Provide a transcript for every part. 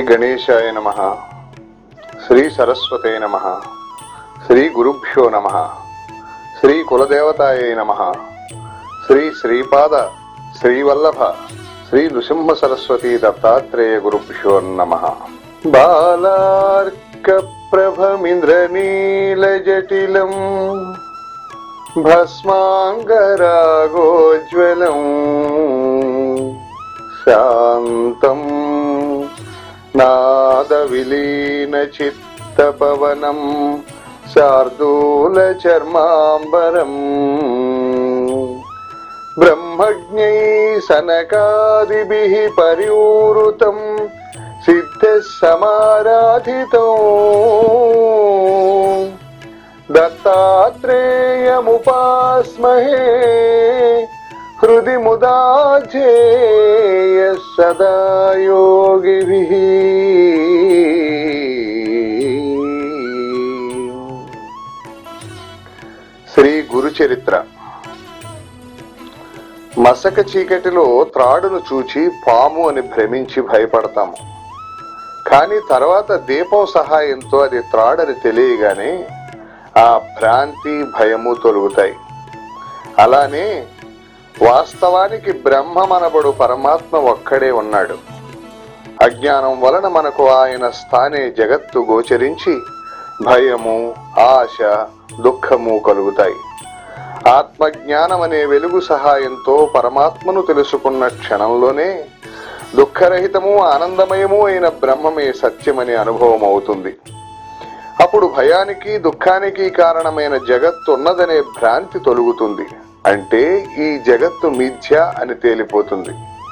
గణేశాయ నమ శ్రీ సరస్వతే నమ శ్రీ గురుభ్యో నమ శ్రీ కులదేవతాయ నమ శ్రీ శ్రీపాద శ్రీవల్లభ శ్రీ నృసింహ సరస్వతి దత్తాత్రేయ గురుభ్యో నమ బాలార్క ప్రభమింద్రనీల జటిలం భస్మాంగరాగోజ్వలం శాంతం నాదవిలీన చిత్తపవనం శార్దూల చర్మాంబరం బ్రహ్మజ్ఞై సనకాదిభిః పరివృతం సిద్ధ సమారాధితో దత్తాత్రేయముపాస్మహే హృది ముదాధ్యేయ సదా యోగిభిః శ్రీ గురు చరిత్ర మసక చీకటిలో త్రాడును చూచి పాము అని భ్రమించి భయపడతాము కానీ తర్వాత దీపం సహాయంతో అది త్రాడని తెలియగానే ఆ భ్రాంతి భయము తొలుగుతాయి అలానే వాస్తవానికి బ్రహ్మమనబడు పరమాత్మ ఒక్కడే ఉన్నాడు అజ్ఞానం వలన మనకు ఆయన స్థానే జగత్తు గోచరించి భయము ఆశ దుఃఖము కలుగుతాయి ఆత్మజ్ఞానం అనే వెలుగు సహాయంతో పరమాత్మను తెలుసుకున్న క్షణంలోనే దుఃఖరహితము ఆనందమయము అయిన బ్రహ్మమే సత్యమనే అనుభవం అవుతుంది అప్పుడు భయానికి దుఃఖానికి కారణమైన జగత్తు ఉన్నదనే భ్రాంతి తొలుగుతుంది అంటే ఈ జగత్తు మిథ్య అని తేలిపోతుంది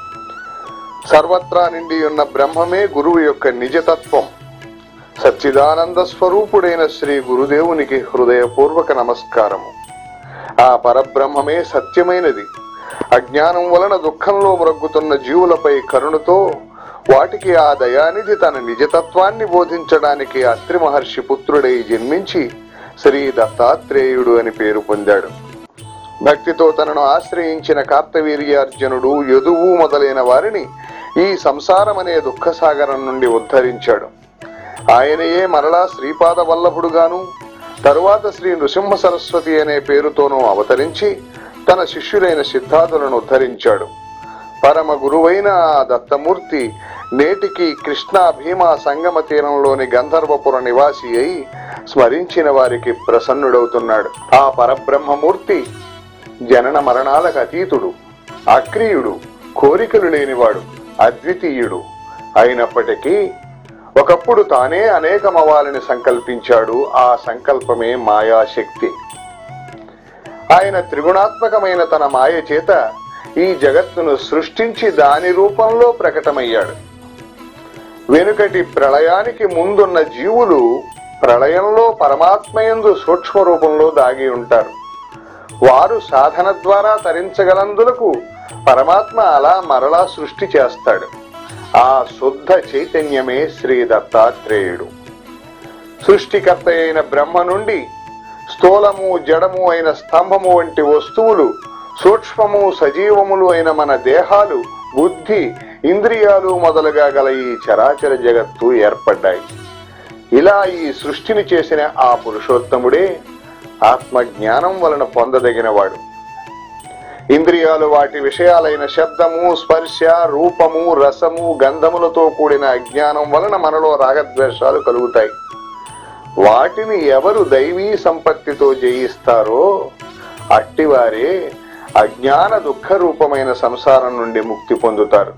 సర్వత్రా నిండి ఉన్న బ్రహ్మమే గురువు యొక్క నిజతత్వం సచ్చిదానంద స్వరూపుడైన శ్రీ గురుదేవునికి హృదయపూర్వక నమస్కారము ఆ పరబ్రహ్మమే సత్యమైనది అజ్ఞానం వలన దుఃఖంలో మ్రగ్గుతున్న జీవులపై కరుణతో వాటికి ఆ దయానిధి తన నిజతత్వాన్ని బోధించడానికి అత్రి మహర్షి పుత్రుడై జన్మించి శ్రీ దత్తాత్రేయుడు అని పేరు పొందాడు భక్తితో తనను ఆశ్రయించిన కార్తవీర్యార్జునుడు యదువు మొదలైన వారిని ఈ సంసారమనే దుఃఖసాగరం నుండి ఉద్ధరించాడు ఆయనయే మరలా శ్రీపాద వల్లభుడుగాను తరువాత శ్రీ నృసింహ సరస్వతి అనే పేరుతోనూ అవతరించి తన శిష్యులైన సిద్ధార్థులను ఉద్ధరించాడు పరమ గురువైన ఆ దత్తమూర్తి నేటికి కృష్ణా భీమా సంగమ తీరంలోని గంధర్వపుర నివాసి అయి స్మరించిన వారికి ప్రసన్నుడవుతున్నాడు ఆ పరబ్రహ్మమూర్తి జనన మరణాలకు అతీతుడు అక్రియుడు కోరికలు లేనివాడు అద్వితీయుడు అయినప్పటికీ ఒకప్పుడు తానే అనేకమవ్వాలని సంకల్పించాడు ఆ సంకల్పమే మాయాశక్తి ఆయన త్రిగుణాత్మకమైన తన మాయ చేత ఈ జగత్తును సృష్టించి దాని రూపంలో ప్రకటమయ్యాడు వెనుకటి ప్రళయానికి ముందున్న జీవులు ప్రళయంలో పరమాత్మయందు సూక్ష్మ రూపంలో దాగి ఉంటారు వారు సాధన ద్వారా తరించగలందులకు పరమాత్మ అలా మరలా సృష్టి చేస్తాడు ఆ శుద్ధ చైతన్యమే శ్రీ దత్తాత్రేయుడు సృష్టికర్త అయిన బ్రహ్మ నుండి స్థూలము జడము అయిన స్తంభము వంటి వస్తువులు సూక్ష్మము సజీవములు అయిన మన దేహాలు బుద్ధి ఇంద్రియాలు మొదలుగా గల ఈ చరాచర జగత్తు ఏర్పడ్డాయి ఇలా ఈ సృష్టిని చేసిన ఆ పురుషోత్తముడే ఆత్మ జ్ఞానం వలన పొందదగినవాడు ఇంద్రియాలు వాటి విషయాలైన శబ్దము స్పర్శ రూపము రసము గంధములతో కూడిన అజ్ఞానం వలన మనలో రాగద్వేషాలు కలుగుతాయి వాటిని ఎవరు దైవీ సంపత్తితో జయిస్తారో అట్టివారే అజ్ఞాన దుఃఖ రూపమైన సంసారం నుండి ముక్తి పొందుతారు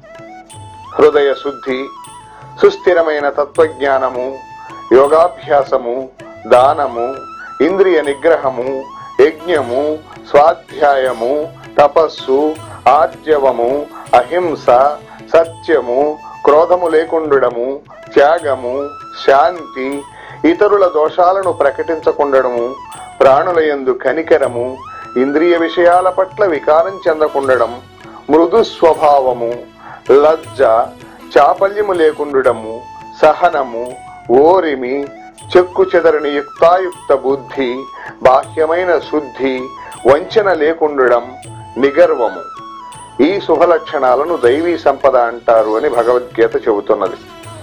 హృదయ శుద్ధి సుస్థిరమైన తత్వజ్ఞానము యోగాభ్యాసము దానము ఇంద్రియ నిగ్రహము యజ్ఞము స్వాధ్యాయము తపస్సు ఆర్జవము అహింస సత్యము క్రోధము లేకుండడము త్యాగము శాంతి ఇతరుల దోషాలను ప్రకటించకుండడము ప్రాణులయందు కనికరము ఇంద్రియ విషయాల పట్ల వికారం చెందకుండడం మృదు స్వభావము లజ్జ చాపల్యము లేకుండడము సహనము ఓరిమి చెక్కు చెదరని యుక్తాయుక్త బుద్ధి బాహ్యమైన శుద్ధి వంచన లేకుండడం నిగర్వము ఈ శుభ లక్షణాలను దైవీ సంపద అంటారు అని భగవద్గీత చెబుతున్నది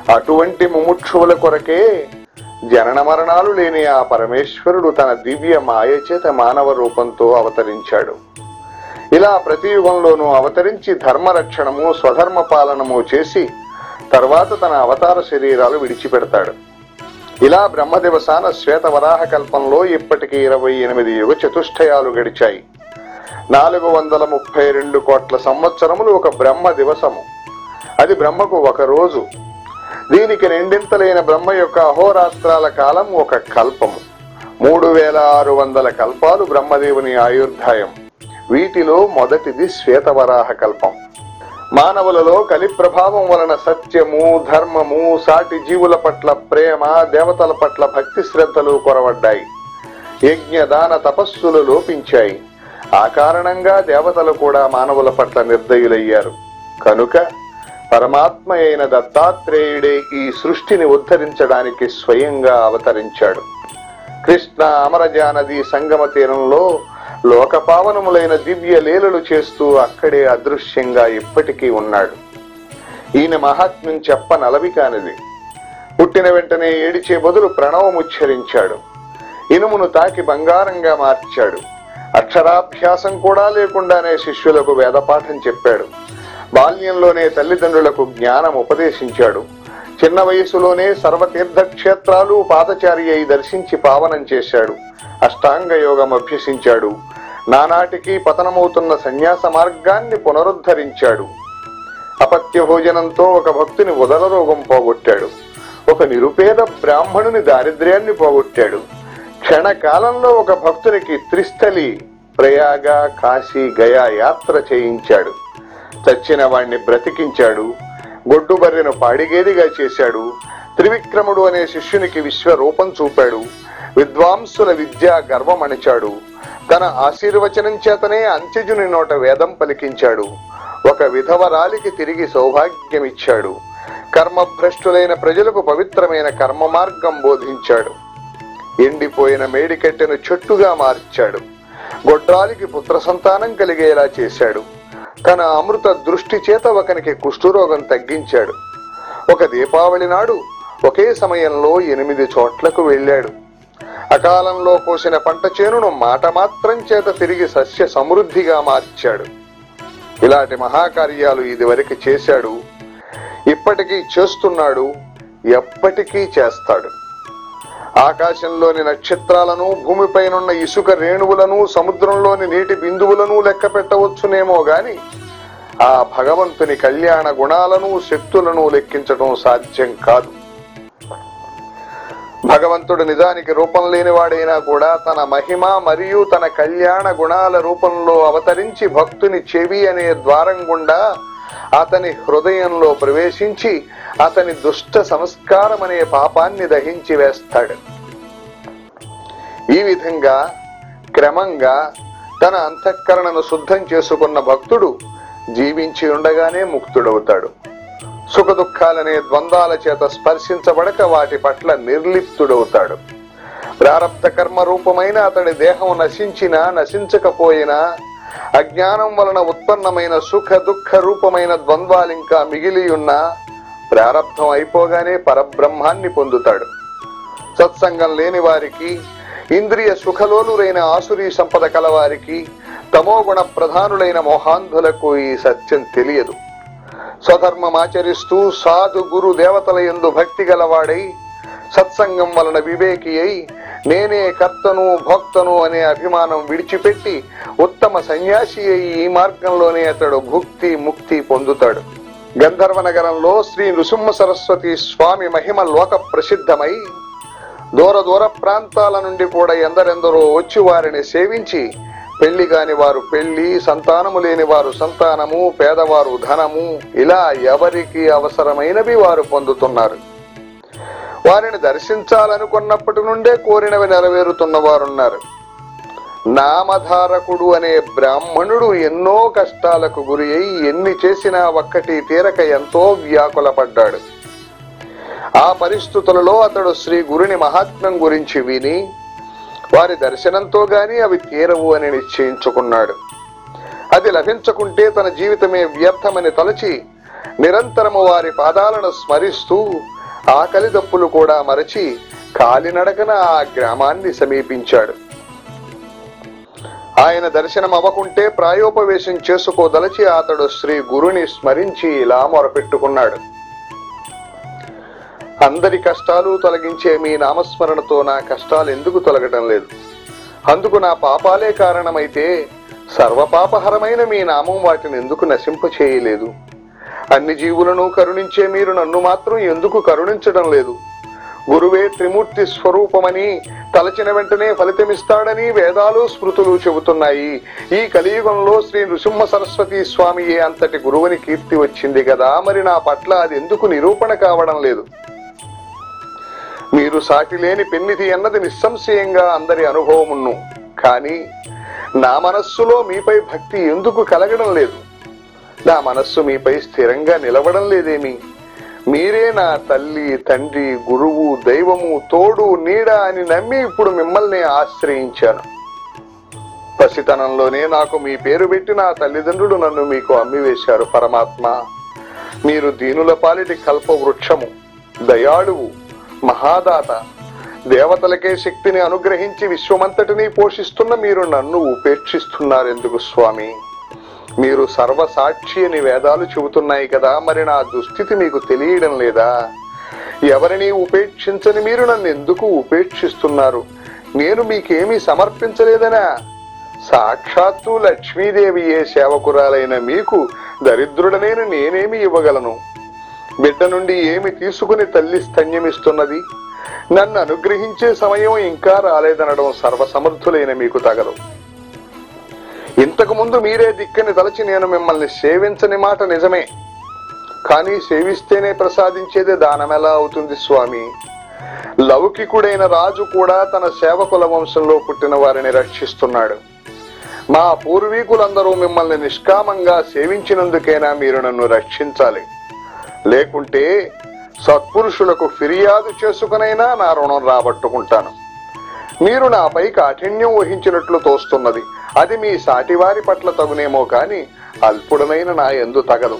అటువంటి ముముక్షువుల కొరకే జనన మరణాలు లేని ఆ పరమేశ్వరుడు తన దివ్య మాయ చేత మానవ రూపంతో అవతరించాడు ఇలా ప్రతి యుగంలోనూ అవతరించి ధర్మరక్షణము స్వధర్మ పాలనము చేసి తర్వాత తన అవతార శరీరాలు విడిచిపెడతాడు ఇలా బ్రహ్మ దివసాన శ్వేత వరాహ కల్పంలో ఇప్పటికి ఇరవై ఎనిమిది యుగ చతుష్టయాలు గడిచాయి నాలుగు వందల ముప్పై రెండు కోట్ల సంవత్సరములు ఒక బ్రహ్మ దివసము అది బ్రహ్మకు ఒక రోజు దీనికి రెండింతలైన బ్రహ్మ యొక్క అహోరాత్రాల కాలం ఒక కల్పము మూడు వేల ఆరు వందల కల్పాలు బ్రహ్మదేవుని ఆయుర్దాయం వీటిలో మొదటిది శ్వేతవరాహ కల్పం మానవులలో కలి ప్రభావం వలన సత్యము ధర్మము సాటి జీవుల పట్ల ప్రేమ దేవతల పట్ల భక్తి శ్రద్ధలు కొరవడ్డాయి యజ్ఞ దాన తపస్సులు లోపించాయి ఆ కారణంగా దేవతలు కూడా మానవుల పట్ల నిర్దయులయ్యారు కనుక పరమాత్మ అయిన దత్తాత్రేయుడే ఈ సృష్టిని ఉద్ధరించడానికి స్వయంగా అవతరించాడు కృష్ణ అమరజా నది సంగమ తీరంలో లోకపావనములైన దివ్య లీలలు చేస్తూ అక్కడే అదృశ్యంగా ఇప్పటికీ ఉన్నాడు ఈయన మహాత్మ్యం చెప్ప నలవి కానిది పుట్టిన వెంటనే ఏడిచే బదులు ప్రణవముచ్చరించాడు ఇనుమును తాకి బంగారంగా మార్చాడు అక్షరాభ్యాసం కూడా లేకుండానే శిష్యులకు వేదపాఠం చెప్పాడు బాల్యంలోనే తల్లిదండ్రులకు జ్ఞానం ఉపదేశించాడు చిన్న వయసులోనే సర్వతీర్థ క్షేత్రాలు పాదచారి అయి దర్శించి పావనం చేశాడు అష్టాంగ యోగం అభ్యసించాడు నానాటికి పతనమవుతున్న సన్యాస మార్గాన్ని పునరుద్ధరించాడు అపత్య భోజనంతో ఒక భక్తుని ఉదర రోగం పోగొట్టాడు ఒక నిరుపేద బ్రాహ్మణుని దారిద్ర్యాన్ని పోగొట్టాడు క్షణకాలంలో ఒక భక్తునికి త్రిస్థలి ప్రయాగ కాశీ గయా యాత్ర చేయించాడు చచ్చిన వాణ్ణి బ్రతికించాడు గొడ్డుబర్రెను పాడిగేదిగా చేశాడు త్రివిక్రముడు అనే శిష్యునికి విశ్వరూపం చూపాడు విద్వాంసుల విద్యా గర్వమణిచాడు తన ఆశీర్వచనం చేతనే అంత్యజుని నోట వేదం పలికించాడు ఒక విధవరాలికి తిరిగి సౌభాగ్యమిచ్చాడు కర్మభ్రష్టులైన ప్రజలకు పవిత్రమైన కర్మ మార్గం బోధించాడు ఎండిపోయిన మేడికట్టెను చెట్టుగా మార్చాడు గొడ్రాలికి పుత్ర సంతానం కలిగేలా చేశాడు తన అమృత దృష్టి చేత ఒకనికి కుష్ఠురోగం తగ్గించాడు ఒక దీపావళి నాడు ఒకే సమయంలో ఎనిమిది చోట్లకు వెళ్ళాడు అకాలంలో కోసిన పంట చేనును మాట మాత్రం చేత తిరిగి సస్య సమృద్ధిగా మార్చాడు ఇలాంటి మహాకార్యాలు ఇదివరకు చేశాడు ఇప్పటికీ చేస్తున్నాడు ఎప్పటికీ చేస్తాడు ఆకాశంలోని నక్షత్రాలను భూమిపైనున్న ఇసుక రేణువులను సముద్రంలోని నీటి బిందువులను లెక్క పెట్టవచ్చునేమో గాని ఆ భగవంతుని కళ్యాణ గుణాలను శక్తులను లెక్కించడం సాధ్యం కాదు భగవంతుడు నిజానికి రూపం లేనివాడైనా కూడా తన మహిమ మరియు తన కళ్యాణ గుణాల రూపంలో అవతరించి భక్తుని చెవి అనే ద్వారం గుండా అతని హృదయంలో ప్రవేశించి అతని దుష్ట సంస్కారం అనే పాపాన్ని దహించి వేస్తాడు ఈ విధంగా క్రమంగా తన అంతఃకరణను శుద్ధం చేసుకున్న భక్తుడు జీవించి ఉండగానే ముక్తుడవుతాడు సుఖ దుఃఖాలనే ద్వంద్వాల చేత స్పర్శించబడక వాటి పట్ల నిర్లిప్తుడవుతాడు ప్రారబ్ధ కర్మ రూపమైన అతడి దేహం నశించినా నశించకపోయినా అజ్ఞానం వలన ఉత్పన్నమైన సుఖ దుఃఖ రూపమైన ద్వంద్వాలింకా మిగిలి ఉన్న ప్రారబ్ధం అయిపోగానే పరబ్రహ్మాన్ని పొందుతాడు సత్సంగం లేని వారికి ఇంద్రియ సుఖలోలురైన ఆసురీ సంపద కలవారికి తమోగుణ ప్రధానులైన మోహాంధులకు ఈ సత్యం తెలియదు స్వధర్మమాచరిస్తూ సాధు గురు దేవతల ఎందు భక్తి గలవాడై సత్సంగం వలన వివేకి అయి నేనే కర్తను భోక్తను అనే అభిమానం విడిచిపెట్టి ఉత్తమ సన్యాసి అయి ఈ మార్గంలోనే అతడు భుక్తి ముక్తి పొందుతాడు గంధర్వ నగరంలో శ్రీ నృసింహ సరస్వతి స్వామి మహిమ లోక ప్రసిద్ధమై దూర దూర ప్రాంతాల నుండి కూడా ఎందరెందరో వచ్చి వారిని సేవించి పెళ్లి కాని వారు పెళ్లి సంతానము లేని వారు సంతానము పేదవారు ధనము ఇలా ఎవరికి అవసరమైనవి వారు పొందుతున్నారు వారిని దర్శించాలనుకున్నప్పటి నుండే కోరినవి నెరవేరుతున్న వారున్నారు నామధారకుడు అనే బ్రాహ్మణుడు ఎన్నో కష్టాలకు గురి అయి ఎన్ని చేసినా ఒక్కటి తీరక ఎంతో వ్యాకులపడ్డాడు ఆ పరిస్థితులలో అతడు శ్రీ గురుని మహాత్మ్యం గురించి విని వారి దర్శనంతో గాని అవి తీరవు అని నిశ్చయించుకున్నాడు అది లభించకుంటే తన జీవితమే వ్యర్థమని తలచి నిరంతరము వారి పాదాలను స్మరిస్తూ ఆకలి దప్పులు కూడా మరచి కాలినడకన ఆ గ్రామాన్ని సమీపించాడు ఆయన దర్శనం అవ్వకుంటే ప్రాయోపవేశం చేసుకోదలచి అతడు శ్రీ గురుని స్మరించి ఇలా మొరపెట్టుకున్నాడు అందరి కష్టాలు తొలగించే మీ నామస్మరణతో నా కష్టాలు ఎందుకు తొలగటం లేదు అందుకు నా పాపాలే కారణమైతే సర్వపాపహరమైన మీ నామం వాటిని ఎందుకు నశింప చేయలేదు అన్ని జీవులను కరుణించే మీరు నన్ను మాత్రం ఎందుకు కరుణించడం లేదు గురువే త్రిమూర్తి స్వరూపమని తలచిన వెంటనే ఫలితమిస్తాడని వేదాలు స్మృతులు చెబుతున్నాయి ఈ కలియుగంలో శ్రీ నృసింహ సరస్వతి స్వామియే అంతటి గురువుని కీర్తి వచ్చింది కదా మరి నా పట్ల అది ఎందుకు నిరూపణ కావడం లేదు మీరు సాటి లేని పెన్నిధి అన్నది నిస్సంశయంగా అందరి అనుభవమును కానీ నా మనస్సులో మీపై భక్తి ఎందుకు కలగడం లేదు నా మనస్సు మీపై స్థిరంగా నిలవడం లేదేమి మీరే నా తల్లి తండ్రి గురువు దైవము తోడు నీడ అని నమ్మి ఇప్పుడు మిమ్మల్ని ఆశ్రయించాను పసితనంలోనే నాకు మీ పేరు పెట్టి నా తల్లిదండ్రులు నన్ను మీకు అమ్మివేశారు పరమాత్మ మీరు దీనుల పాలిటి కల్ప వృక్షము దయాళువు మహాదాత దేవతలకే శక్తిని అనుగ్రహించి విశ్వమంతటినీ పోషిస్తున్న మీరు నన్ను ఉపేక్షిస్తున్నారెందుకు స్వామి మీరు సర్వసాక్షి అని వేదాలు చెబుతున్నాయి కదా మరి నా దుస్థితి మీకు తెలియడం లేదా ఎవరిని ఉపేక్షించని మీరు నన్ను ఎందుకు ఉపేక్షిస్తున్నారు నేను మీకేమీ సమర్పించలేదనా సాక్షాత్తు లక్ష్మీదేవియే సేవకురాలైన మీకు దరిద్రుడనైన నేనేమి ఇవ్వగలను బిడ్డ నుండి ఏమి తీసుకుని తల్లి స్తన్యమిస్తున్నది నన్ను అనుగ్రహించే సమయం ఇంకా రాలేదనడం సర్వసమర్థులైన మీకు తగదు ఇంతకు ముందు మీరే దిక్కని తలచి నేను మిమ్మల్ని సేవించని మాట నిజమే కానీ సేవిస్తేనే ప్రసాదించేది దానమెలా అవుతుంది స్వామి లౌకికుడైన రాజు కూడా తన సేవకుల వంశంలో పుట్టిన వారిని రక్షిస్తున్నాడు మా పూర్వీకులందరూ మిమ్మల్ని నిష్కామంగా సేవించినందుకైనా మీరు నన్ను రక్షించాలి లేకుంటే సత్పురుషులకు ఫిర్యాదు చేసుకునైనా నా రుణం రాబట్టుకుంటాను మీరు నాపై కాఠిన్యం వహించినట్లు తోస్తున్నది అది మీ సాటివారి పట్ల తగునేమో కాని అల్పుడనైన నా ఎందు తగదు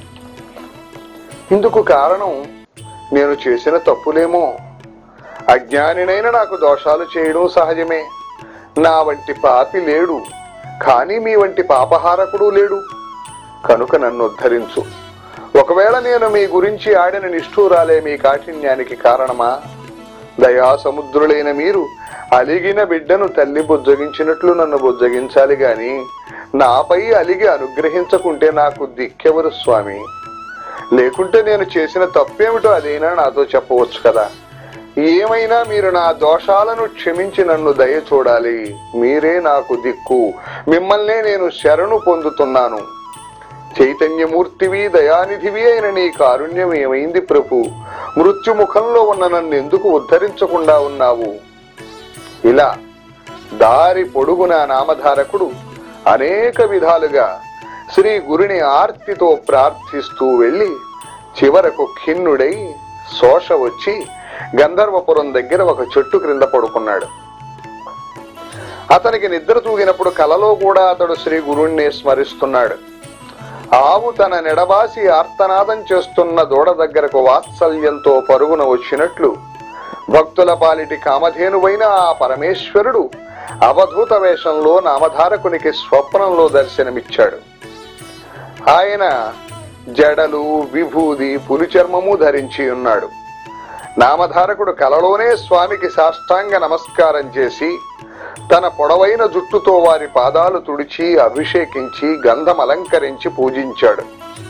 ఇందుకు కారణం నేను చేసిన తప్పులేమో అజ్ఞానినైన నాకు దోషాలు చేయడం సహజమే నా వంటి పాపి లేడు కానీ మీ వంటి పాపహారకుడు లేడు కనుక నన్ను ఉద్ధరించు ఒకవేళ నేను మీ గురించి ఆడిన నిష్ఠూరాలే మీ కాఠిన్యానికి కారణమా దయా సముద్రులైన మీరు అలిగిన బిడ్డను తల్లి బుజ్జగించినట్లు నన్ను బుజ్జగించాలి గాని నాపై అలిగి అనుగ్రహించకుంటే నాకు దిక్కెవరు స్వామి లేకుంటే నేను చేసిన తప్పేమిటో అదైనా నాతో చెప్పవచ్చు కదా ఏమైనా మీరు నా దోషాలను క్షమించి నన్ను దయ చూడాలి మీరే నాకు దిక్కు మిమ్మల్నే నేను శరణు పొందుతున్నాను చైతన్యమూర్తివి దయానిధివి అయిన నీ కారుణ్యం ఏమైంది ప్రభు మృత్యుముఖంలో ఉన్న నన్ను ఎందుకు ఉద్ధరించకుండా ఉన్నావు ఇలా దారి పొడుగున నామధారకుడు అనేక విధాలుగా శ్రీ గురుని ఆర్తితో ప్రార్థిస్తూ వెళ్లి చివరకు ఖిన్నుడై శోష వచ్చి గంధర్వపురం దగ్గర ఒక చెట్టు క్రింద పడుకున్నాడు అతనికి నిద్ర తూగినప్పుడు కలలో కూడా అతడు శ్రీ గురుణ్ణి స్మరిస్తున్నాడు ఆవు తన నెడబాసి ఆర్తనాదం చేస్తున్న దూడ దగ్గరకు వాత్సల్యంతో పరుగున వచ్చినట్లు భక్తుల పాలిటి కామధేనువైన ఆ పరమేశ్వరుడు అవధూత వేషంలో నామధారకునికి స్వప్నంలో దర్శనమిచ్చాడు ఆయన జడలు విభూది పులిచర్మము ధరించి ఉన్నాడు నామధారకుడు కలలోనే స్వామికి సాష్టాంగ నమస్కారం చేసి తన పొడవైన జుట్టుతో వారి పాదాలు తుడిచి అభిషేకించి గంధం అలంకరించి పూజించాడు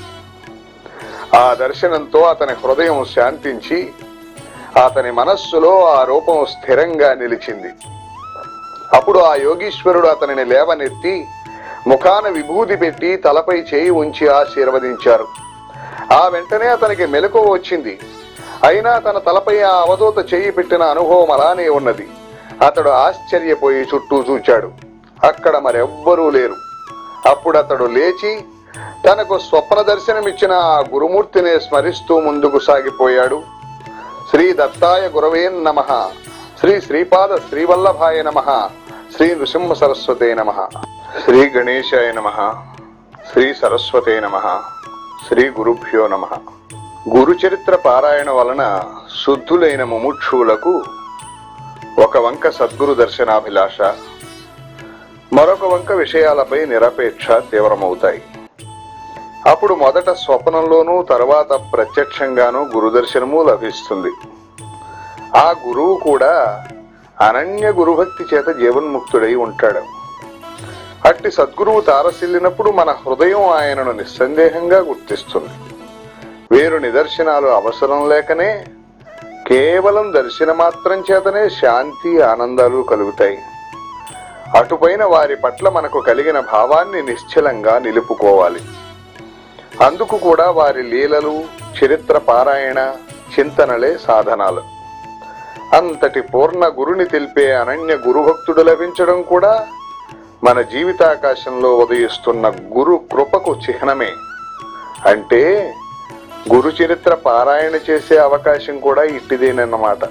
ఆ దర్శనంతో అతని హృదయం శాంతించి అతని మనస్సులో ఆ రూపం స్థిరంగా నిలిచింది అప్పుడు ఆ యోగీశ్వరుడు అతనిని లేవనెత్తి ముఖాన విభూది పెట్టి తలపై చేయి ఉంచి ఆశీర్వదించారు ఆ వెంటనే అతనికి మెలకువ వచ్చింది అయినా తన తలపై ఆ అవధూత చేయి పెట్టిన అనుభవం అలానే ఉన్నది అతడు ఆశ్చర్యపోయి చుట్టూ చూచాడు అక్కడ మరెవ్వరూ లేరు అప్పుడు అతడు లేచి తనకు స్వప్న దర్శనమిచ్చిన ఆ గురుమూర్తిని స్మరిస్తూ ముందుకు సాగిపోయాడు శ్రీ దత్తాయ గురవే నమ శ్రీ శ్రీపాద శ్రీవల్లభాయ నమ శ్రీ నృసింహ సరస్వతే నమ శ్రీ గణేశాయ నమ శ్రీ సరస్వతే నమ శ్రీ గురుభ్యో నమ గురు చరిత్ర పారాయణ వలన శుద్ధులైన ముముక్షువులకు ఒక వంక సద్గురు దర్శనాభిలాష మరొక వంక విషయాలపై నిరపేక్ష తీవ్రమవుతాయి అప్పుడు మొదట స్వప్నంలోనూ తర్వాత ప్రత్యక్షంగానూ గురుదర్శనము లభిస్తుంది ఆ గురువు కూడా అనన్య గురుభక్తి చేత జీవన్ముక్తుడై ఉంటాడు అట్టి సద్గురువు తారసిల్లినప్పుడు మన హృదయం ఆయనను నిస్సందేహంగా గుర్తిస్తుంది వేరు నిదర్శనాలు అవసరం లేకనే కేవలం దర్శన మాత్రం చేతనే శాంతి ఆనందాలు కలుగుతాయి అటుపైన వారి పట్ల మనకు కలిగిన భావాన్ని నిశ్చలంగా నిలుపుకోవాలి అందుకు కూడా వారి లీలలు చరిత్ర పారాయణ చింతనలే సాధనాలు అంతటి పూర్ణ గురుని తెలిపే అనన్య గురుభక్తుడు లభించడం కూడా మన జీవితాకాశంలో ఉదయిస్తున్న గురు కృపకు చిహ్నమే అంటే గురు చరిత్ర పారాయణ చేసే అవకాశం కూడా ఇట్టిదేనన్నమాట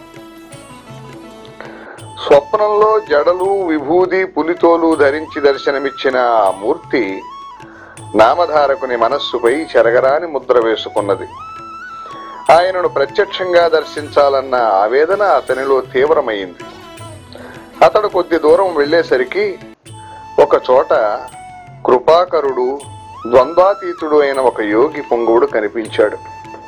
స్వప్నంలో జడలు విభూది పులితోలు ధరించి దర్శనమిచ్చిన ఆ మూర్తి నామధారకుని మనస్సుపై చెరగరాని ముద్ర వేసుకున్నది ఆయనను ప్రత్యక్షంగా దర్శించాలన్న ఆవేదన అతనిలో తీవ్రమైంది అతడు కొద్ది దూరం వెళ్లేసరికి ఒక చోట కృపాకరుడు ద్వంద్వాతీతుడు అయిన ఒక యోగి పొంగువుడు కనిపించాడు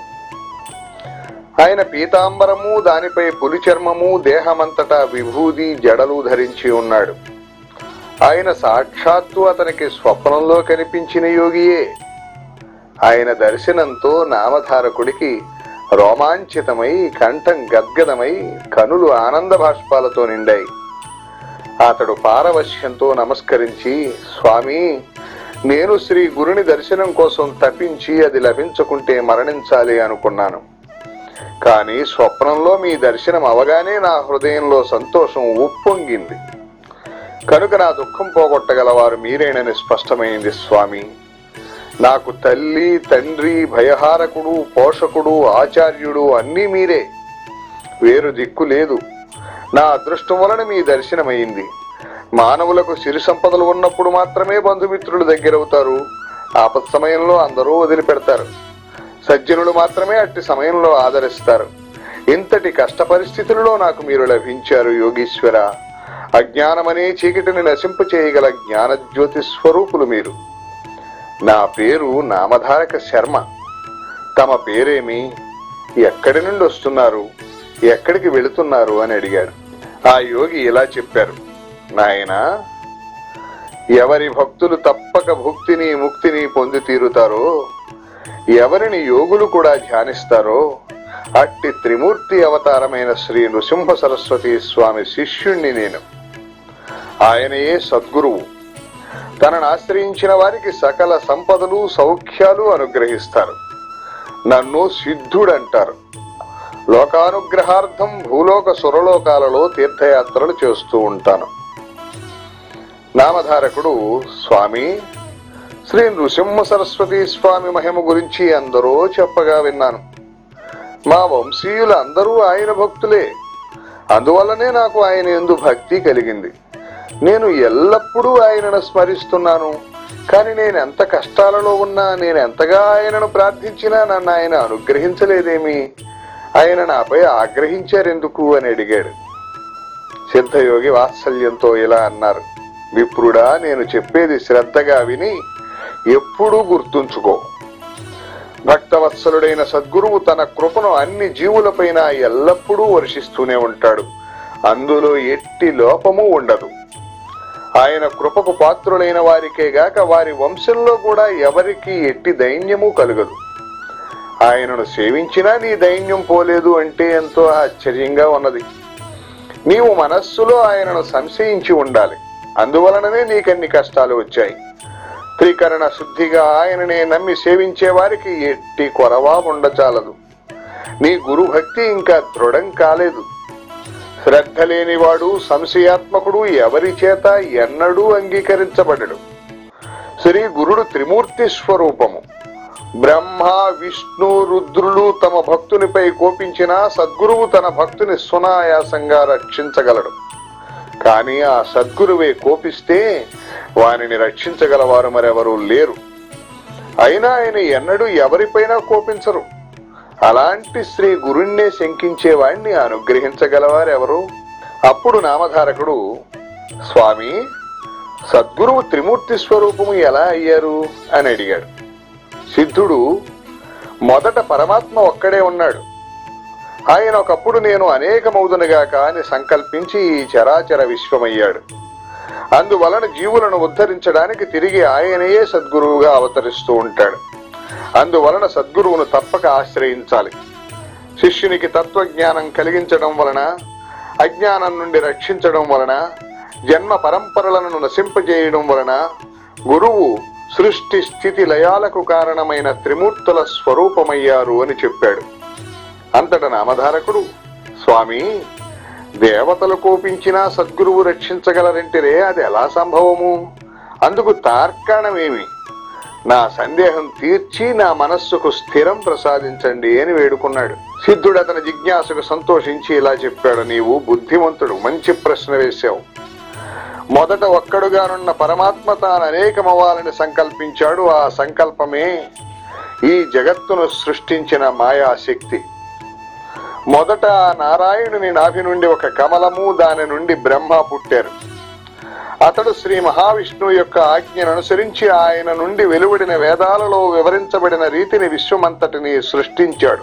ఆయన పీతాంబరము దానిపై పులి చర్మము దేహమంతటా విభూది జడలు ధరించి ఉన్నాడు ఆయన సాక్షాత్తు అతనికి స్వప్నంలో కనిపించిన యోగియే ఆయన దర్శనంతో నామధారకుడికి రోమాంచితమై కంఠం గద్గదమై కనులు ఆనంద భాష్పాలతో నిండాయి అతడు పారవశ్యంతో నమస్కరించి స్వామి నేను శ్రీ గురుని దర్శనం కోసం తప్పించి అది లభించకుంటే మరణించాలి అనుకున్నాను కానీ స్వప్నంలో మీ దర్శనం అవగానే నా హృదయంలో సంతోషం ఉప్పొంగింది కనుక నా దుఃఖం పోగొట్టగలవారు మీరేనని స్పష్టమైంది స్వామి నాకు తల్లి తండ్రి భయహారకుడు పోషకుడు ఆచార్యుడు అన్నీ మీరే వేరు దిక్కు లేదు నా అదృష్టం వలన మీ దర్శనమైంది మానవులకు సిరి సంపదలు ఉన్నప్పుడు మాత్రమే బంధుమిత్రులు దగ్గరవుతారు ఆపత్ సమయంలో అందరూ వదిలిపెడతారు సజ్జనులు మాత్రమే అట్టి సమయంలో ఆదరిస్తారు ఇంతటి కష్ట పరిస్థితులలో నాకు మీరు లభించారు యోగీశ్వర అజ్ఞానమనే చీకటిని నశింప చేయగల జ్ఞానజ్యోతి స్వరూపులు మీరు నా పేరు నామధారక శర్మ తమ పేరేమి ఎక్కడి నుండి వస్తున్నారు ఎక్కడికి వెళుతున్నారు అని అడిగాడు ఆ యోగి ఇలా చెప్పారు నాయనా ఎవరి భక్తులు తప్పక భుక్తిని ముక్తిని పొంది తీరుతారో ఎవరిని యోగులు కూడా ధ్యానిస్తారో అట్టి త్రిమూర్తి అవతారమైన శ్రీ నృసింహ సరస్వతి స్వామి శిష్యుణ్ణి నేను ఆయనయే సద్గురువు తనను ఆశ్రయించిన వారికి సకల సంపదలు సౌఖ్యాలు అనుగ్రహిస్తారు నన్ను సిద్ధుడంటారు లోకానుగ్రహార్థం భూలోక సురలోకాలలో తీర్థయాత్రలు చేస్తూ ఉంటాను నామధారకుడు స్వామి శ్రీ నృసింహ సరస్వతి స్వామి మహిమ గురించి అందరూ చెప్పగా విన్నాను మా వంశీయులు అందరూ ఆయన భక్తులే అందువల్లనే నాకు ఆయన ఎందు భక్తి కలిగింది నేను ఎల్లప్పుడూ ఆయనను స్మరిస్తున్నాను కానీ నేను ఎంత కష్టాలలో ఉన్నా నేను ఎంతగా ఆయనను ప్రార్థించినా నన్ను ఆయన అనుగ్రహించలేదేమి ఆయన నాపై ఆగ్రహించారెందుకు అని అడిగాడు సిద్ధయోగి వాత్సల్యంతో ఇలా అన్నారు విప్రుడా నేను చెప్పేది శ్రద్ధగా విని ఎప్పుడూ గుర్తుంచుకో భక్తవత్సలుడైన సద్గురువు తన కృపను అన్ని జీవులపైన ఎల్లప్పుడూ వర్షిస్తూనే ఉంటాడు అందులో ఎట్టి లోపము ఉండదు ఆయన కృపకు పాత్రులైన వారికే గాక వారి వంశంలో కూడా ఎవరికి ఎట్టి దైన్యము కలగదు ఆయనను సేవించినా నీ దైన్యం పోలేదు అంటే ఎంతో ఆశ్చర్యంగా ఉన్నది నీవు మనస్సులో ఆయనను సంశయించి ఉండాలి అందువలననే నీకన్ని కష్టాలు వచ్చాయి త్రికరణ శుద్ధిగా ఆయననే నమ్మి సేవించే వారికి ఎట్టి కొరవా ఉండచాలదు నీ గురు భక్తి ఇంకా దృఢం కాలేదు శ్రద్ధ లేనివాడు సంశయాత్మకుడు ఎవరి చేత ఎన్నడూ అంగీకరించబడడు శ్రీ గురుడు త్రిమూర్తి స్వరూపము బ్రహ్మ విష్ణు రుద్రులు తమ భక్తునిపై కోపించిన సద్గురువు తన భక్తుని సునాయాసంగా రక్షించగలడు కానీ ఆ సద్గురువే కోపిస్తే వానిని రక్షించగలవారు మరెవరూ లేరు అయినా ఆయన ఎన్నడూ ఎవరిపైనా కోపించరు అలాంటి శ్రీ గురుణ్ణే శంకించేవాణ్ణి అనుగ్రహించగలవారెవరు అప్పుడు నామధారకుడు స్వామి సద్గురువు త్రిమూర్తి స్వరూపము ఎలా అయ్యారు అని అడిగాడు సిద్ధుడు మొదట పరమాత్మ ఒక్కడే ఉన్నాడు ఆయన ఒకప్పుడు నేను అనేకమవుదునుగాక అని సంకల్పించి ఈ చరాచర విశ్వమయ్యాడు అందువలన జీవులను ఉద్ధరించడానికి తిరిగి ఆయనయే సద్గురువుగా అవతరిస్తూ ఉంటాడు అందువలన సద్గురువును తప్పక ఆశ్రయించాలి శిష్యునికి తత్వజ్ఞానం కలిగించడం వలన అజ్ఞానం నుండి రక్షించడం వలన జన్మ పరంపరలను నశింపజేయడం వలన గురువు సృష్టి స్థితి లయాలకు కారణమైన త్రిమూర్తుల స్వరూపమయ్యారు అని చెప్పాడు అంతట నామధారకుడు స్వామి దేవతలు కోపించినా సద్గురువు రక్షించగలరంటిరే అది ఎలా సంభవము అందుకు తార్కాణమేమి నా సందేహం తీర్చి నా మనస్సుకు స్థిరం ప్రసాదించండి అని వేడుకున్నాడు సిద్ధుడు అతని జిజ్ఞాసకు సంతోషించి ఇలా చెప్పాడు నీవు బుద్ధిమంతుడు మంచి ప్రశ్న వేశావు మొదట ఒక్కడుగానున్న పరమాత్మ తాను అనేకమవ్వాలని సంకల్పించాడు ఆ సంకల్పమే ఈ జగత్తును సృష్టించిన మాయాశక్తి మొదట ఆ నారాయణుని నాభి నుండి ఒక కమలము దాని నుండి బ్రహ్మ పుట్టారు అతడు శ్రీ మహావిష్ణువు యొక్క ఆజ్ఞను అనుసరించి ఆయన నుండి వెలువడిన వేదాలలో వివరించబడిన రీతిని విశ్వమంతటిని సృష్టించాడు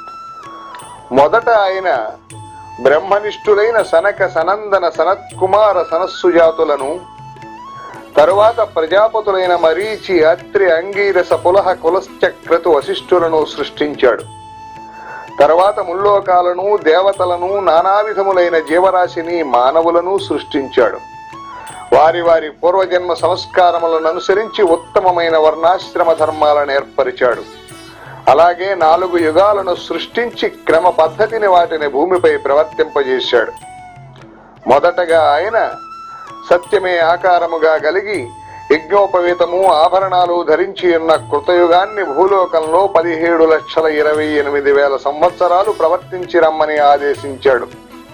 మొదట ఆయన బ్రహ్మనిష్ఠులైన సనక సనందన సనత్కుమార సనస్సుజాతులను తరువాత ప్రజాపతులైన మరీచి అత్రి అంగీరస పులహ కులశ్చక్రతు వశిష్ఠులను సృష్టించాడు తర్వాత ముల్లోకాలను దేవతలను నానావిధములైన జీవరాశిని మానవులను సృష్టించాడు వారి వారి పూర్వజన్మ సంస్కారములను అనుసరించి ఉత్తమమైన వర్ణాశ్రమ ధర్మాలను ఏర్పరిచాడు అలాగే నాలుగు యుగాలను సృష్టించి క్రమ పద్ధతిని వాటిని భూమిపై ప్రవర్తింపజేశాడు మొదటగా ఆయన సత్యమే ఆకారముగా కలిగి యజ్ఞోపవీతము ఆభరణాలు ధరించి ఉన్న కృతయుగాన్ని భూలోకంలో పదిహేడు లక్షల ఇరవై ఎనిమిది వేల సంవత్సరాలు ప్రవర్తించి రమ్మని ఆదేశించాడు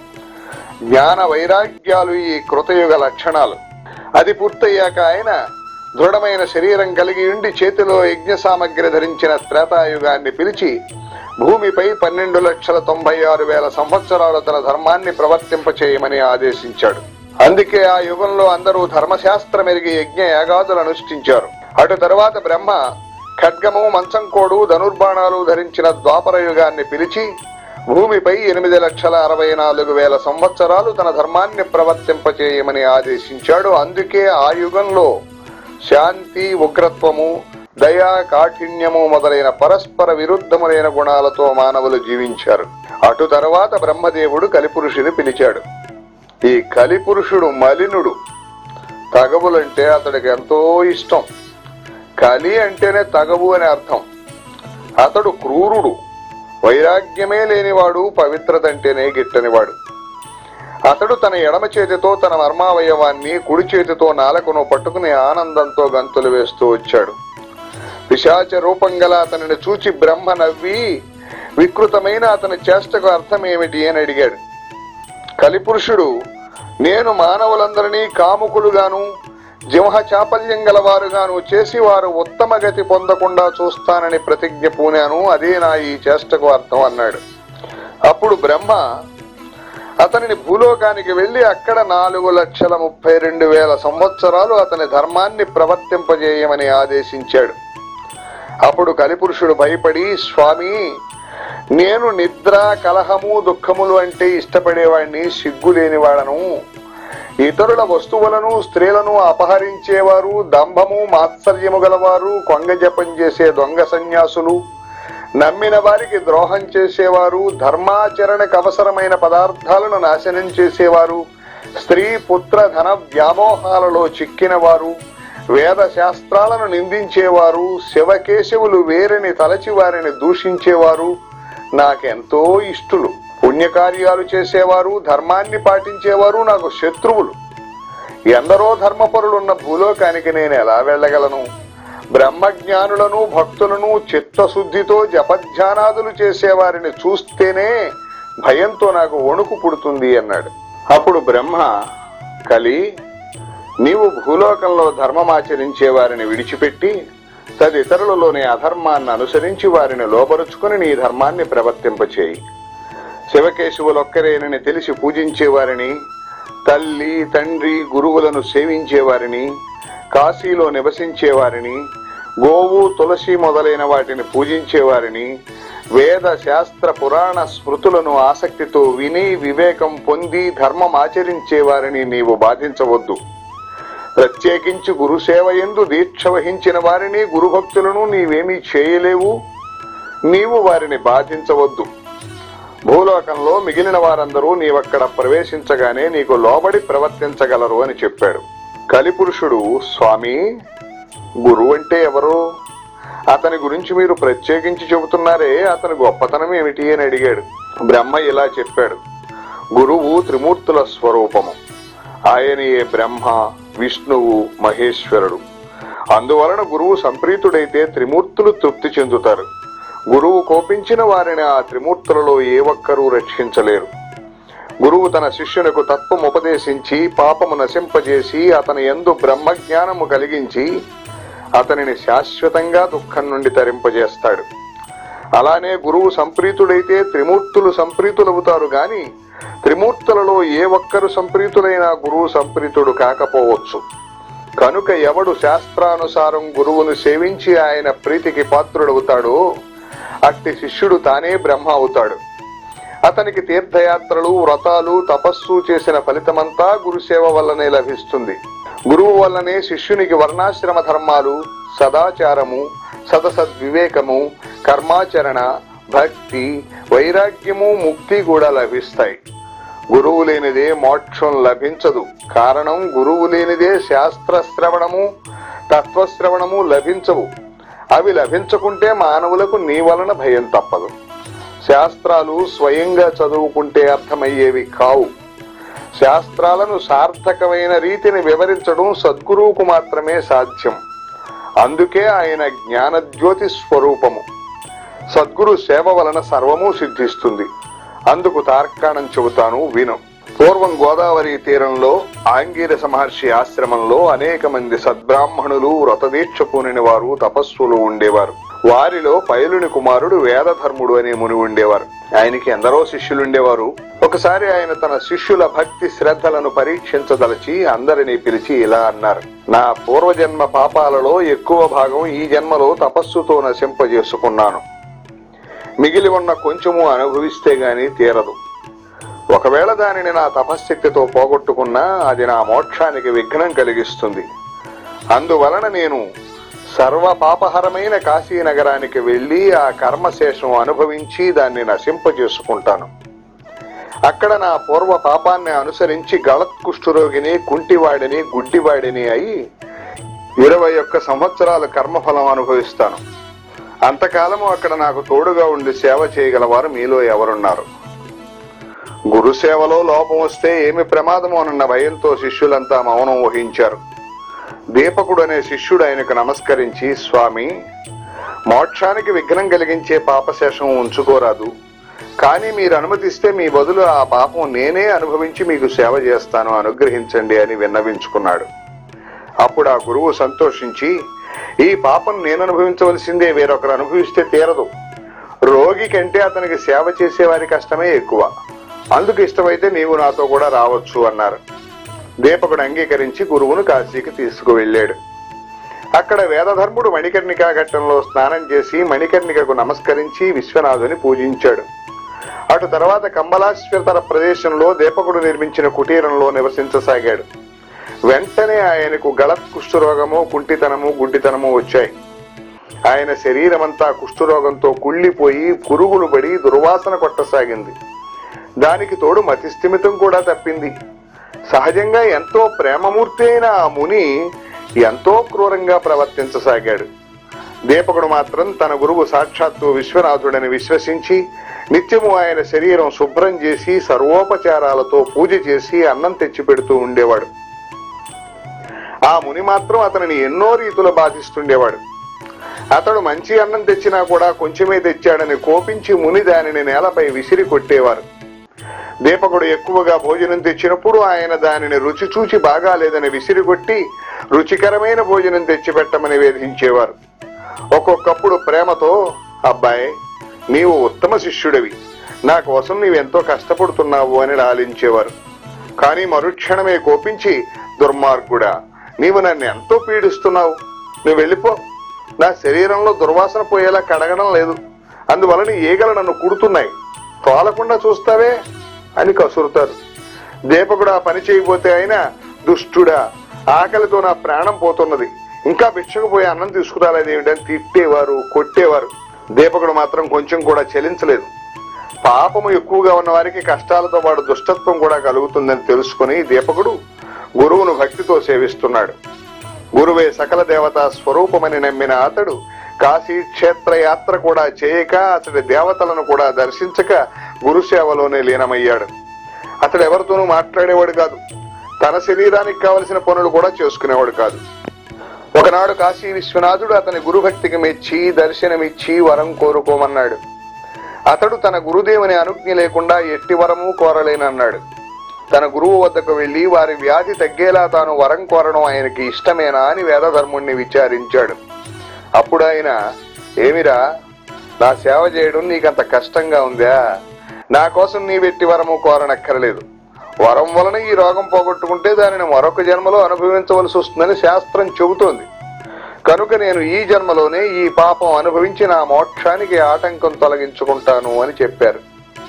జ్ఞాన వైరాగ్యాలు ఈ కృతయుగ లక్షణాలు అది పూర్తయ్యాక ఆయన దృఢమైన శరీరం కలిగి ఉండి చేతిలో యజ్ఞ సామగ్రి ధరించిన త్రేతాయుగాన్ని పిలిచి భూమిపై పన్నెండు లక్షల తొంభై ఆరు వేల సంవత్సరాలు తన ధర్మాన్ని ప్రవర్తింపచేయమని ఆదేశించాడు అందుకే ఆ యుగంలో అందరూ ధర్మశాస్త్రం ఎరిగి యజ్ఞ యాగాదులు అనుష్ఠించారు అటు తరువాత బ్రహ్మ ఖడ్గము మంచంకోడు ధనుర్బాణాలు ధరించిన ద్వాపర యుగాన్ని పిలిచి భూమిపై ఎనిమిది లక్షల అరవై నాలుగు వేల సంవత్సరాలు తన ధర్మాన్ని ప్రవర్తింపచేయమని ఆదేశించాడు అందుకే ఆ యుగంలో శాంతి ఉగ్రత్వము దయా కాఠిన్యము మొదలైన పరస్పర విరుద్ధములైన గుణాలతో మానవులు జీవించారు అటు తరువాత బ్రహ్మదేవుడు కలిపురుషుని పిలిచాడు ఈ కలిపురుషుడు మలినుడు తగవులంటే అతడికి ఎంతో ఇష్టం కలి అంటేనే తగవు అని అర్థం అతడు క్రూరుడు వైరాగ్యమే లేనివాడు పవిత్రత అంటేనే గిట్టనివాడు అతడు తన ఎడమ చేతితో తన మర్మావయవాన్ని కుడి చేతితో నాలకును పట్టుకుని ఆనందంతో గంతులు వేస్తూ వచ్చాడు పిశాచ రూపం గల అతనిని చూచి బ్రహ్మ నవ్వి వికృతమైన అతని చేష్టకు అర్థం ఏమిటి అని అడిగాడు కలిపురుషుడు నేను మానవులందరినీ కాముకులుగాను జింహ చాపల్యం గలవారుగాను చేసి వారు ఉత్తమ గతి పొందకుండా చూస్తానని ప్రతిజ్ఞ పూనాను అదే నా ఈ చేష్టకు అర్థం అన్నాడు అప్పుడు బ్రహ్మ అతనిని భూలోకానికి వెళ్లి అక్కడ నాలుగు లక్షల ముప్పై రెండు వేల సంవత్సరాలు అతని ధర్మాన్ని ప్రవర్తింపజేయమని ఆదేశించాడు అప్పుడు కలిపురుషుడు భయపడి స్వామి నేను నిద్ర కలహము దుఃఖములు అంటే ఇష్టపడేవాడిని సిగ్గు లేనివాడను ఇతరుల వస్తువులను స్త్రీలను అపహరించేవారు దంభము మాత్సర్యము గలవారు కొంగ జపం చేసే దొంగ సన్యాసులు నమ్మిన వారికి ద్రోహం చేసేవారు ధర్మాచరణకు అవసరమైన పదార్థాలను నాశనం చేసేవారు స్త్రీ పుత్ర ధన వ్యామోహాలలో చిక్కిన వారు వేద శాస్త్రాలను నిందించేవారు శివకేశవులు వేరిని తలచి వారిని దూషించేవారు నాకెంతో ఇష్టులు పుణ్యకార్యాలు చేసేవారు ధర్మాన్ని పాటించేవారు నాకు శత్రువులు ఎందరో ధర్మపరులున్న భూలోకానికి నేను ఎలా వెళ్ళగలను బ్రహ్మజ్ఞానులను భక్తులను చిత్తశుద్ధితో జపధ్యానాదులు చేసేవారిని చూస్తేనే భయంతో నాకు వణుకు పుడుతుంది అన్నాడు అప్పుడు బ్రహ్మ కలి నీవు భూలోకంలో ధర్మమాచరించే వారిని విడిచిపెట్టి తదితరులలోని అధర్మాన్ని అనుసరించి వారిని లోబరుచుకుని నీ ధర్మాన్ని ప్రవర్తింపచేయి శివకేశవులొక్కరేనని తెలిసి పూజించేవారిని తల్లి తండ్రి గురువులను సేవించేవారిని కాశీలో నివసించేవారిని గోవు తులసి మొదలైన వాటిని పూజించేవారిని వేద శాస్త్ర పురాణ స్మృతులను ఆసక్తితో విని వివేకం పొంది ధర్మం ఆచరించేవారిని నీవు బాధించవద్దు ప్రత్యేకించి గురుసేవ ఎందు దీక్ష వహించిన వారిని గురుభక్తులను నీవేమీ చేయలేవు నీవు వారిని బాధించవద్దు భూలోకంలో మిగిలిన వారందరూ నీవక్కడ ప్రవేశించగానే నీకు లోబడి ప్రవర్తించగలరు అని చెప్పాడు కలిపురుషుడు స్వామి గురువు అంటే ఎవరు అతని గురించి మీరు ప్రత్యేకించి చెబుతున్నారే అతని గొప్పతనం ఏమిటి అని అడిగాడు బ్రహ్మ ఇలా చెప్పాడు గురువు త్రిమూర్తుల స్వరూపము ఆయనయే బ్రహ్మ విష్ణువు మహేశ్వరుడు అందువలన గురువు సంప్రీతుడైతే త్రిమూర్తులు తృప్తి చెందుతారు గురువు కోపించిన వారిని ఆ త్రిమూర్తులలో ఏ ఒక్కరూ రక్షించలేరు గురువు తన శిష్యునకు తత్వం ఉపదేశించి పాపము నశింపజేసి అతని ఎందు బ్రహ్మజ్ఞానము కలిగించి అతనిని శాశ్వతంగా దుఃఖం నుండి తరింపజేస్తాడు అలానే గురువు సంప్రీతుడైతే త్రిమూర్తులు సంప్రీతులవుతారు గాని త్రిమూర్తులలో ఏ ఒక్కరు సంప్రీతులైనా గురువు సంప్రీతుడు కాకపోవచ్చు కనుక ఎవడు శాస్త్రానుసారం గురువును సేవించి ఆయన ప్రీతికి పాత్రుడవుతాడో అట్టి శిష్యుడు తానే బ్రహ్మ అవుతాడు అతనికి తీర్థయాత్రలు వ్రతాలు తపస్సు చేసిన ఫలితమంతా గురుసేవ వల్లనే లభిస్తుంది గురువు వల్లనే శిష్యునికి వర్ణాశ్రమ ధర్మాలు సదాచారము సదసద్వివేకము కర్మాచరణ భక్తి వైరాగ్యము ముక్తి కూడా లభిస్తాయి గురువు లేనిదే మోక్షం లభించదు కారణం గురువు లేనిదే శాస్త్ర శ్రవణము తత్వశ్రవణము లభించవు అవి లభించకుంటే మానవులకు నీ వలన భయం తప్పదు శాస్త్రాలు స్వయంగా చదువుకుంటే అర్థమయ్యేవి కావు శాస్త్రాలను సార్థకమైన రీతిని వివరించడం సద్గురువుకు మాత్రమే సాధ్యం అందుకే ఆయన జ్ఞానజ్యోతి స్వరూపము సద్గురు సేవ వలన సర్వము సిద్ధిస్తుంది అందుకు తార్కాణం చెబుతాను విను పూర్వం గోదావరి తీరంలో ఆంగీరస మహర్షి ఆశ్రమంలో అనేక మంది సద్బ్రాహ్మణులు వ్రతదీక్ష పూనిన వారు తపస్సులు ఉండేవారు వారిలో పైలుని కుమారుడు వేదధర్ముడు అనే ముని ఉండేవారు ఆయనకి ఎందరో శిష్యులుండేవారు ఒకసారి ఆయన తన శిష్యుల భక్తి శ్రద్ధలను పరీక్షించదలచి అందరినీ పిలిచి ఇలా అన్నారు నా పూర్వజన్మ పాపాలలో ఎక్కువ భాగం ఈ జన్మలో తపస్సుతో నశింపజేసుకున్నాను మిగిలి ఉన్న కొంచెము అనుభవిస్తే గాని తీరదు ఒకవేళ దానిని నా తపశ్శక్తితో పోగొట్టుకున్నా అది నా మోక్షానికి విఘ్నం కలిగిస్తుంది అందువలన నేను సర్వ పాపహరమైన కాశీ నగరానికి వెళ్లి ఆ కర్మశేషం అనుభవించి దాన్ని నశింపజేసుకుంటాను అక్కడ నా పూర్వ పాపాన్ని అనుసరించి గళత్ కుష్ఠరోగిని కుంటివాడిని గుడ్డివాడిని అయి ఇరవై ఒక్క సంవత్సరాల కర్మఫలం అనుభవిస్తాను అంతకాలము అక్కడ నాకు తోడుగా ఉండి సేవ చేయగలవారు మీలో ఎవరున్నారు గురు సేవలో లోపం వస్తే ఏమి ప్రమాదము అన్న భయంతో శిష్యులంతా మౌనం వహించారు దీపకుడు అనే శిష్యుడు ఆయనకు నమస్కరించి స్వామి మోక్షానికి విఘ్నం కలిగించే పాపశేషం ఉంచుకోరాదు కానీ మీరు అనుమతిస్తే మీ బదులు ఆ పాపం నేనే అనుభవించి మీకు సేవ చేస్తాను అనుగ్రహించండి అని విన్నవించుకున్నాడు అప్పుడు ఆ గురువు సంతోషించి ఈ పాపం నేను అనుభవించవలసిందే వేరొకరు అనుభవిస్తే తీరదు రోగి కంటే అతనికి సేవ చేసేవారి కష్టమే ఎక్కువ అందుకు ఇష్టమైతే నీవు నాతో కూడా రావచ్చు అన్నారు దీపకుడు అంగీకరించి గురువును కాశీకి తీసుకువెళ్ళాడు అక్కడ వేదధర్ముడు మణికర్ణికా ఘట్టంలో స్నానం చేసి మణికర్ణికకు నమస్కరించి విశ్వనాథుని పూజించాడు అటు తర్వాత కంబలాశ్వతర ప్రదేశంలో దీపకుడు నిర్మించిన కుటీరంలో నివసించసాగాడు వెంటనే ఆయనకు గళత్ కుష్ఠరోగము కుంటితనము గుడ్డితనము వచ్చాయి ఆయన శరీరమంతా కుష్ఠరోగంతో కుళ్ళిపోయి పురుగులు పడి దుర్వాసన కొట్టసాగింది దానికి తోడు మతిస్థిమితం కూడా తప్పింది సహజంగా ఎంతో ప్రేమమూర్తి అయిన ఆ ముని ఎంతో క్రూరంగా ప్రవర్తించసాగాడు దీపకుడు మాత్రం తన గురువు సాక్షాత్తు విశ్వనాథుడని విశ్వసించి నిత్యము ఆయన శరీరం శుభ్రం చేసి సర్వోపచారాలతో పూజ చేసి అన్నం తెచ్చి పెడుతూ ఉండేవాడు ఆ ముని మాత్రం అతనిని ఎన్నో రీతులు బాధిస్తుండేవాడు అతడు మంచి అన్నం తెచ్చినా కూడా కొంచెమే తెచ్చాడని కోపించి ముని దానిని నేలపై విసిరి కొట్టేవారు దీపకుడు ఎక్కువగా భోజనం తెచ్చినప్పుడు ఆయన దానిని రుచి చూచి బాగాలేదని విసిరిగొట్టి రుచికరమైన భోజనం తెచ్చిపెట్టమని వేధించేవారు ఒక్కొక్కప్పుడు ప్రేమతో అబ్బాయి నీవు ఉత్తమ శిష్యుడివి నా కోసం నీవెంతో కష్టపడుతున్నావు అని లాలించేవారు కానీ మరుక్షణమే కోపించి దుర్మార్గుడా నీవు నన్ను ఎంతో పీడిస్తున్నావు నువ్వు వెళ్ళిపో నా శరీరంలో దుర్వాసన పోయేలా కడగడం లేదు అందువలన ఈగలు నన్ను కుడుతున్నాయి తోలకుండా చూస్తావే అని కసురుతారు దీపకుడు ఆ పని చేయబోతే అయినా దుష్టుడా ఆకలితో నా ప్రాణం పోతున్నది ఇంకా భిక్షకు పోయి అన్నం తీసుకురాలేదు ఏమిటని తిట్టేవారు కొట్టేవారు దీపకుడు మాత్రం కొంచెం కూడా చెలించలేదు పాపము ఎక్కువగా ఉన్న వారికి కష్టాలతో పాటు దుష్టత్వం కూడా కలుగుతుందని తెలుసుకుని దీపకుడు గురువును భక్తితో సేవిస్తున్నాడు గురువే సకల దేవతా స్వరూపమని నమ్మిన అతడు కాశీ క్షేత్ర యాత్ర కూడా చేయక అతడి దేవతలను కూడా దర్శించక గురు సేవలోనే లీనమయ్యాడు అతడు ఎవరితోనూ మాట్లాడేవాడు కాదు తన శరీరానికి కావలసిన పనులు కూడా చేసుకునేవాడు కాదు ఒకనాడు కాశీ విశ్వనాథుడు అతని గురుభక్తికి మెచ్చి దర్శనమిచ్చి వరం కోరుకోమన్నాడు అతడు తన గురుదేవుని అనుజ్ఞ లేకుండా ఎట్టి వరము కోరలేనన్నాడు తన గురువు వద్దకు వెళ్లి వారి వ్యాధి తగ్గేలా తాను వరం కోరడం ఆయనకి ఇష్టమేనా అని వేదధర్ముణ్ణి విచారించాడు అప్పుడు ఆయన ఏమిరా నా సేవ చేయడం నీకంత కష్టంగా ఉందా నా కోసం నీ వెట్టి వరము కోరనక్కరలేదు వరం వలన ఈ రోగం పోగొట్టుకుంటే దానిని మరొక జన్మలో అనుభవించవలసి వస్తుందని శాస్త్రం చెబుతోంది కనుక నేను ఈ జన్మలోనే ఈ పాపం అనుభవించి నా మోక్షానికి ఆటంకం తొలగించుకుంటాను అని చెప్పారు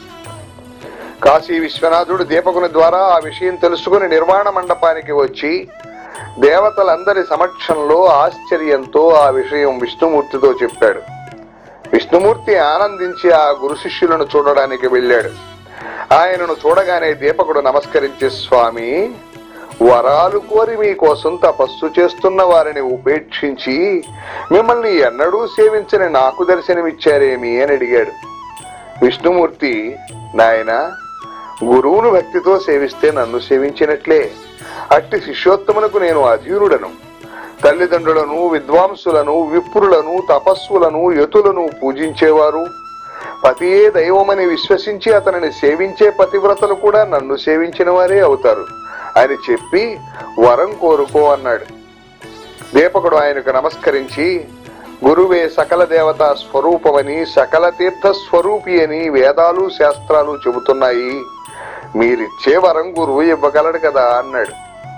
కాశీ విశ్వనాథుడు దీపకుని ద్వారా ఆ విషయం తెలుసుకుని నిర్వాణ మండపానికి వచ్చి దేవతలందరి సమక్షంలో ఆశ్చర్యంతో ఆ విషయం విష్ణుమూర్తితో చెప్పాడు విష్ణుమూర్తి ఆనందించి ఆ గురు శిష్యులను చూడడానికి వెళ్ళాడు ఆయనను చూడగానే దీపకుడు నమస్కరించి స్వామి వరాలు కోరి మీకోసం తపస్సు చేస్తున్న వారిని ఉపేక్షించి మిమ్మల్ని ఎన్నడూ సేవించని నాకు దర్శనమిచ్చారేమి అని అడిగాడు విష్ణుమూర్తి నాయన గురువును భక్తితో సేవిస్తే నన్ను సేవించినట్లే అట్టి శిష్యోత్తమునకు నేను అధీరుడను తల్లిదండ్రులను విద్వాంసులను విప్రులను తపస్సులను యతులను పూజించేవారు పతియే దైవమని విశ్వసించి అతనిని సేవించే పతివ్రతలు కూడా నన్ను సేవించిన వారే అవుతారు అని చెప్పి వరం కోరుకో అన్నాడు దీపకుడు ఆయనకు నమస్కరించి గురువే సకల దేవతా స్వరూపమని సకల తీర్థ స్వరూపి అని వేదాలు శాస్త్రాలు చెబుతున్నాయి మీరిచ్చే వరం గురువు ఇవ్వగలడు కదా అన్నాడు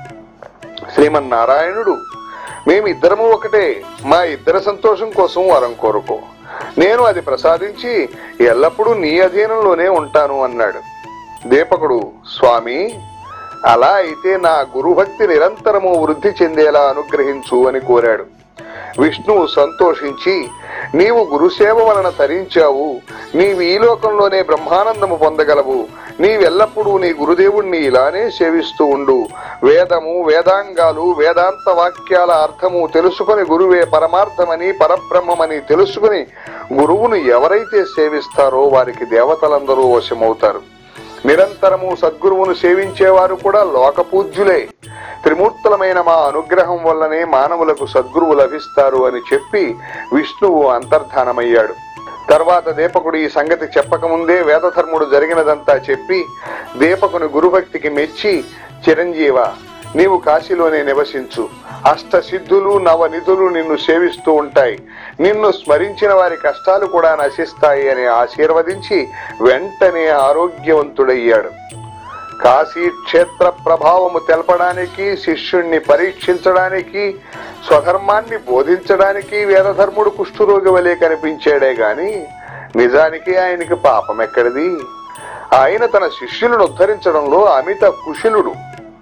శ్రీమన్నారాయణుడు మేమిద్దరము ఒకటే మా ఇద్దరి సంతోషం కోసం వరం కోరుకో నేను అది ప్రసాదించి ఎల్లప్పుడూ నీ అధీనంలోనే ఉంటాను అన్నాడు దీపకుడు స్వామి అలా అయితే నా గురుభక్తి నిరంతరము వృద్ధి చెందేలా అనుగ్రహించు అని కోరాడు విష్ణువు సంతోషించి నీవు గురుసేవ వలన తరించావు నీవు ఈ లోకంలోనే బ్రహ్మానందము పొందగలవు నీవెల్లప్పుడూ నీ గురుదేవుణ్ణి ఇలానే సేవిస్తూ ఉండు వేదము వేదాంగాలు వేదాంత వాక్యాల అర్థము తెలుసుకొని గురువే పరమార్థమని పరబ్రహ్మమని తెలుసుకుని గురువును ఎవరైతే సేవిస్తారో వారికి దేవతలందరూ వశమవుతారు నిరంతరము సద్గురువును సేవించేవారు కూడా లోకపూజ్యులే త్రిమూర్తులమైన మా అనుగ్రహం వల్లనే మానవులకు సద్గురువు లభిస్తారు అని చెప్పి విష్ణువు అంతర్ధానమయ్యాడు తర్వాత దీపకుడు ఈ సంగతి చెప్పకముందే వేదధర్ముడు జరిగినదంతా చెప్పి దీపకుని గురుభక్తికి మెచ్చి చిరంజీవ నీవు కాశీలోనే నివసించు అష్ట సిద్ధులు నవనిధులు నిన్ను సేవిస్తూ ఉంటాయి నిన్ను స్మరించిన వారి కష్టాలు కూడా నశిస్తాయి అని ఆశీర్వదించి వెంటనే ఆరోగ్యవంతుడయ్యాడు కాశీ క్షేత్ర ప్రభావము తెలపడానికి శిష్యుణ్ణి పరీక్షించడానికి స్వధర్మాన్ని బోధించడానికి వేదధర్ముడు కుష్ఠురోగి వలె కనిపించాడే గాని నిజానికి ఆయనకి పాపం ఎక్కడిది ఆయన తన శిష్యులను ఉద్ధరించడంలో అమిత కుశలుడు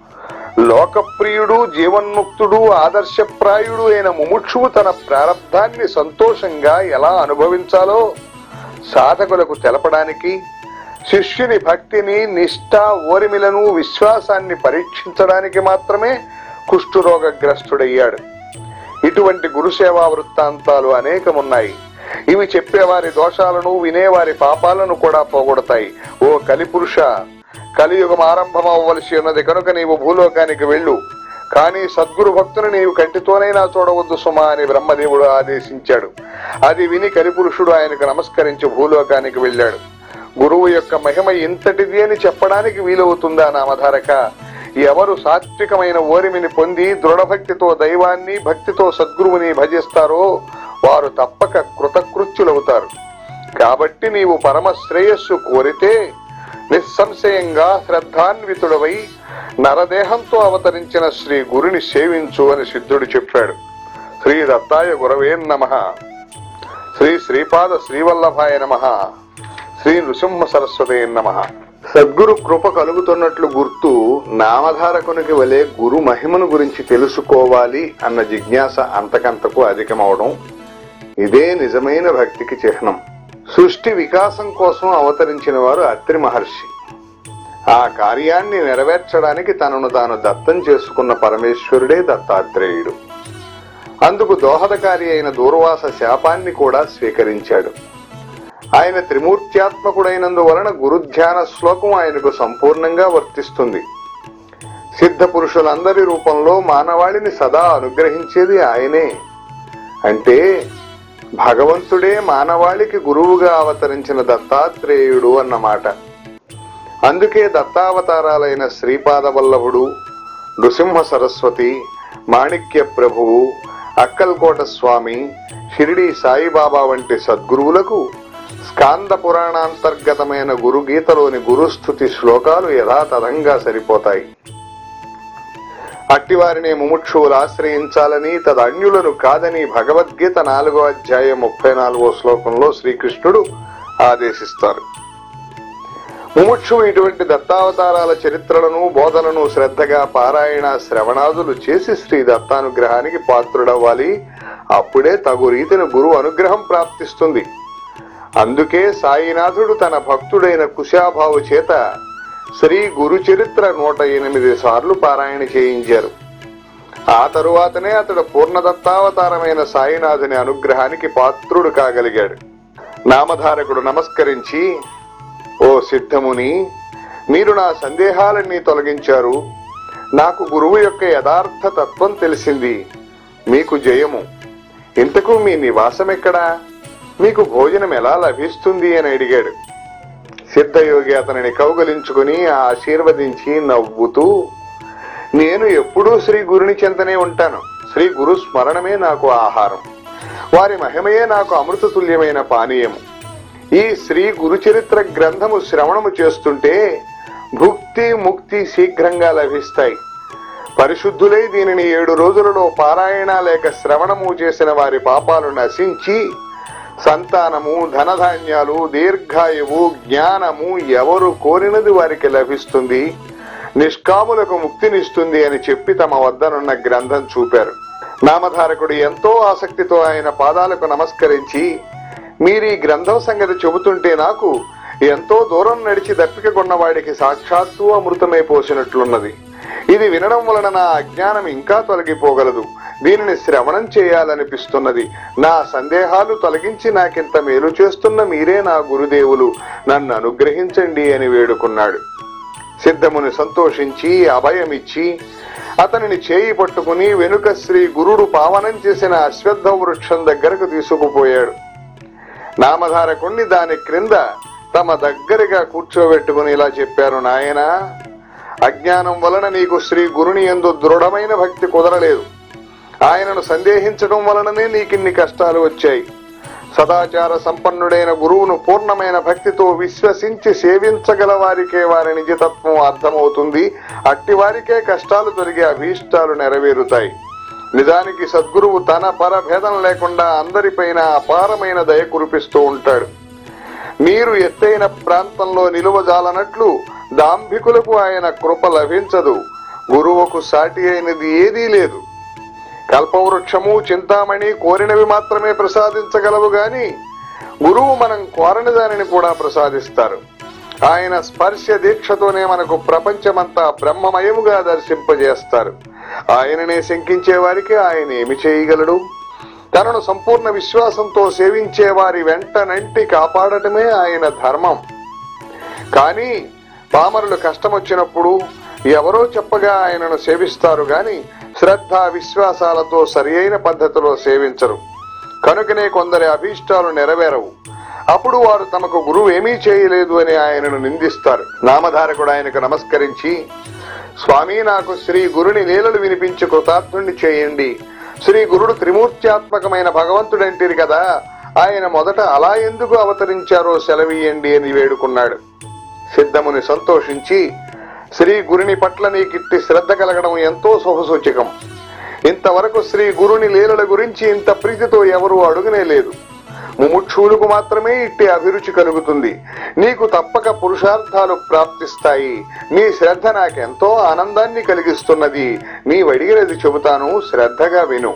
లోకప్రియుడు జీవన్ముక్తుడు ఆదర్శప్రాయుడు అయిన ముముక్షువు తన ప్రారంధాన్ని సంతోషంగా ఎలా అనుభవించాలో సాధకులకు తెలపడానికి శిష్యుని భక్తిని నిష్ఠ ఓరిమిలను విశ్వాసాన్ని పరీక్షించడానికి మాత్రమే కుష్ఠురోగగ్రస్తుడయ్యాడు ఇటువంటి గురుసేవా వృత్తాంతాలు అనేకమున్నాయి ఇవి చెప్పేవారి దోషాలను వినేవారి పాపాలను కూడా పోగొడతాయి ఓ కలిపురుష కలియుగం ఆరంభం అవ్వవలసి ఉన్నది కనుక నీవు భూలోకానికి వెళ్ళు కానీ సద్గురు భక్తుని నీవు కంటితోనైనా చూడవద్దు సుమా అని బ్రహ్మదేవుడు ఆదేశించాడు అది విని కలిపురుషుడు ఆయనకు నమస్కరించి భూలోకానికి వెళ్ళాడు గురువు యొక్క మహిమ ఇంతటిది అని చెప్పడానికి వీలవుతుందా నామధారక ఎవరు సాత్వికమైన ఓరిమిని పొంది దృఢభక్తితో దైవాన్ని భక్తితో సద్గురువుని భజిస్తారో వారు తప్పక కృతకృత్యులవుతారు కాబట్టి నీవు పరమ శ్రేయస్సు కోరితే నిస్సంశయంగా శ్రద్ధాన్వితుడవై నరదేహంతో అవతరించిన శ్రీ గురుని సేవించు అని సిద్ధుడు చెప్పాడు శ్రీ దత్తాయ గురవే నమ శ్రీ శ్రీపాద శ్రీవల్లభాయ నమ శ్రీ నృసింహ సరస్వతే నమ సద్గురు కృప కలుగుతున్నట్లు గుర్తు నామధారకునికి వలె గురు మహిమను గురించి తెలుసుకోవాలి అన్న జిజ్ఞాస అంతకంతకు అధికమవడం ఇదే నిజమైన భక్తికి చిహ్నం సృష్టి వికాసం కోసం అవతరించిన వారు అత్రి మహర్షి ఆ కార్యాన్ని నెరవేర్చడానికి తనను తాను దత్తం చేసుకున్న పరమేశ్వరుడే దత్తాత్రేయుడు అందుకు దోహదకారి అయిన దూర్వాస శాపాన్ని కూడా స్వీకరించాడు ఆయన త్రిమూర్త్యాత్మకుడైనందువలన గురుధ్యాన శ్లోకం ఆయనకు సంపూర్ణంగా వర్తిస్తుంది సిద్ధ పురుషులందరి రూపంలో మానవాళిని సదా అనుగ్రహించేది ఆయనే అంటే భగవంతుడే మానవాళికి గురువుగా అవతరించిన దత్తాత్రేయుడు అన్నమాట అందుకే దత్తావతారాలైన శ్రీపాద వల్లభుడు నృసింహ సరస్వతి మాణిక్య ప్రభువు అక్కల్కోట స్వామి షిరిడి సాయిబాబా వంటి సద్గురువులకు స్కాంద పురాణాంతర్గతమైన గురుగీతలోని గురుస్థుతి శ్లోకాలు యథాతథంగా సరిపోతాయి అట్టివారిని ముముక్షువులు ఆశ్రయించాలని తదన్యులను కాదని భగవద్గీత నాలుగో అధ్యాయం ముప్పై నాలుగో శ్లోకంలో శ్రీకృష్ణుడు ఆదేశిస్తారు ముముక్షువు ఇటువంటి దత్తావతారాల చరిత్రలను బోధలను శ్రద్ధగా పారాయణ శ్రవణాదులు చేసి శ్రీ దత్తానుగ్రహానికి పాత్రుడవ్వాలి అప్పుడే తగు రీతిన గురువు అనుగ్రహం ప్రాప్తిస్తుంది అందుకే సాయినాథుడు తన భక్తుడైన కుశాభావు చేత శ్రీ గురు చరిత్ర నూట ఎనిమిది సార్లు పారాయణ చేయించారు ఆ తరువాతనే అతడు పూర్ణదత్తావతారమైన సాయినాథుని అనుగ్రహానికి పాత్రుడు కాగలిగాడు నామధారకుడు నమస్కరించి ఓ సిద్ధముని మీరు నా సందేహాలన్నీ తొలగించారు నాకు గురువు యొక్క యథార్థ తత్వం తెలిసింది మీకు జయము ఇంతకు మీ నివాసం ఎక్కడా మీకు భోజనం ఎలా లభిస్తుంది అని అడిగాడు సిద్ధయోగి అతనిని కౌగలించుకుని ఆశీర్వదించి నవ్వుతూ నేను ఎప్పుడూ శ్రీ గురుని చెంతనే ఉంటాను శ్రీ గురు స్మరణమే నాకు ఆహారం వారి మహిమయే నాకు అమృతతుల్యమైన పానీయము ఈ శ్రీ గురు చరిత్ర గ్రంథము శ్రవణము చేస్తుంటే భుక్తి ముక్తి శీఘ్రంగా లభిస్తాయి పరిశుద్ధులై దీనిని ఏడు రోజులలో పారాయణ లేక శ్రవణము చేసిన వారి పాపాలు నశించి సంతానము ధనధాన్యాలు దీర్ఘాయువు జ్ఞానము ఎవరు కోరినది వారికి లభిస్తుంది నిష్కాములకు ముక్తినిస్తుంది అని చెప్పి తమ వద్దనున్న గ్రంథం చూపారు నామధారకుడు ఎంతో ఆసక్తితో ఆయన పాదాలకు నమస్కరించి మీరు ఈ గ్రంథం సంగతి చెబుతుంటే నాకు ఎంతో దూరం నడిచి దప్పిక కొన్నవాడికి సాక్షాత్తు అమృతమై పోసినట్లున్నది ఇది వినడం వలన నా అజ్ఞానం ఇంకా తొలగిపోగలదు దీనిని శ్రవణం చేయాలనిపిస్తున్నది నా సందేహాలు తొలగించి నాకింత మేలు చేస్తున్న మీరే నా గురుదేవులు నన్ను అనుగ్రహించండి అని వేడుకున్నాడు సిద్ధముని సంతోషించి అభయమిచ్చి అతనిని చేయి పట్టుకుని వెనుక శ్రీ గురుడు పావనం చేసిన అశ్వత్థ వృక్షం దగ్గరకు తీసుకుపోయాడు నామధారకుణ్ణి దాని క్రింద తమ దగ్గరగా కూర్చోబెట్టుకుని ఇలా చెప్పారు నాయనా అజ్ఞానం వలన నీకు శ్రీ గురుని ఎందు దృఢమైన భక్తి కుదరలేదు ఆయనను సందేహించడం వలననే నీకిన్ని కష్టాలు వచ్చాయి సదాచార సంపన్నుడైన గురువును పూర్ణమైన భక్తితో విశ్వసించి సేవించగల వారికే వారి నిజతత్వం అర్థమవుతుంది అట్టి వారికే కష్టాలు తొలగి అభీష్టాలు నెరవేరుతాయి నిజానికి సద్గురువు తన పరభేదం లేకుండా అందరిపైన అపారమైన దయ కురిపిస్తూ ఉంటాడు నీరు ఎత్తైన ప్రాంతంలో నిలువజాలనట్లు దాంభికులకు ఆయన కృప లభించదు గురువుకు సాటి అయినది ఏదీ లేదు కల్పవృక్షము చింతామణి కోరినవి మాత్రమే ప్రసాదించగలవు గాని గురువు మనం కోరని దానిని కూడా ప్రసాదిస్తారు ఆయన స్పర్శ దీక్షతోనే మనకు ప్రపంచమంతా బ్రహ్మమయముగా దర్శింపజేస్తారు ఆయననే శంకించే వారికి ఆయన ఏమి చేయగలడు తనను సంపూర్ణ విశ్వాసంతో సేవించే వారి వెంటనంటి కాపాడటమే ఆయన ధర్మం కానీ పామరులు కష్టమొచ్చినప్పుడు ఎవరో చెప్పగా ఆయనను సేవిస్తారు గాని శ్రద్ధ విశ్వాసాలతో సరియైన పద్ధతిలో సేవించరు కనుకనే కొందరి అభీష్టాలు నెరవేరవు అప్పుడు వారు తమకు గురువు ఏమీ చేయలేదు అని ఆయనను నిందిస్తారు నామధారకుడు ఆయనకు నమస్కరించి స్వామి నాకు శ్రీ గురుని లీలలు వినిపించి కృతార్థుణ్ణి చేయండి శ్రీ గురుడు త్రిమూర్త్యాత్మకమైన భగవంతుడంటిరి కదా ఆయన మొదట అలా ఎందుకు అవతరించారో సెలవీయండి అని వేడుకున్నాడు సిద్ధముని సంతోషించి శ్రీ గురుని పట్ల నీకిట్టి శ్రద్ధ కలగడం ఎంతో శుభసూచకం ఇంతవరకు శ్రీ గురుని లీలల గురించి ఇంత ప్రీతితో ఎవరూ అడుగునే లేదు ముముక్షువులకు మాత్రమే ఇట్టి అభిరుచి కలుగుతుంది నీకు తప్పక పురుషార్థాలు ప్రాప్తిస్తాయి నీ శ్రద్ధ నాకెంతో ఆనందాన్ని కలిగిస్తున్నది నీ వడిగినది చెబుతాను శ్రద్ధగా విను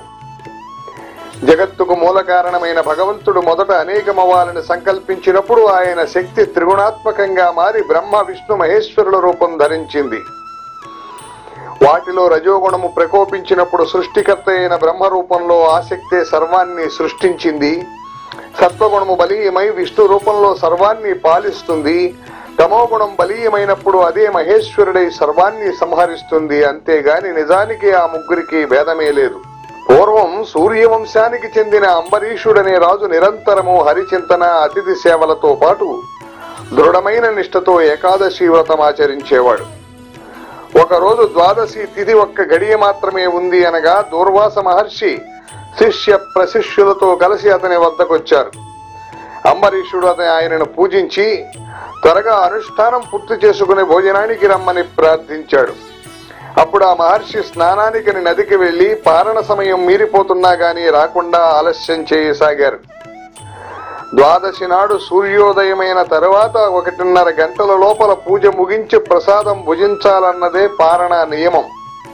జగత్తుకు మూల కారణమైన భగవంతుడు మొదట అనేకమవ్వాలని సంకల్పించినప్పుడు ఆయన శక్తి త్రిగుణాత్మకంగా మారి బ్రహ్మ విష్ణు మహేశ్వరుల రూపం ధరించింది వాటిలో రజోగుణము ప్రకోపించినప్పుడు సృష్టికర్త అయిన బ్రహ్మ రూపంలో ఆసక్తే సర్వాన్ని సృష్టించింది సత్వగుణము బలీయమై విష్ణు రూపంలో సర్వాన్ని పాలిస్తుంది తమోగుణం బలీయమైనప్పుడు అదే మహేశ్వరుడై సర్వాన్ని సంహరిస్తుంది అంతేగాని నిజానికి ఆ ముగ్గురికి భేదమే లేదు పూర్వం సూర్యవంశానికి చెందిన అంబరీషుడనే రాజు నిరంతరము హరిచింతన అతిథి సేవలతో పాటు దృఢమైన నిష్ఠతో ఏకాదశి వ్రతం ఆచరించేవాడు ఒకరోజు ద్వాదశి తిథి ఒక్క గడియ మాత్రమే ఉంది అనగా దూర్వాస మహర్షి శిష్య ప్రశిష్యులతో కలిసి అతని వద్దకొచ్చారు అంబరీషుడు అతని ఆయనను పూజించి త్వరగా అనుష్ఠానం పూర్తి చేసుకుని భోజనానికి రమ్మని ప్రార్థించాడు అప్పుడు ఆ మహర్షి స్నానానికి నదికి వెళ్లి పారణ సమయం మీరిపోతున్నా గాని రాకుండా ఆలస్యం చేయసాగారు ద్వాదశి నాడు సూర్యోదయమైన తరువాత ఒకటిన్నర గంటల లోపల పూజ ముగించి ప్రసాదం భుజించాలన్నదే పారణ నియమం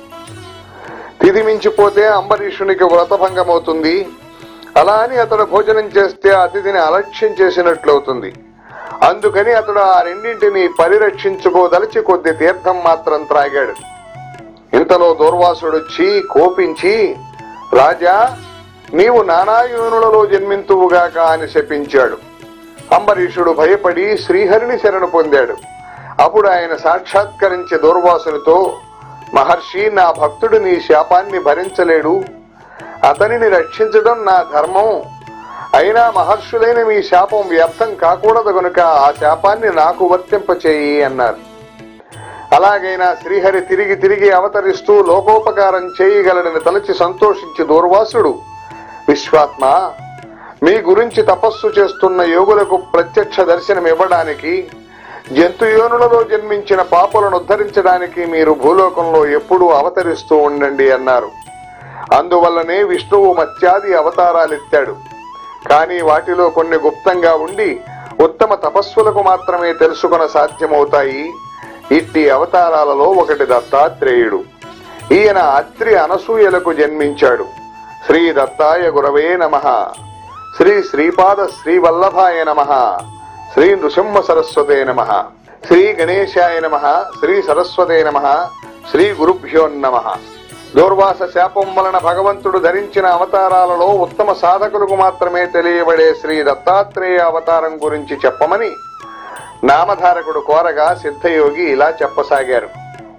తిది మించిపోతే అంబరీషునికి వ్రతభంగమవుతుంది అలా అని అతడు భోజనం చేస్తే అతిథిని అలక్ష్యం చేసినట్లవుతుంది అందుకని అతడు ఆ రెండింటిని పరిరక్షించుకోదలిచి కొద్ది తీర్థం మాత్రం త్రాగాడు ఇంతలో దూర్వాసుడొచ్చి కోపించి రాజా నీవు నానాయోనులలో జన్మింతువుగాక అని శపించాడు అంబరీషుడు భయపడి శ్రీహరిని శరణు పొందాడు అప్పుడు ఆయన సాక్షాత్కరించి దూర్వాసునితో మహర్షి నా భక్తుడు నీ శాపాన్ని భరించలేడు అతనిని రక్షించడం నా ధర్మం అయినా మహర్షులైన మీ శాపం వ్యర్థం కాకూడదు గనుక ఆ శాపాన్ని నాకు వర్తింపచేయి అన్నారు అలాగైనా శ్రీహరి తిరిగి తిరిగి అవతరిస్తూ లోకోపకారం చేయగలడని తలచి సంతోషించి దూర్వాసుడు విశ్వాత్మ మీ గురించి తపస్సు చేస్తున్న యోగులకు ప్రత్యక్ష దర్శనం ఇవ్వడానికి జంతు యోనులలో జన్మించిన పాపులను ఉద్ధరించడానికి మీరు భూలోకంలో ఎప్పుడూ అవతరిస్తూ ఉండండి అన్నారు అందువల్లనే విష్ణువు మత్స్యాది అవతారాలెత్తాడు కానీ వాటిలో కొన్ని గుప్తంగా ఉండి ఉత్తమ తపస్సులకు మాత్రమే తెలుసుకొన సాధ్యమవుతాయి ఇట్టి అవతారాలలో ఒకటి దత్తాత్రేయుడు ఈయన అత్రి అనసూయలకు జన్మించాడు శ్రీ దత్తాయ గురవే నమ శ్రీ శ్రీపాద శ్రీవల్లభాయ నమ శ్రీ నృసింహ సరస్వతే నమ శ్రీ గణేశాయ నమ శ్రీ సరస్వతే నమ శ్రీ గురుభ్యో నమ దూర్వాస శాపం వలన భగవంతుడు ధరించిన అవతారాలలో ఉత్తమ సాధకులకు మాత్రమే తెలియబడే శ్రీ దత్తాత్రేయ అవతారం గురించి చెప్పమని నామధారకుడు కోరగా సిద్ధయోగి ఇలా చెప్పసాగారు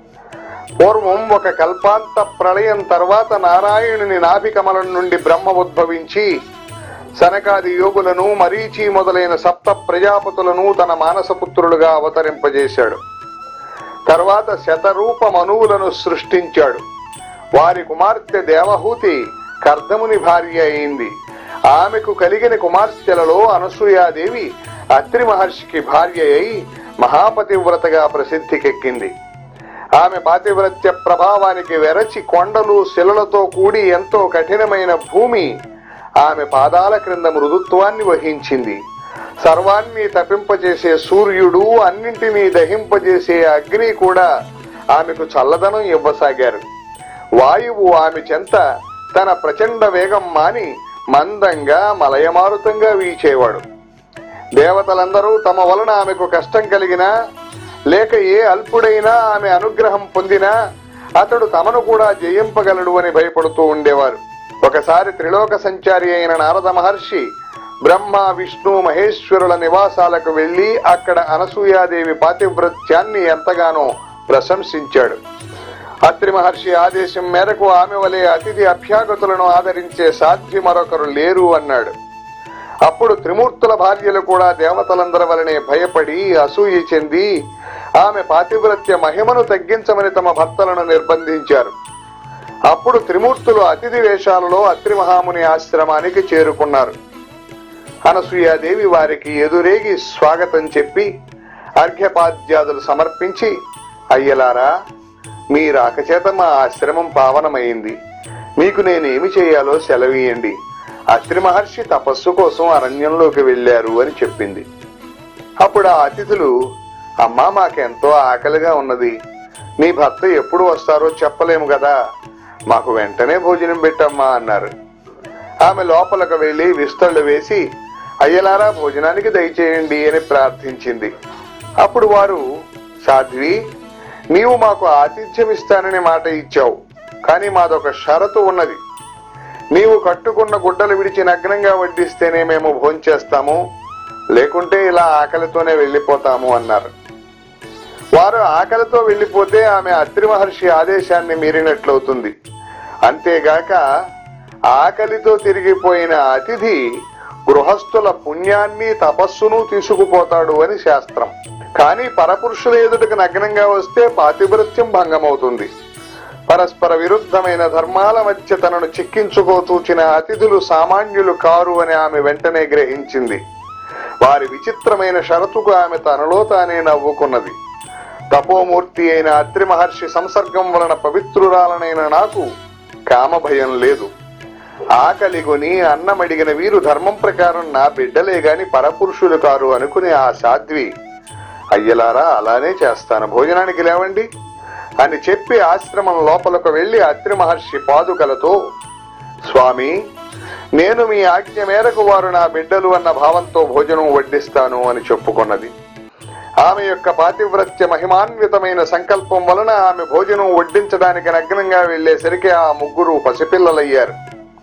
పూర్వం ఒక కల్పాంత ప్రళయం తర్వాత నారాయణుని నాభికమలం నుండి బ్రహ్మ ఉద్భవించి సనకాది యోగులను మరీచి మొదలైన సప్త ప్రజాపతులను తన మానసపుత్రులుగా అవతరింపజేశాడు తర్వాత శతరూప మనువులను సృష్టించాడు వారి కుమార్తె దేవహూతి కర్దముని భార్య అయింది ఆమెకు కలిగిన కుమార్తెలలో అనసూయాదేవి అత్రి మహర్షికి భార్య అయి మహాపతివ్రతగా ప్రసిద్ధికెక్కింది ఆమె పాతివ్రత్య ప్రభావానికి వెరచి కొండలు శిలలతో కూడి ఎంతో కఠినమైన భూమి ఆమె పాదాల క్రింద మృదుత్వాన్ని వహించింది సర్వాన్ని తపింపజేసే సూర్యుడు అన్నింటినీ దహింపజేసే అగ్ని కూడా ఆమెకు చల్లదనం ఇవ్వసాగారు వాయువు ఆమె చెంత తన ప్రచండ వేగం మాని మందంగా మలయమారుతంగా వీచేవాడు దేవతలందరూ తమ వలన ఆమెకు కష్టం కలిగినా లేక ఏ అల్పుడైనా ఆమె అనుగ్రహం పొందినా అతడు తమను కూడా జయింపగలడు అని భయపడుతూ ఉండేవారు ఒకసారి త్రిలోక సంచారి అయిన నారద మహర్షి బ్రహ్మ విష్ణు మహేశ్వరుల నివాసాలకు వెళ్లి అక్కడ అనసూయాదేవి పాతివ్రత్యాన్ని ఎంతగానో ప్రశంసించాడు అత్రి మహర్షి ఆదేశం మేరకు ఆమె వలె అతిథి అభ్యాగతులను ఆదరించే సాధ్య మరొకరు లేరు అన్నాడు అప్పుడు త్రిమూర్తుల భార్యలు కూడా దేవతలందరి వలనే భయపడి అసూయ చెంది ఆమె పాతివ్రత్య మహిమను తగ్గించమని తమ భర్తలను నిర్బంధించారు అప్పుడు త్రిమూర్తులు అతిథి వేషాలలో అత్రి మహాముని ఆశ్రమానికి చేరుకున్నారు అనసూయాదేవి వారికి ఎదురేగి స్వాగతం చెప్పి అర్ఘ్యపాద్యాదులు సమర్పించి అయ్యలారా మీ రాకచేత మా ఆశ్రమం పావనమైంది మీకు నేనేమి చేయాలో సెలవీయండి అత్రి మహర్షి తపస్సు కోసం అరణ్యంలోకి వెళ్లారు అని చెప్పింది అప్పుడు ఆ అతిథులు అమ్మా మాకెంతో ఆకలిగా ఉన్నది మీ భర్త ఎప్పుడు వస్తారో చెప్పలేము కదా మాకు వెంటనే భోజనం పెట్టమ్మా అన్నారు ఆమె లోపలకు వెళ్లి విస్తళ్ళు వేసి అయ్యలారా భోజనానికి దయచేయండి అని ప్రార్థించింది అప్పుడు వారు సాధ్వి నీవు మాకు ఆతిథ్యం ఇస్తానని మాట ఇచ్చావు కానీ మాదొక షరతు ఉన్నది నీవు కట్టుకున్న గుడ్డలు విడిచి నగ్నంగా వడ్డిస్తేనే మేము భోంచేస్తాము లేకుంటే ఇలా ఆకలితోనే వెళ్లిపోతాము అన్నారు వారు ఆకలితో వెళ్లిపోతే ఆమె అత్రి మహర్షి ఆదేశాన్ని మీరినట్లవుతుంది అంతేగాక ఆకలితో తిరిగిపోయిన అతిథి గృహస్థుల పుణ్యాన్ని తపస్సును తీసుకుపోతాడు అని శాస్త్రం కానీ పరపురుషుల ఎదుటకు నగ్నంగా వస్తే పాతివృత్యం భంగమవుతుంది పరస్పర విరుద్ధమైన ధర్మాల మధ్య తనను చిక్కించుకో చూచిన అతిథులు సామాన్యులు కారు అని ఆమె వెంటనే గ్రహించింది వారి విచిత్రమైన షరతుకు ఆమె తనలో తానే నవ్వుకున్నది తపోమూర్తి అయిన అత్రి మహర్షి సంసర్గం వలన పవిత్రురాలనైన నాకు కామభయం లేదు ఆకలిగొని అన్నమడిగిన వీరు ధర్మం ప్రకారం నా బిడ్డలే గాని పరపురుషులు కారు అనుకుని ఆ సాధ్వి అయ్యలారా అలానే చేస్తాను భోజనానికి లేవండి అని చెప్పి ఆశ్రమం లోపలకు వెళ్లి అత్రి మహర్షి పాదుకలతో స్వామి నేను మీ ఆజ్ఞ మేరకు వారు నా బిడ్డలు అన్న భావంతో భోజనం వడ్డిస్తాను అని చెప్పుకున్నది ఆమె యొక్క పాతివ్రత్య మహిమాన్వితమైన సంకల్పం వలన ఆమె భోజనం వడ్డించడానికి నగ్నంగా వెళ్లేసరికి ఆ ముగ్గురు పసిపిల్లలయ్యారు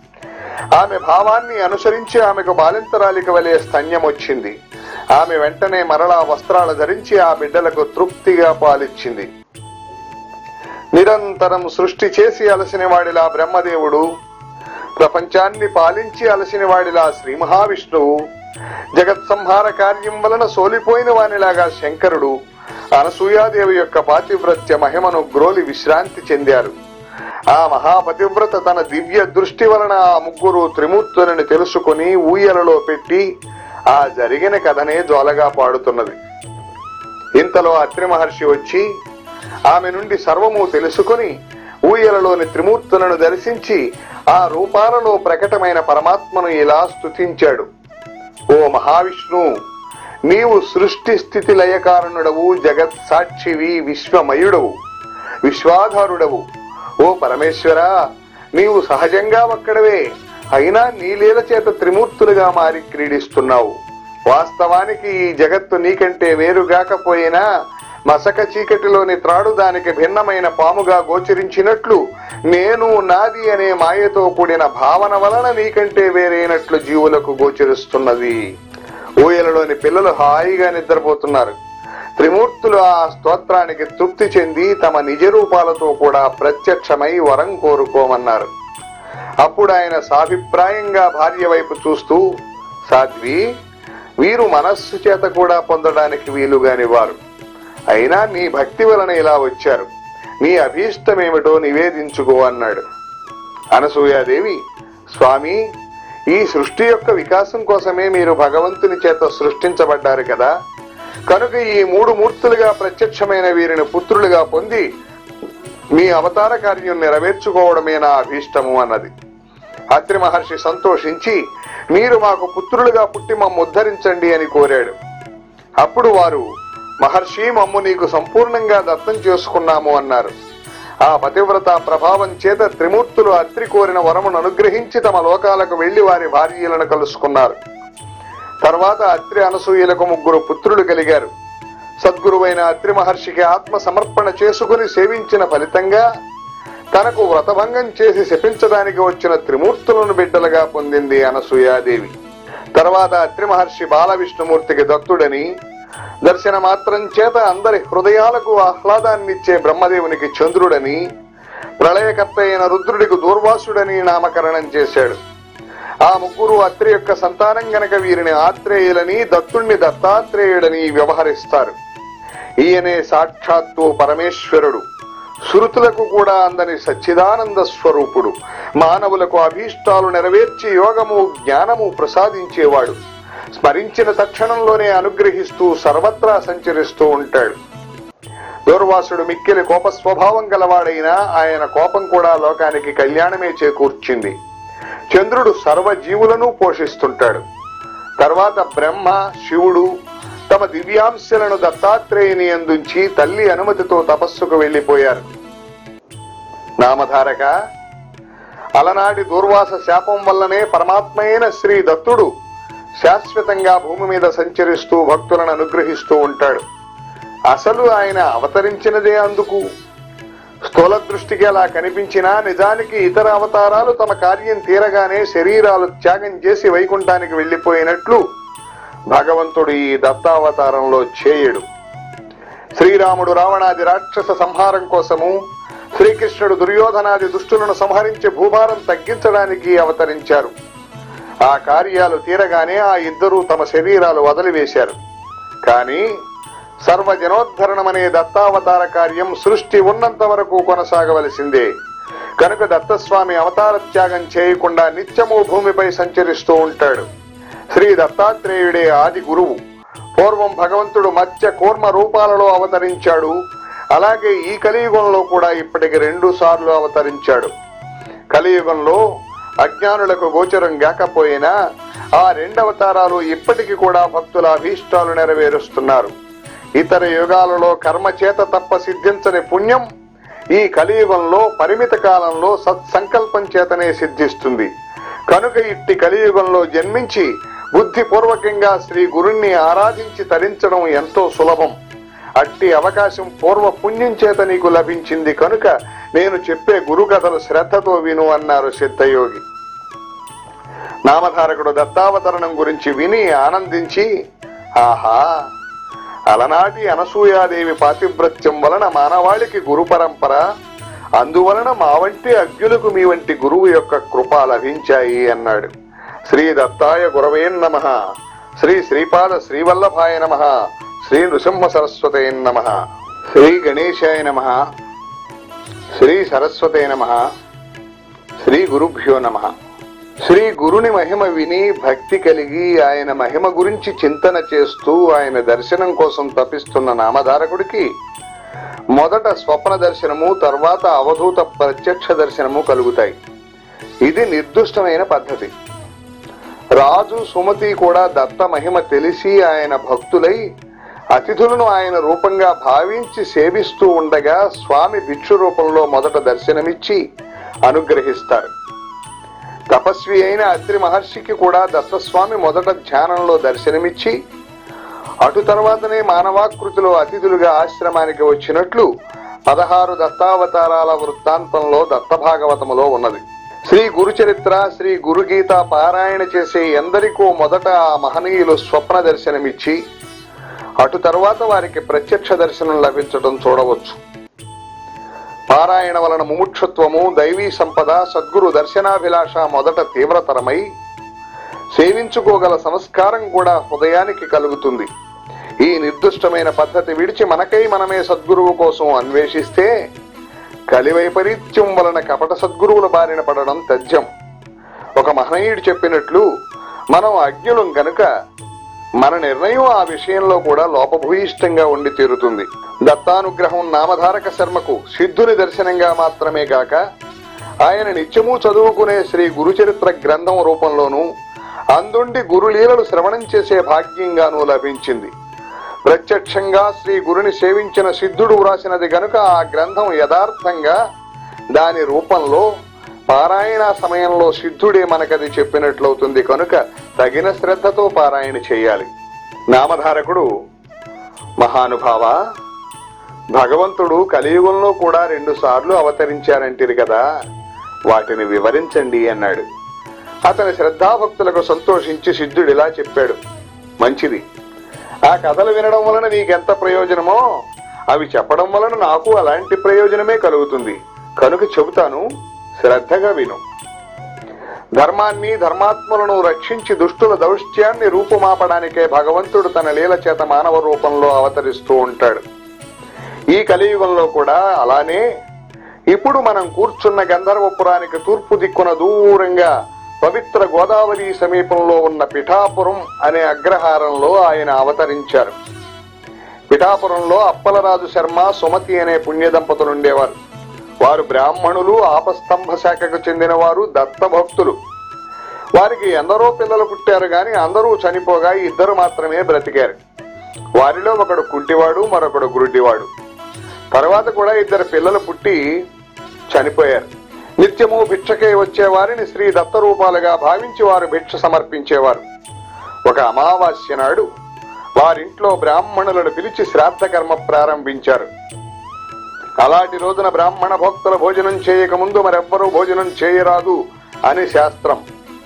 ఆమె భావాన్ని అనుసరించి ఆమెకు బాలింతరాలిక వలె స్తన్యం వచ్చింది ఆమె వెంటనే మరలా వస్త్రాలు ధరించి ఆ బిడ్డలకు తృప్తిగా పాలిచ్చింది నిరంతరం సృష్టి చేసి అలసిన వాడిలా బ్రహ్మదేవుడు ప్రపంచాన్ని పాలించి అలసిన వాడిలా శ్రీ మహావిష్ణువు జగత్ సంహార కార్యం వలన సోలిపోయిన వానిలాగా శంకరుడు అనసూయాదేవి యొక్క పాతివ్రత్య మహిమను గ్రోలి విశ్రాంతి చెందారు ఆ మహాపతివ్రత తన దివ్య దృష్టి వలన ఆ ముగ్గురు త్రిమూర్తులని తెలుసుకుని ఊయలలో పెట్టి ఆ జరిగిన కథనే జోలగా పాడుతున్నది ఇంతలో అత్రి మహర్షి వచ్చి ఆమె నుండి సర్వము తెలుసుకుని ఊయలలోని త్రిమూర్తులను దర్శించి ఆ రూపాలలో ప్రకటమైన పరమాత్మను ఇలా స్తుతించాడు ఓ మహావిష్ణు నీవు సృష్టి స్థితి లయకారణుడవు జగత్ సాక్షివి విశ్వమయుడవు విశ్వాధారుడవు ఓ పరమేశ్వర నీవు సహజంగా ఒక్కడవే అయినా నీ లీల చేత త్రిమూర్తులుగా మారి క్రీడిస్తున్నావు వాస్తవానికి ఈ జగత్తు నీకంటే వేరుగాకపోయినా మసక చీకటిలోని త్రాడు దానికి భిన్నమైన పాముగా గోచరించినట్లు నేను నాది అనే మాయతో కూడిన భావన వలన నీకంటే వేరైనట్లు జీవులకు గోచరిస్తున్నది ఊయలలోని పిల్లలు హాయిగా నిద్రపోతున్నారు త్రిమూర్తులు ఆ స్తోత్రానికి తృప్తి చెంది తమ నిజ రూపాలతో కూడా ప్రత్యక్షమై వరం కోరుకోమన్నారు అప్పుడు ఆయన సాభిప్రాయంగా భార్య వైపు చూస్తూ సాధ్వి వీరు మనస్సు చేత కూడా పొందడానికి వీలుగాని వారు అయినా నీ భక్తి వలన ఇలా వచ్చారు నీ అభీష్టమేమిటో నివేదించుకో అన్నాడు అనసూయాదేవి స్వామి ఈ సృష్టి యొక్క వికాసం కోసమే మీరు భగవంతుని చేత సృష్టించబడ్డారు కదా కనుక ఈ మూడు మూర్తులుగా ప్రత్యక్షమైన వీరిని పుత్రులుగా పొంది మీ అవతార కార్యం నెరవేర్చుకోవడమే నా అభీష్టము అన్నది అత్రి మహర్షి సంతోషించి మీరు మాకు పుత్రులుగా పుట్టి మమ్ము ఉద్ధరించండి అని కోరాడు అప్పుడు వారు మహర్షి మమ్ము నీకు సంపూర్ణంగా దత్తం చేసుకున్నాము అన్నారు ఆ పతివ్రత ప్రభావం చేత త్రిమూర్తులు అత్రి కోరిన వరమును అనుగ్రహించి తమ లోకాలకు వెళ్లి వారి భార్యలను కలుసుకున్నారు తర్వాత అత్రి అనసూయలకు ముగ్గురు పుత్రులు కలిగారు సద్గురువైన అత్రి మహర్షికి ఆత్మ సమర్పణ చేసుకుని సేవించిన ఫలితంగా తనకు వ్రతభంగం చేసి శపించడానికి వచ్చిన త్రిమూర్తులను బిడ్డలుగా పొందింది అనసూయాదేవి తర్వాత అత్రి మహర్షి బాల విష్ణుమూర్తికి దత్తుడని దర్శన మాత్రం చేత అందరి హృదయాలకు ఆహ్లాదాన్నిచ్చే బ్రహ్మదేవునికి చంద్రుడని ప్రళయకర్త అయిన రుద్రుడికి దూర్వాసుడని నామకరణం చేశాడు ఆ ముగ్గురు అత్రి యొక్క సంతానం గనక వీరిని ఆత్రేయులని దత్తుణ్ణి దత్తాత్రేయుడని వ్యవహరిస్తారు ఈయనే సాక్షాత్తు పరమేశ్వరుడు శృతులకు కూడా అందని సచ్చిదానంద స్వరూపుడు మానవులకు అభీష్టాలు నెరవేర్చి యోగము జ్ఞానము ప్రసాదించేవాడు స్మరించిన తక్షణంలోనే అనుగ్రహిస్తూ సర్వత్రా సంచరిస్తూ ఉంటాడు దూర్వాసుడు మిక్కిలి కోప స్వభావం గలవాడైనా ఆయన కోపం కూడా లోకానికి కళ్యాణమే చేకూర్చింది చంద్రుడు సర్వజీవులను పోషిస్తుంటాడు తర్వాత బ్రహ్మ శివుడు తమ దివ్యాంశలను దత్తాత్రేయుని అందుంచి తల్లి అనుమతితో తపస్సుకు వెళ్లిపోయారు నామధారక అలనాటి దూర్వాస శాపం వల్లనే పరమాత్మైన శ్రీ దత్తుడు శాశ్వతంగా భూమి మీద సంచరిస్తూ భక్తులను అనుగ్రహిస్తూ ఉంటాడు అసలు ఆయన అవతరించినదే అందుకు స్థూల దృష్టికి అలా కనిపించినా నిజానికి ఇతర అవతారాలు తమ కార్యం తీరగానే శరీరాలు త్యాగం చేసి వైకుంఠానికి వెళ్లిపోయినట్లు భగవంతుడు ఈ దత్తావతారంలో చేయడు శ్రీరాముడు రావణాది రాక్షస సంహారం కోసము శ్రీకృష్ణుడు దుర్యోధనాది దుష్టులను సంహరించి భూభారం తగ్గించడానికి అవతరించారు ఆ కార్యాలు తీరగానే ఆ ఇద్దరూ తమ శరీరాలు వదిలివేశారు కానీ సర్వజనోద్ధరణమనే దత్తావతార కార్యం సృష్టి ఉన్నంత వరకు కొనసాగవలసిందే కనుక దత్తస్వామి అవతార త్యాగం చేయకుండా నిత్యము భూమిపై సంచరిస్తూ ఉంటాడు శ్రీ దత్తాత్రేయుడే ఆది గురువు పూర్వం భగవంతుడు మత్స్య కూర్మ రూపాలలో అవతరించాడు అలాగే ఈ కలియుగంలో కూడా ఇప్పటికి రెండు సార్లు అవతరించాడు కలియుగంలో అజ్ఞానులకు గోచరం కాకపోయినా ఆ రెండవతారాలు ఇప్పటికి కూడా భక్తుల అభీష్టాలు నెరవేరుస్తున్నారు ఇతర యుగాలలో కర్మ చేత తప్ప సిద్ధించని పుణ్యం ఈ కలియుగంలో పరిమిత కాలంలో సత్సంకల్పం చేతనే సిద్ధిస్తుంది కనుక ఇట్టి కలియుగంలో జన్మించి బుద్ధిపూర్వకంగా శ్రీ గురుణ్ణి ఆరాధించి తరించడం ఎంతో సులభం అట్టి అవకాశం పూర్వ పుణ్యం చేత నీకు లభించింది కనుక నేను చెప్పే గురు కథలు శ్రద్ధతో విను అన్నారు సిద్ధయోగి నామధారకుడు దత్తావతరణం గురించి విని ఆనందించి ఆహా అలనాటి అనసూయాదేవి పాతివ్రత్యం వలన మానవాళికి గురు పరంపర అందువలన మా వంటి అజ్ఞులకు మీ వంటి గురువు యొక్క కృప లభించాయి అన్నాడు శ్రీ దత్తాయ గురవే నమ శ్రీ శ్రీపాద శ్రీవల్లభాయ నమ శ్రీ నృసింహ సరస్వతే నమ శ్రీ గణేశాయ నమ శ్రీ సరస్వతే నమ శ్రీ గురుభ్యో నమ శ్రీ గురుని మహిమ విని భక్తి కలిగి ఆయన మహిమ గురించి చింతన చేస్తూ ఆయన దర్శనం కోసం తపిస్తున్న నామధారకుడికి మొదట స్వప్న దర్శనము తర్వాత అవధూత ప్రత్యక్ష దర్శనము కలుగుతాయి ఇది నిర్దుష్టమైన పద్ధతి రాజు సుమతి కూడా దత్త మహిమ తెలిసి ఆయన భక్తులై అతిథులను ఆయన రూపంగా భావించి సేవిస్తూ ఉండగా స్వామి భిక్షు రూపంలో మొదట దర్శనమిచ్చి అనుగ్రహిస్తారు తపస్వి అయిన అత్రి మహర్షికి కూడా దత్తస్వామి మొదట ధ్యానంలో దర్శనమిచ్చి అటు తర్వాతనే మానవాకృతిలో అతిథులుగా ఆశ్రమానికి వచ్చినట్లు పదహారు దత్తావతారాల వృత్తాంతంలో దత్త భాగవతములో ఉన్నది శ్రీ గురు చరిత్ర శ్రీ గురు గీత పారాయణ చేసే ఎందరికో మొదట ఆ మహనీయులు స్వప్న దర్శనమిచ్చి అటు తర్వాత వారికి ప్రత్యక్ష దర్శనం లభించడం చూడవచ్చు పారాయణ వలన ముముక్షత్వము దైవీ సంపద సద్గురు దర్శనాభిలాష మొదట తీవ్రతరమై సేవించుకోగల సంస్కారం కూడా హృదయానికి కలుగుతుంది ఈ నిర్దిష్టమైన పద్ధతి విడిచి మనకై మనమే సద్గురువు కోసం అన్వేషిస్తే కలి వైపరీత్యం వలన కపట సద్గురువుల బారిన పడడం తథ్యం ఒక మహనీయుడు చెప్పినట్లు మనం అజ్ఞులం గనుక మన నిర్ణయం ఆ విషయంలో కూడా లోపభూయిష్టంగా ఉండి తీరుతుంది దత్తానుగ్రహం నామధారక శర్మకు సిద్ధుని దర్శనంగా మాత్రమే కాక ఆయన నిత్యము చదువుకునే శ్రీ గురుచరిత్ర గ్రంథం రూపంలోనూ అందుండి గురులీలలు శ్రవణం చేసే భాగ్యంగానూ లభించింది ప్రత్యక్షంగా శ్రీ గురుని సేవించిన సిద్ధుడు వ్రాసినది గనుక ఆ గ్రంథం యథార్థంగా దాని రూపంలో పారాయణ సమయంలో సిద్ధుడే మనకది చెప్పినట్లవుతుంది కనుక తగిన శ్రద్ధతో పారాయణ చేయాలి నామధారకుడు మహానుభావ భగవంతుడు కలియుగంలో కూడా రెండు సార్లు అవతరించారంటిరి కదా వాటిని వివరించండి అన్నాడు అతని శ్రద్ధాభక్తులకు సంతోషించి సిద్ధుడు ఇలా చెప్పాడు మంచిది ఆ కథలు వినడం వలన నీకెంత ప్రయోజనమో అవి చెప్పడం వలన నాకు అలాంటి ప్రయోజనమే కలుగుతుంది కనుక చెబుతాను శ్రద్ధగా విను ధర్మాన్ని ధర్మాత్మలను రక్షించి దుష్టుల దౌష్ట్యాన్ని రూపుమాపడానికే భగవంతుడు తన లీల చేత మానవ రూపంలో అవతరిస్తూ ఉంటాడు ఈ కలియుగంలో కూడా అలానే ఇప్పుడు మనం కూర్చున్న గంధర్వపురానికి తూర్పు దిక్కున దూరంగా పవిత్ర గోదావరి సమీపంలో ఉన్న పిఠాపురం అనే అగ్రహారంలో ఆయన అవతరించారు పిఠాపురంలో అప్పలరాజు శర్మ సుమతి అనే పుణ్య దంపతులు ఉండేవారు వారు బ్రాహ్మణులు ఆపస్తంభ శాఖకు చెందిన వారు దత్తభక్తులు వారికి ఎందరో పిల్లలు పుట్టారు గాని అందరూ చనిపోగా ఇద్దరు మాత్రమే బ్రతికారు వారిలో ఒకడు కుంటివాడు మరొకడు గురుడివాడు తర్వాత కూడా ఇద్దరు పిల్లలు పుట్టి చనిపోయారు నిత్యము భిక్షకే వచ్చే వారిని శ్రీ దత్తరూపాలుగా భావించి వారు భిక్ష సమర్పించేవారు ఒక అమావాస్య నాడు వారింట్లో బ్రాహ్మణులను పిలిచి శ్రాద్ధ కర్మ ప్రారంభించారు అలాంటి రోజున బ్రాహ్మణ భక్తుల భోజనం చేయక ముందు మరెవ్వరూ భోజనం చేయరాదు అని శాస్త్రం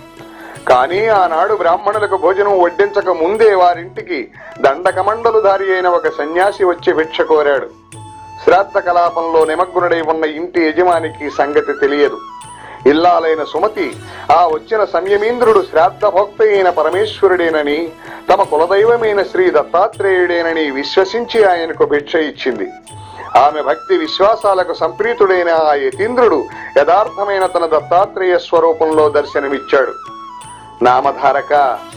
కానీ ఆనాడు బ్రాహ్మణులకు భోజనం వడ్డించక ముందే వారింటికి దండకమండలుధారి అయిన ఒక సన్యాసి వచ్చి భిక్ష కోరాడు శ్రాద్ధ కలాపంలో నిమగ్నుడై ఉన్న ఇంటి యజమానికి సంగతి తెలియదు ఇల్లాలైన సుమతి ఆ వచ్చిన సంయమీంద్రుడు శ్రాద్ధ భోక్త అయిన పరమేశ్వరుడేనని తమ కులదైవమైన శ్రీ దత్తాత్రేయుడేనని విశ్వసించి ఆయనకు భిక్ష ఇచ్చింది ఆమె భక్తి విశ్వాసాలకు సంప్రీతుడైన ఆ యతీంద్రుడు యథార్థమైన తన దత్తాత్రేయ స్వరూపంలో దర్శనమిచ్చాడు నామధారక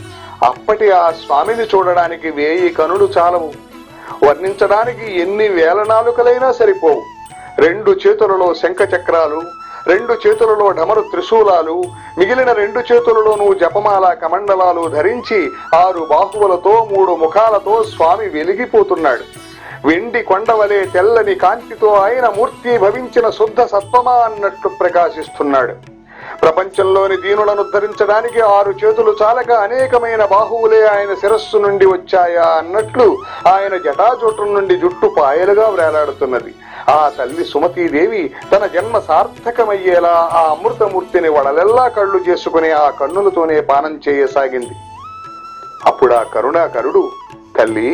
అప్పటి ఆ స్వామిని చూడడానికి వేయి కనులు చాలవు వర్ణించడానికి ఎన్ని వేల నాలుకలైనా సరిపోవు రెండు చేతులలో శంఖ చక్రాలు రెండు చేతులలో ఢమరు త్రిశూలాలు మిగిలిన రెండు చేతులలోనూ జపమాల కమండలాలు ధరించి ఆరు బాహువులతో మూడు ముఖాలతో స్వామి వెలిగిపోతున్నాడు వెండి కొండవలే తెల్లని కాంతితో ఆయన మూర్తి భవించిన శుద్ధ సత్వమా అన్నట్లు ప్రకాశిస్తున్నాడు ప్రపంచంలోని దీనులను ఉద్ధరించడానికి ఆరు చేతులు చాలక అనేకమైన బాహువులే ఆయన శిరస్సు నుండి వచ్చాయా అన్నట్లు ఆయన జటాజూటం నుండి జుట్టు పాయలుగా వేలాడుతున్నది ఆ తల్లి సుమతీదేవి తన జన్మ సార్థకమయ్యేలా ఆ అమృతమూర్తిని వడలెల్లా కళ్ళు చేసుకుని ఆ కన్నులతోనే పానం చేయసాగింది అప్పుడు ఆ కరుణాకరుడు తల్లి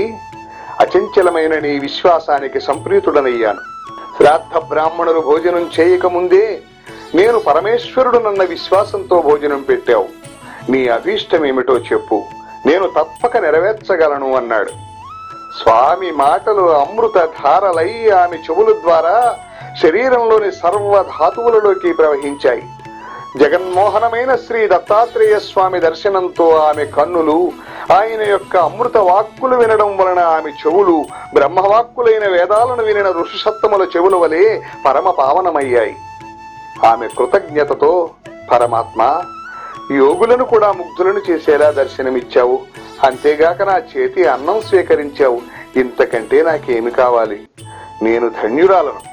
అచంచలమైన నీ విశ్వాసానికి సంప్రీతుడనయ్యాను శ్రాద్ధ బ్రాహ్మణులు భోజనం చేయకముందే నేను పరమేశ్వరుడునన్న విశ్వాసంతో భోజనం పెట్టావు నీ అభీష్టమేమిటో చెప్పు నేను తప్పక నెరవేర్చగలను అన్నాడు స్వామి మాటలు అమృత ధారలై ఆమె చెవుల ద్వారా శరీరంలోని సర్వ ధాతువులలోకి ప్రవహించాయి జగన్మోహనమైన శ్రీ దత్తాత్రేయ స్వామి దర్శనంతో ఆమె కన్నులు ఆయన యొక్క అమృత వాక్కులు వినడం వలన ఆమె చెవులు బ్రహ్మవాక్కులైన వేదాలను వినిన ఋషిసత్తముల చెవుల వలె పరమ పావనమయ్యాయి ఆమె కృతజ్ఞతతో పరమాత్మ యోగులను కూడా ముగ్ధులను చేసేలా దర్శనమిచ్చావు అంతేగాక నా చేతి అన్నం స్వీకరించావు ఇంతకంటే నాకేమి కావాలి నేను ధన్యురాలను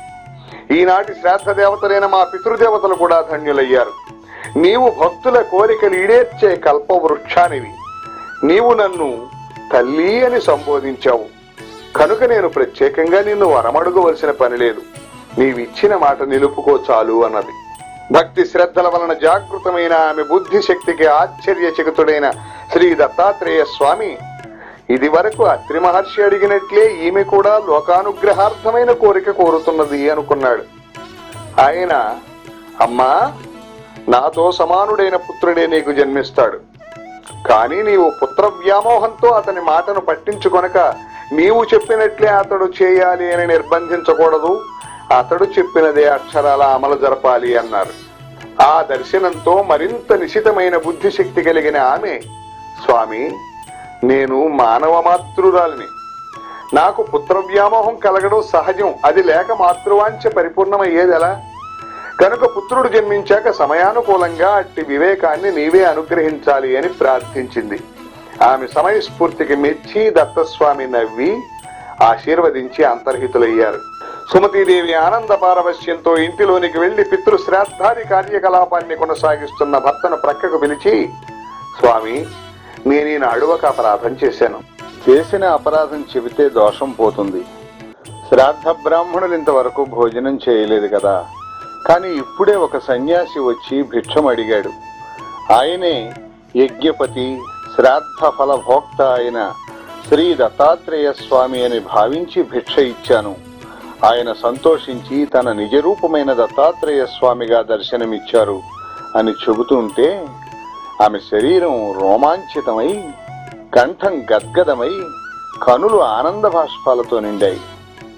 ఈనాటి శ్రాద్ధ దేవతలైన మా పితృదేవతలు కూడా ధన్యులయ్యారు నీవు భక్తుల కోరికలు ఈడేర్చే కల్పవృక్షానివి నీవు నన్ను తల్లి అని సంబోధించావు కనుక నేను ప్రత్యేకంగా నిన్ను వరమడుగవలసిన పని లేదు నీవిచ్చిన మాట నిలుపుకో చాలు అన్నది భక్తి శ్రద్ధల వలన జాగృతమైన ఆమె బుద్ధి శక్తికి ఆశ్చర్యచకితుడైన శ్రీ దత్తాత్రేయ స్వామి ఇది వరకు అత్రి మహర్షి అడిగినట్లే ఈమె కూడా లోకానుగ్రహార్థమైన కోరిక కోరుతున్నది అనుకున్నాడు ఆయన అమ్మా నాతో సమానుడైన పుత్రుడే నీకు జన్మిస్తాడు కానీ నీవు పుత్ర వ్యామోహంతో అతని మాటను పట్టించుకొనక నీవు చెప్పినట్లే అతడు చేయాలి అని నిర్బంధించకూడదు అతడు చెప్పినదే అక్షరాల అమలు జరపాలి అన్నారు ఆ దర్శనంతో మరింత నిశితమైన బుద్ధిశక్తి కలిగిన ఆమె స్వామి నేను మానవ మాతృరాలిని నాకు పుత్ర వ్యామోహం కలగడం సహజం అది లేక మాతృవాంఛ పరిపూర్ణమయ్యేది ఎలా కనుక పుత్రుడు జన్మించాక సమయానుకూలంగా అట్టి వివేకాన్ని నీవే అనుగ్రహించాలి అని ప్రార్థించింది ఆమె సమయస్ఫూర్తికి మెచ్చి దత్తస్వామి నవ్వి ఆశీర్వదించి అంతర్హితులయ్యారు సుమతీదేవి ఆనంద పారవశ్యంతో ఇంటిలోనికి వెళ్లి పితృ శ్రాద్ధాది కార్యకలాపాన్ని కొనసాగిస్తున్న భర్తను ప్రక్కకు పిలిచి స్వామి నేను ఈనాడు ఒక అపరాధం చేశాను చేసిన అపరాధం చెబితే దోషం పోతుంది శ్రాద్ధ బ్రాహ్మణులు ఇంతవరకు భోజనం చేయలేదు కదా కానీ ఇప్పుడే ఒక సన్యాసి వచ్చి భిక్షం అడిగాడు ఆయనే యజ్ఞపతి శ్రాద్ధ ఫల భోక్త అయిన శ్రీ దత్తాత్రేయ స్వామి అని భావించి భిక్ష ఇచ్చాను ఆయన సంతోషించి తన నిజ రూపమైన దత్తాత్రేయ స్వామిగా దర్శనమిచ్చారు అని చెబుతుంటే ఆమె శరీరం రోమాంచితమై కంఠం గద్గదమై కనులు ఆనంద బాష్పాలతో నిండాయి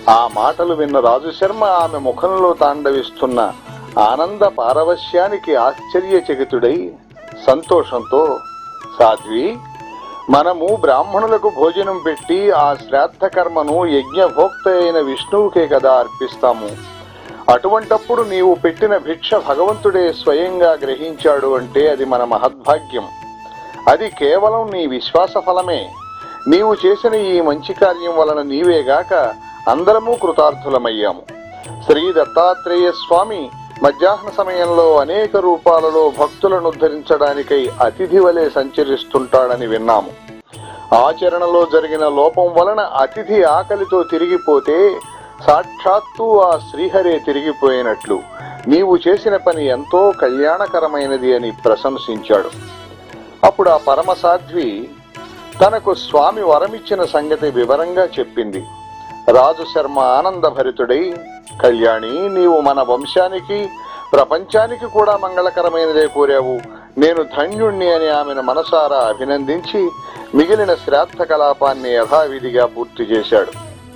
ఆ మాటలు విన్న రాజు శర్మ ఆమె ముఖంలో తాండవిస్తున్న ఆనంద పారవశ్యానికి ఆశ్చర్యచకితుడై సంతోషంతో సాధ్వి మనము బ్రాహ్మణులకు భోజనం పెట్టి ఆ శ్రాద్ధ కర్మను యజ్ఞభోక్త అయిన విష్ణువుకే కదా అర్పిస్తాము అటువంటప్పుడు నీవు పెట్టిన భిక్ష భగవంతుడే స్వయంగా గ్రహించాడు అంటే అది మన మహద్భాగ్యం అది కేవలం నీ విశ్వాస ఫలమే నీవు చేసిన ఈ మంచి కార్యం వలన నీవేగాక అందరము కృతార్థులమయ్యాము శ్రీ దత్తాత్రేయ స్వామి మధ్యాహ్న సమయంలో అనేక రూపాలలో భక్తులను ఉద్ధరించడానికై అతిథి వలె సంచరిస్తుంటాడని విన్నాము ఆచరణలో జరిగిన లోపం వలన అతిథి ఆకలితో తిరిగిపోతే సాక్షాత్తు ఆ శ్రీహరే తిరిగిపోయినట్లు నీవు చేసిన పని ఎంతో కళ్యాణకరమైనది అని ప్రశంసించాడు అప్పుడు ఆ పరమసాధ్వి తనకు స్వామి వరమిచ్చిన సంగతి వివరంగా చెప్పింది రాజు శర్మ ఆనందభరితుడై కళ్యాణి నీవు మన వంశానికి ప్రపంచానికి కూడా మంగళకరమైనదే కోరావు నేను ధన్యుణ్ణి అని ఆమెను మనసారా అభినందించి మిగిలిన శ్రాద్ధ కలాపాన్ని యథావిధిగా పూర్తి చేశాడు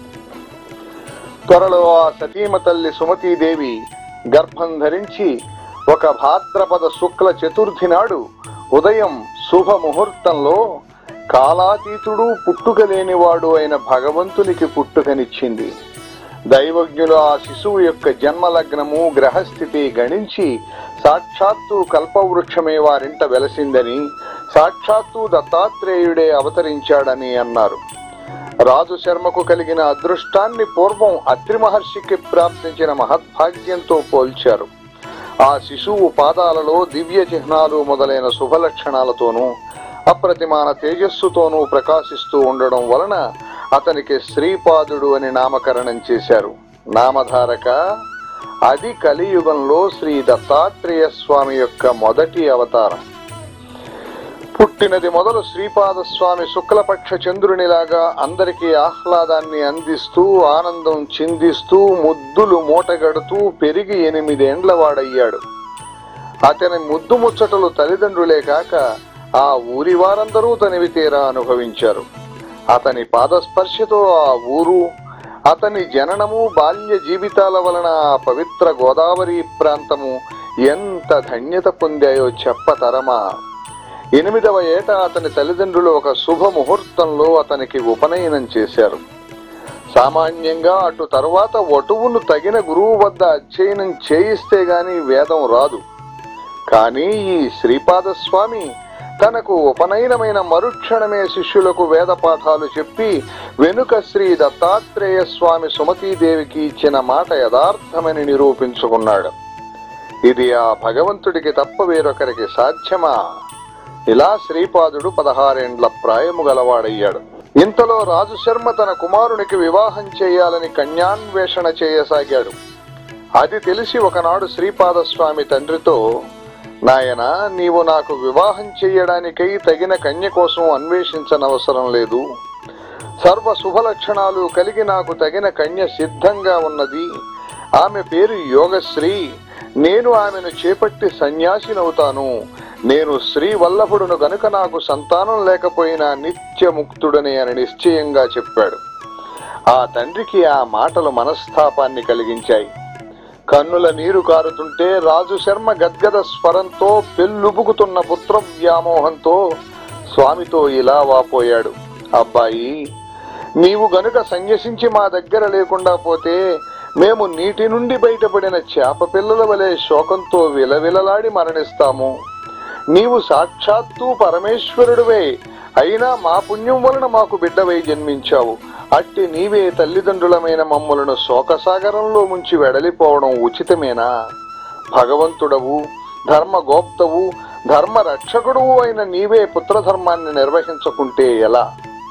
త్వరలో ఆ సతీమ తల్లి సుమతీదేవి గర్భం ధరించి ఒక భాద్రపద శుక్ల చతుర్థి నాడు ఉదయం శుభ ముహూర్తంలో కాలాతీతుడు పుట్టుక లేనివాడు అయిన భగవంతునికి పుట్టుకనిచ్చింది దైవజ్ఞులు ఆ శిశువు యొక్క జన్మలగ్నము గ్రహస్థితి గణించి సాక్షాత్తు కల్పవృక్షమే వారింట వెలసిందని సాక్షాత్తు దత్తాత్రేయుడే అవతరించాడని అన్నారు రాజు శర్మకు కలిగిన అదృష్టాన్ని పూర్వం అత్రి మహర్షికి ప్రాప్తించిన మహద్భాగ్యంతో పోల్చారు ఆ శిశువు పాదాలలో దివ్య చిహ్నాలు మొదలైన శుభలక్షణాలతోనూ అప్రతిమాన తేజస్సుతోనూ ప్రకాశిస్తూ ఉండడం వలన అతనికి శ్రీపాదుడు అని నామకరణం చేశారు నామధారక అది కలియుగంలో శ్రీ దత్తాత్రేయ స్వామి యొక్క మొదటి అవతారం పుట్టినది మొదలు శ్రీపాద స్వామి శుక్లపక్ష చంద్రునిలాగా అందరికీ ఆహ్లాదాన్ని అందిస్తూ ఆనందం చిందిస్తూ ముద్దులు మూటగడుతూ పెరిగి ఎనిమిదేండ్ల వాడయ్యాడు అతని ముద్దు ముచ్చటలు తల్లిదండ్రులే కాక ఆ ఊరి వారందరూ తనివి తీరా అనుభవించారు అతని పాదస్పర్శతో ఆ ఊరు అతని జననము బాల్య జీవితాల వలన ఆ పవిత్ర గోదావరి ప్రాంతము ఎంత ధన్యత పొందాయో చెప్పతరమా ఎనిమిదవ ఏట అతని తల్లిదండ్రులు ఒక శుభ ముహూర్తంలో అతనికి ఉపనయనం చేశారు సామాన్యంగా అటు తరువాత వటువును తగిన గురువు వద్ద అధ్యయనం చేయిస్తే గాని వేదం రాదు కానీ ఈ శ్రీపాద స్వామి తనకు ఉపనయనమైన మరుక్షణమే శిష్యులకు వేద పాఠాలు చెప్పి వెనుక శ్రీ దత్తాత్రేయ స్వామి సుమతీదేవికి ఇచ్చిన మాట యథార్థమని నిరూపించుకున్నాడు ఇది ఆ భగవంతుడికి తప్ప వేరొకరికి సాధ్యమా ఇలా శ్రీపాదుడు పదహారేండ్ల ప్రాయము గలవాడయ్యాడు ఇంతలో రాజు శర్మ తన కుమారునికి వివాహం చేయాలని కన్యాన్వేషణ చేయసాగాడు అది తెలిసి ఒకనాడు శ్రీపాద స్వామి తండ్రితో నాయనా నీవు నాకు వివాహం చేయడానికై తగిన కన్య కోసం అన్వేషించనవసరం లేదు సర్వ శుభ లక్షణాలు కలిగి నాకు తగిన కన్య సిద్ధంగా ఉన్నది ఆమె పేరు యోగశ్రీ నేను ఆమెను చేపట్టి సన్యాసినవుతాను నేను శ్రీ వల్లభుడును గనుక నాకు సంతానం లేకపోయినా నిత్య ముక్తుడనే అని నిశ్చయంగా చెప్పాడు ఆ తండ్రికి ఆ మాటలు మనస్తాపాన్ని కలిగించాయి కన్నుల నీరు కారుతుంటే రాజు శర్మ గద్గద స్వరంతో పెళ్ళుబుకుతున్న పుత్ర వ్యామోహంతో స్వామితో ఇలా వాపోయాడు అబ్బాయి నీవు గనుక సన్యసించి మా దగ్గర లేకుండా పోతే మేము నీటి నుండి బయటపడిన చేప పిల్లల వలె శోకంతో విలవిలలాడి మరణిస్తాము నీవు సాక్షాత్తు పరమేశ్వరుడివే అయినా మా పుణ్యం వలన మాకు బిడ్డవై జన్మించావు అట్టి నీవే తల్లిదండ్రులమైన మమ్ములను శోకసాగరంలో ముంచి వెడలిపోవడం ఉచితమేనా భగవంతుడవు ధర్మ గోప్తవు ధర్మ రక్షకుడువు అయిన నీవే పుత్రధర్మాన్ని నిర్వహించకుంటే ఎలా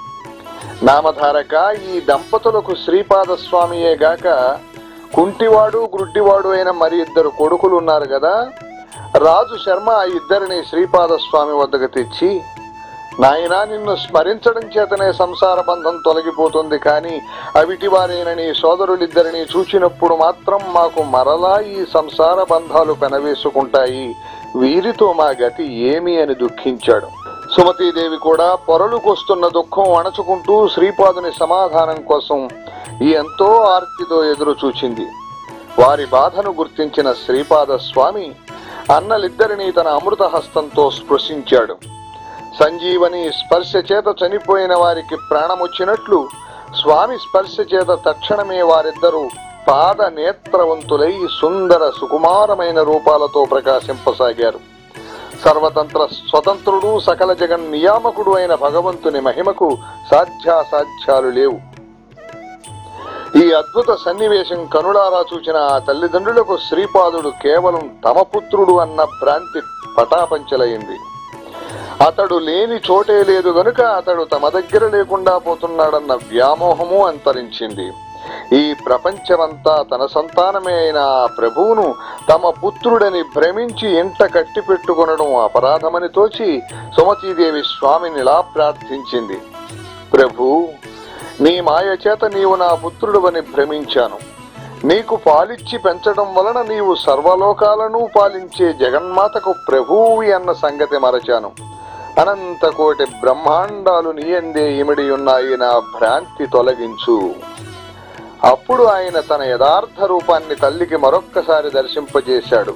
నామధారక ఈ దంపతులకు శ్రీపాద స్వామియే గాక కుంటివాడు గ్రుడ్డివాడు అయిన మరి ఇద్దరు కొడుకులు ఉన్నారు కదా రాజు శర్మ ఆ ఇద్దరిని శ్రీపాద స్వామి వద్దకు తెచ్చి నాయనా నిన్ను స్మరించడం చేతనే సంసార బంధం తొలగిపోతుంది కానీ అవిటి వారైనని సోదరులిద్దరిని చూచినప్పుడు మాత్రం మాకు మరలా ఈ సంసార బంధాలు పెనవేసుకుంటాయి వీరితో మా గతి ఏమి అని దుఃఖించాడు సుమతీదేవి కూడా పొరలుకొస్తున్న దుఃఖం అణచుకుంటూ శ్రీపాదుని సమాధానం కోసం ఎంతో ఆర్తితో ఎదురు చూచింది వారి బాధను గుర్తించిన శ్రీపాద స్వామి అన్నలిద్దరినీ తన అమృత హస్తంతో స్పృశించాడు సంజీవని స్పర్శ చేత చనిపోయిన వారికి ప్రాణమొచ్చినట్లు స్వామి స్పర్శ చేత తక్షణమే వారిద్దరూ పాద నేత్రవంతులై సుందర సుకుమారమైన రూపాలతో ప్రకాశింపసాగారు సర్వతంత్ర స్వతంత్రుడు సకల జగన్ నియామకుడు అయిన భగవంతుని మహిమకు సాధ్యాసాధ్యాలు లేవు ఈ అద్భుత సన్నివేశం కనులారా చూచిన ఆ తల్లిదండ్రులకు శ్రీపాదుడు కేవలం తమ పుత్రుడు అన్న భ్రాంతి పటాపంచలైంది అతడు లేని చోటే లేదు గనుక అతడు తమ దగ్గర లేకుండా పోతున్నాడన్న వ్యామోహము అంతరించింది ఈ ప్రపంచమంతా తన సంతానమే అయిన ఆ ప్రభువును తమ పుత్రుడని భ్రమించి ఇంట కట్టి పెట్టుకొనడం అపరాధమని తోచి సుమతీదేవి స్వామినిలా ప్రార్థించింది ప్రభు నీ మాయ చేత నీవు నా పుత్రుడువని భ్రమించాను నీకు పాలిచ్చి పెంచడం వలన నీవు సర్వలోకాలను పాలించే జగన్మాతకు ప్రభువు అన్న సంగతి మరచాను అనంత కోటి బ్రహ్మాండాలు నీయందే ఇమిడి ఉన్నాయి నా భ్రాంతి తొలగించు అప్పుడు ఆయన తన యథార్థ రూపాన్ని తల్లికి మరొక్కసారి దర్శింపజేశాడు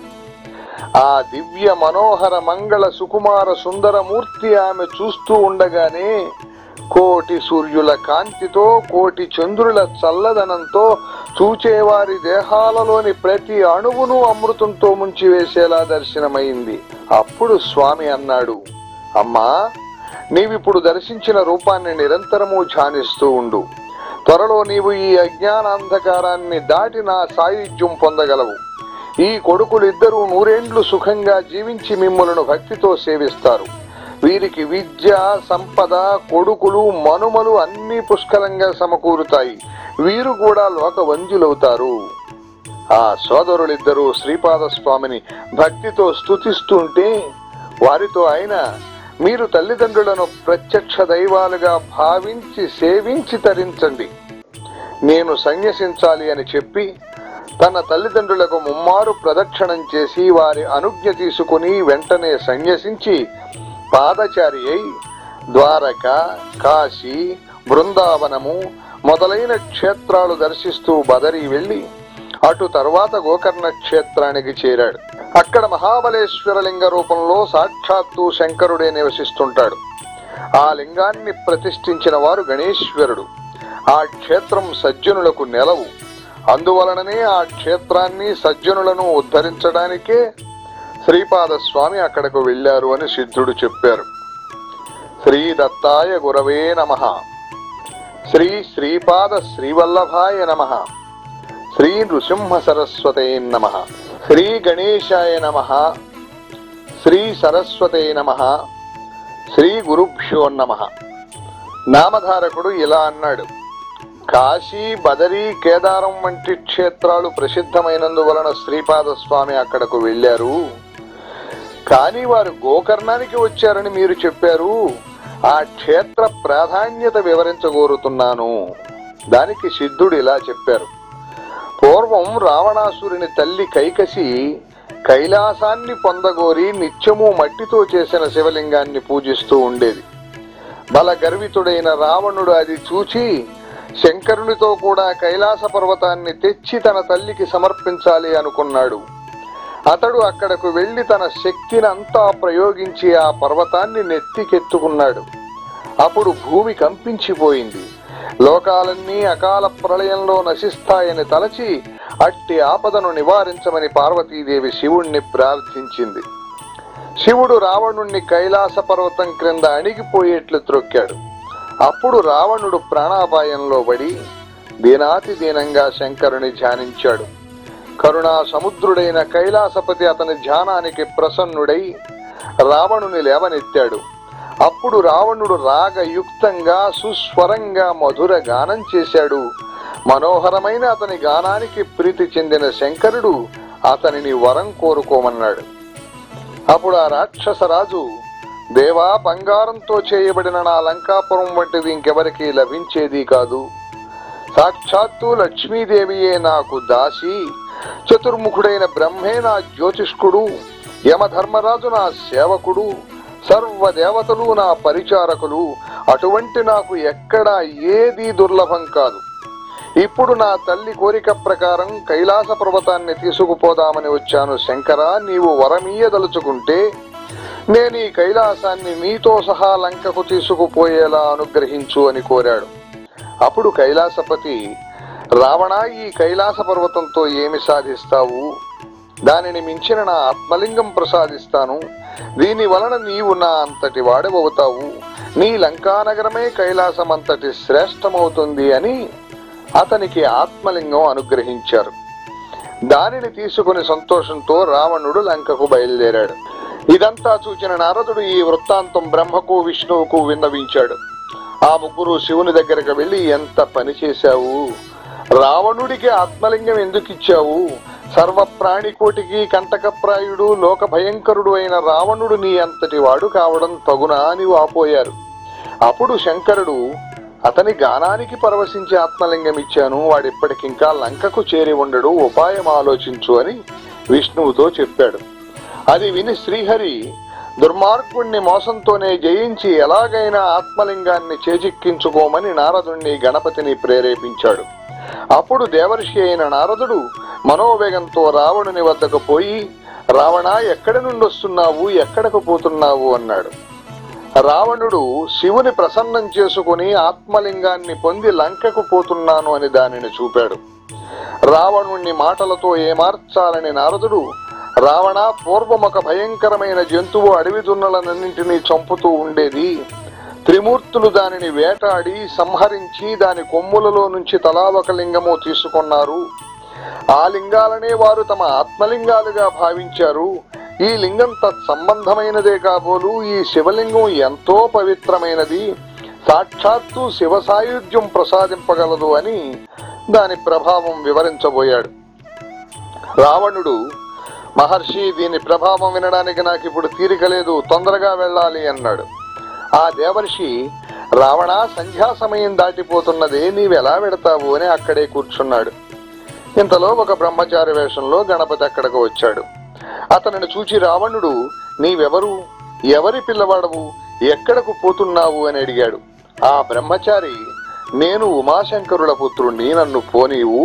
ఆ దివ్య మనోహర మంగళ సుకుమార సుందరమూర్తి ఆమె చూస్తూ ఉండగానే కోటి సూర్యుల కాంతితో కోటి చంద్రుల చల్లదనంతో చూచేవారి దేహాలలోని ప్రతి అణువును అమృతంతో ముంచివేసేలా దర్శనమైంది అప్పుడు స్వామి అన్నాడు అమ్మా నీవిప్పుడు దర్శించిన రూపాన్ని నిరంతరము ధ్యానిస్తూ ఉండు త్వరలో నీవు ఈ అజ్ఞానాంధకారాన్ని దాటి నా సాయుధ్యం పొందగలవు ఈ కొడుకులిద్దరూ నూరేండ్లు సుఖంగా జీవించి మిమ్ములను భక్తితో సేవిస్తారు వీరికి విద్య సంపద కొడుకులు మనుమలు అన్ని పుష్కలంగా సమకూరుతాయి వీరు కూడా లోక వంజులవుతారు ఆ సోదరులిద్దరూ శ్రీపాద స్వామిని భక్తితో స్తుతిస్తుంటే వారితో ఆయన మీరు తల్లిదండ్రులను ప్రత్యక్ష దైవాలుగా భావించి సేవించి తరించండి నేను సన్యసించాలి అని చెప్పి తన తల్లిదండ్రులకు ముమ్మారు ప్రదక్షిణం చేసి వారి అనుజ్ఞ తీసుకుని వెంటనే సన్యసించి పాదచారి అయి ద్వారక కాశీ బృందావనము మొదలైన క్షేత్రాలు దర్శిస్తూ బదరి వెళ్లి అటు తర్వాత గోకర్ణ క్షేత్రానికి చేరాడు అక్కడ మహాబలేశ్వర లింగ రూపంలో సాక్షాత్తు శంకరుడే నివసిస్తుంటాడు ఆ లింగాన్ని ప్రతిష్ఠించిన వారు గణేశ్వరుడు ఆ క్షేత్రం సజ్జనులకు నెలవు అందువలననే ఆ క్షేత్రాన్ని సజ్జనులను ఉద్ధరించడానికే శ్రీపాద స్వామి అక్కడకు వెళ్లారు అని సిద్ధుడు చెప్పారు శ్రీ దత్తాయ గురవే నమ శ్రీ శ్రీపాద శ్రీవల్లభాయ నమ శ్రీ నృసింహ సరస్వతే నమ శ్రీ గణేశాయ నమ శ్రీ సరస్వతే నమ శ్రీ గురుభ్యో నమ నామధారకుడు ఇలా అన్నాడు కాశీ బదరి కేదారం వంటి క్షేత్రాలు ప్రసిద్ధమైనందువలన శ్రీపాద స్వామి అక్కడకు వెళ్లారు కానీ వారు గోకర్ణానికి వచ్చారని మీరు చెప్పారు ఆ క్షేత్ర ప్రాధాన్యత వివరించగోరుతున్నాను దానికి సిద్ధుడు ఇలా చెప్పారు పూర్వం రావణాసురుని తల్లి కైకసి కైలాసాన్ని పొందగోరి నిత్యము మట్టితో చేసిన శివలింగాన్ని పూజిస్తూ ఉండేది బల గర్వితుడైన రావణుడు అది చూచి శంకరునితో కూడా కైలాస పర్వతాన్ని తెచ్చి తన తల్లికి సమర్పించాలి అనుకున్నాడు అతడు అక్కడకు వెళ్లి తన శక్తిని అంతా ప్రయోగించి ఆ పర్వతాన్ని నెత్తికెత్తుకున్నాడు అప్పుడు భూమి కంపించిపోయింది లోకాలన్నీ అకాల ప్రళయంలో నశిస్తాయని తలచి అట్టి ఆపదను నివారించమని పార్వతీదేవి శివుణ్ణి ప్రార్థించింది శివుడు రావణుణ్ణి కైలాస పర్వతం క్రింద అణిగిపోయేట్లు త్రొక్కాడు అప్పుడు రావణుడు ప్రాణాపాయంలో పడి దీనాతి దీనంగా శంకరుని ధ్యానించాడు కరుణా సముద్రుడైన కైలాసపతి అతని ధ్యానానికి ప్రసన్నుడై రావణుని లేవనెత్తాడు అప్పుడు రావణుడు రాగయుక్తంగా సుస్వరంగా మధుర గానం చేశాడు మనోహరమైన అతని గానానికి ప్రీతి చెందిన శంకరుడు అతనిని వరం కోరుకోమన్నాడు అప్పుడు ఆ రాక్షస రాజు దేవా బంగారంతో చేయబడిన నా లంకాపురం వంటిది ఇంకెవరికి లభించేది కాదు సాక్షాత్తు లక్ష్మీదేవియే నాకు దాసి చతుర్ముఖుడైన బ్రహ్మే నా జ్యోతిష్కుడు యమధర్మరాజు నా సేవకుడు సర్వ దేవతలు నా పరిచారకులు అటువంటి నాకు ఎక్కడా ఏది దుర్లభం కాదు ఇప్పుడు నా తల్లి కోరిక ప్రకారం కైలాస పర్వతాన్ని తీసుకుపోదామని వచ్చాను శంకర నీవు వరమీయదలుచుకుంటే నేను ఈ కైలాసాన్ని నీతో సహా లంకకు తీసుకుపోయేలా అనుగ్రహించు అని కోరాడు అప్పుడు కైలాసపతి రావణ ఈ కైలాస పర్వతంతో ఏమి సాధిస్తావు దానిని మించిన నా ఆత్మలింగం ప్రసాదిస్తాను దీని వలన నీవు నా అంతటి వాడవవుతావు నీ లంకానగరమే కైలాసం అంతటి శ్రేష్టమవుతుంది అని అతనికి ఆత్మలింగం అనుగ్రహించారు దానిని తీసుకుని సంతోషంతో రావణుడు లంకకు బయలుదేరాడు ఇదంతా చూచిన నారదుడు ఈ వృత్తాంతం బ్రహ్మకు విష్ణువుకు విన్నవించాడు ఆ ముగ్గురు శివుని దగ్గరకు వెళ్లి ఎంత పని చేశావు రావణుడికి ఆత్మలింగం ఎందుకు ఇచ్చావు సర్వ ప్రాణికోటికి కంటకప్రాయుడు లోక భయంకరుడు అయిన రావణుడు నీ అంతటి వాడు కావడం తగునా అని వాపోయారు అప్పుడు శంకరుడు అతని గానానికి పరవశించి ఆత్మలింగం ఇచ్చాను వాడిప్పటికింకా లంకకు చేరి ఉండడు ఉపాయం ఆలోచించు అని విష్ణువుతో చెప్పాడు అది విని శ్రీహరి దుర్మార్గుణ్ణి మోసంతోనే జయించి ఎలాగైనా ఆత్మలింగాన్ని చేజిక్కించుకోమని నారదుణ్ణి గణపతిని ప్రేరేపించాడు అప్పుడు దేవర్షి అయిన నారదుడు మనోవేగంతో రావణుని వద్దకు పోయి రావణ ఎక్కడి నుండి వస్తున్నావు ఎక్కడకు పోతున్నావు అన్నాడు రావణుడు శివుని ప్రసన్నం చేసుకుని ఆత్మలింగాన్ని పొంది లంకకు పోతున్నాను అని దానిని చూపాడు రావణుణ్ణి మాటలతో ఏమార్చాలని నారదుడు రావణ పూర్వం ఒక భయంకరమైన జంతువు అడవి దున్నలనన్నింటినీ చంపుతూ ఉండేది త్రిమూర్తులు దానిని వేటాడి సంహరించి దాని కొమ్ములలో నుంచి తలా ఒక లింగము తీసుకున్నారు ఆ లింగాలనే వారు తమ ఆత్మలింగాలుగా భావించారు ఈ లింగం తత్సంబంధమైనదే కాబోలు ఈ శివలింగం ఎంతో పవిత్రమైనది సాక్షాత్తు శివ సాయుధ్యం ప్రసాదింపగలదు అని దాని ప్రభావం వివరించబోయాడు రావణుడు మహర్షి దీని ప్రభావం వినడానికి నాకు ఇప్పుడు తీరిక లేదు తొందరగా వెళ్ళాలి అన్నాడు ఆ దేవర్షి రావణ సంధ్యా సమయం దాటిపోతున్నదే నీవెలా వెడతావు అని అక్కడే కూర్చున్నాడు ఇంతలో ఒక బ్రహ్మచారి వేషంలో గణపతి అక్కడకు వచ్చాడు అతనిని చూచి రావణుడు నీవెవరు ఎవరి పిల్లవాడవు ఎక్కడకు పోతున్నావు అని అడిగాడు ఆ బ్రహ్మచారి నేను ఉమాశంకరుల పుత్రుణ్ణి నన్ను పోనీవు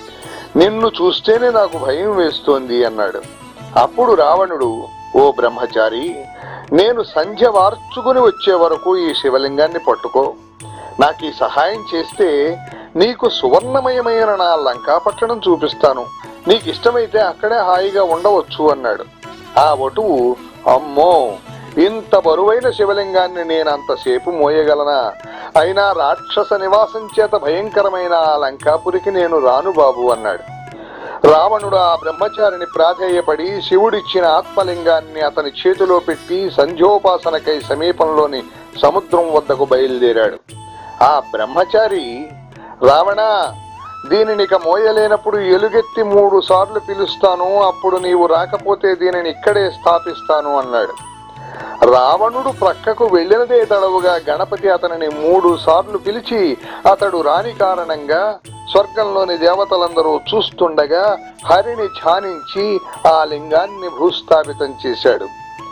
నిన్ను చూస్తేనే నాకు భయం వేస్తోంది అన్నాడు అప్పుడు రావణుడు ఓ బ్రహ్మచారి నేను సంధ్య వార్చుకుని వచ్చే వరకు ఈ శివలింగాన్ని పట్టుకో నాకు ఈ సహాయం చేస్తే నీకు సువర్ణమయమైన నా లంకాపట్టణం చూపిస్తాను నీకు ఇష్టమైతే అక్కడే హాయిగా ఉండవచ్చు అన్నాడు ఆ వటువు అమ్మో ఇంత బరువైన శివలింగాన్ని నేనంతసేపు మోయగలనా అయినా రాక్షస నివాసం చేత భయంకరమైన ఆ లంకాపురికి నేను రాను బాబు అన్నాడు రావణుడు ఆ బ్రహ్మచారిని ప్రాధేయపడి శివుడిచ్చిన ఆత్మలింగాన్ని అతని చేతిలో పెట్టి సంధ్యోపాసనకై సమీపంలోని సముద్రం వద్దకు బయలుదేరాడు ఆ బ్రహ్మచారి రావణ దీనినిక మోయలేనప్పుడు ఎలుగెత్తి మూడు సార్లు పిలుస్తాను అప్పుడు నీవు రాకపోతే దీనిని ఇక్కడే స్థాపిస్తాను అన్నాడు రావణుడు ప్రక్కకు వెళ్లినదే తడవుగా గణపతి అతనిని మూడు సార్లు పిలిచి అతడు రాని కారణంగా స్వర్గంలోని దేవతలందరూ చూస్తుండగా హరిని ధ్యానించి ఆ లింగాన్ని భూస్థాపితం చేశాడు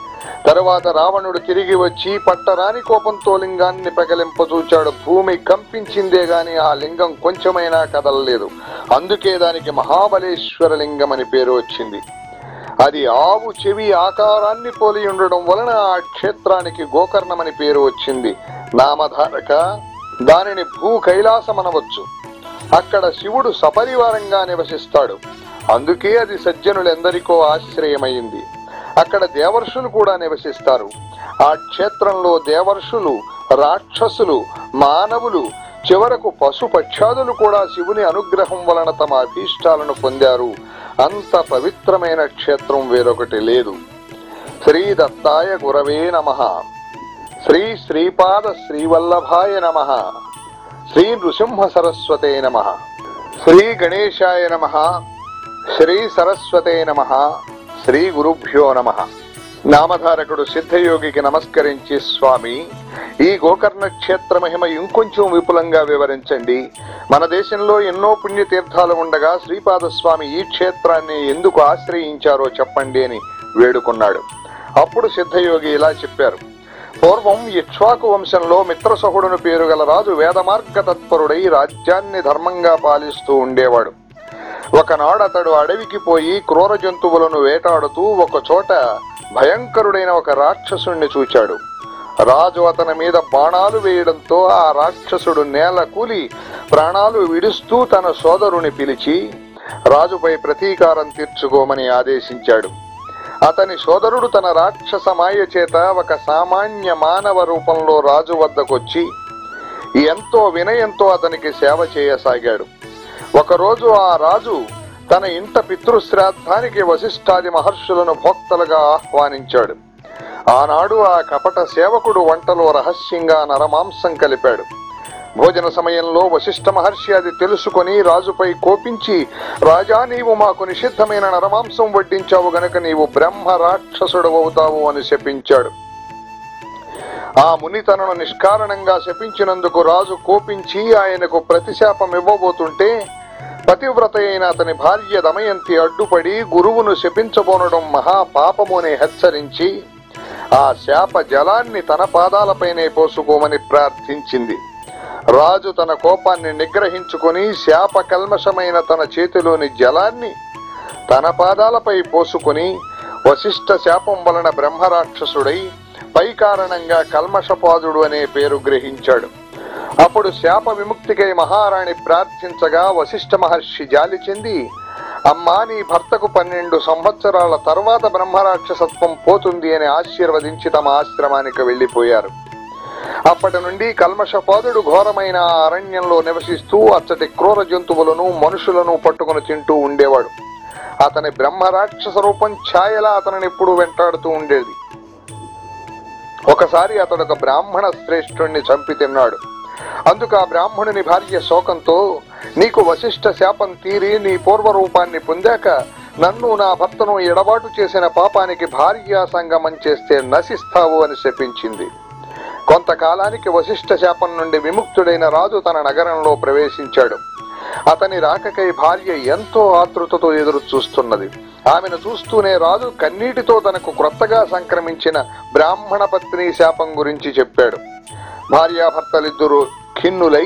తరువాత రావణుడు తిరిగి వచ్చి పట్టరాని కోపంతో లింగాన్ని పగలింపచూచాడు భూమి కంపించిందే గాని ఆ లింగం కొంచెమైనా కదలలేదు అందుకే దానికి మహాబలేశ్వర లింగం అని పేరు వచ్చింది అది ఆవు చెవి ఆకారాన్ని పోలి ఉండడం వలన ఆ క్షేత్రానికి గోకర్ణమని పేరు వచ్చింది నామధారక దానిని భూ కైలాసమనవచ్చు అక్కడ శివుడు సపరివారంగా నివసిస్తాడు అందుకే అది సజ్జనులెందరికో ఆశ్రయమైంది అక్కడ దేవర్షులు కూడా నివసిస్తారు ఆ క్షేత్రంలో దేవర్షులు రాక్షసులు మానవులు చివరకు పశు పక్షాదులు కూడా శివుని అనుగ్రహం వలన తమ అభీష్టాలను పొందారు అంత పవిత్రమైన క్షేత్రం వేరొకటి లేదు శ్రీ దత్తాయ గురవే నమ శ్రీ శ్రీపాద శ్రీవల్లభాయ నమ శ్రీ నృసింహ సరస్వతే నమ శ్రీ గణేశాయ నమ శ్రీ సరస్వతే నమ శ్రీ గురుభ్యో నమ నామధారకుడు సిద్ధయోగికి నమస్కరించి స్వామి ఈ గోకర్ణ క్షేత్ర మహిమ ఇంకొంచెం విపులంగా వివరించండి మన దేశంలో ఎన్నో పుణ్యతీర్థాలు ఉండగా శ్రీపాద స్వామి ఈ క్షేత్రాన్ని ఎందుకు ఆశ్రయించారో చెప్పండి అని వేడుకున్నాడు అప్పుడు సిద్ధయోగి ఇలా చెప్పారు పూర్వం ఇక్ష్వాకు వంశంలో మిత్రసహుడును పేరు గల రాజు వేదమార్గ తత్పరుడై రాజ్యాన్ని ధర్మంగా పాలిస్తూ ఉండేవాడు ఒకనాడు అతడు అడవికి పోయి క్రూర జంతువులను వేటాడుతూ ఒక చోట భయంకరుడైన ఒక రాక్షసుణ్ణి చూచాడు రాజు అతని మీద బాణాలు వేయడంతో ఆ రాక్షసుడు నేల కూలి ప్రాణాలు విడుస్తూ తన సోదరుని పిలిచి రాజుపై ప్రతీకారం తీర్చుకోమని ఆదేశించాడు అతని సోదరుడు తన రాక్షస మాయ చేత ఒక సామాన్య మానవ రూపంలో రాజు వద్దకొచ్చి ఎంతో వినయంతో అతనికి సేవ చేయసాగాడు ఒకరోజు ఆ రాజు తన ఇంట పితృశ్రాద్ధానికి వశిష్ఠాది మహర్షులను భోక్తలుగా ఆహ్వానించాడు ఆనాడు ఆ కపట సేవకుడు వంటలో రహస్యంగా నరమాంసం కలిపాడు భోజన సమయంలో వశిష్ఠ మహర్షి అది తెలుసుకొని రాజుపై కోపించి రాజా నీవు మాకు నిషిద్ధమైన నరమాంసం వడ్డించావు గనుక నీవు బ్రహ్మ రాక్షసుడవుతావు అని శపించాడు ఆ ముని తనను నిష్కారణంగా శపించినందుకు రాజు కోపించి ఆయనకు ప్రతిశాపం ఇవ్వబోతుంటే పతివ్రత అయిన అతని భార్య దమయంతి అడ్డుపడి గురువును శపించబోనడం మహాపాపము అని హెచ్చరించి ఆ శాప జలాన్ని తన పాదాలపైనే పోసుకోమని ప్రార్థించింది రాజు తన కోపాన్ని నిగ్రహించుకొని శాప కల్మషమైన తన చేతిలోని జలాన్ని తన పాదాలపై పోసుకుని వశిష్ఠ శాపం వలన బ్రహ్మరాక్షసుడై పై కారణంగా కల్మషపాదుడు అనే పేరు గ్రహించాడు అప్పుడు శాప విముక్తికై మహారాణి ప్రార్థించగా వశిష్ఠ మహర్షి జాలి చెంది అమ్మా నీ భర్తకు పన్నెండు సంవత్సరాల తర్వాత బ్రహ్మరాక్షసత్వం పోతుంది అని ఆశీర్వదించి తమ ఆశ్రమానికి వెళ్లిపోయారు అప్పటి నుండి కల్మషపాదుడు ఘోరమైన ఆ అరణ్యంలో నివసిస్తూ అచ్చటి క్రూర జంతువులను మనుషులను పట్టుకుని తింటూ ఉండేవాడు అతని బ్రహ్మ రాక్షస రూపం ఛాయలా అతనిని ఎప్పుడు వెంటాడుతూ ఉండేది ఒకసారి అతడు ఒక బ్రాహ్మణ శ్రేష్ఠుణ్ణి చంపి తిన్నాడు అందుకు ఆ బ్రాహ్మణుని భార్య శోకంతో నీకు వశిష్ఠ శాపం తీరి నీ పూర్వ రూపాన్ని పొందాక నన్ను నా భర్తను ఎడబాటు చేసిన పాపానికి భార్యా సంగమం చేస్తే నశిస్తావు అని శపించింది కొంతకాలానికి వశిష్ఠ శాపం నుండి విముక్తుడైన రాజు తన నగరంలో ప్రవేశించాడు అతని రాకకై భార్య ఎంతో ఆతృతతో ఎదురు చూస్తున్నది ఆమెను చూస్తూనే రాజు కన్నీటితో తనకు క్రొత్తగా సంక్రమించిన బ్రాహ్మణ పత్ని శాపం గురించి చెప్పాడు భార్యాభర్తలిద్దరూ ఖిన్నులై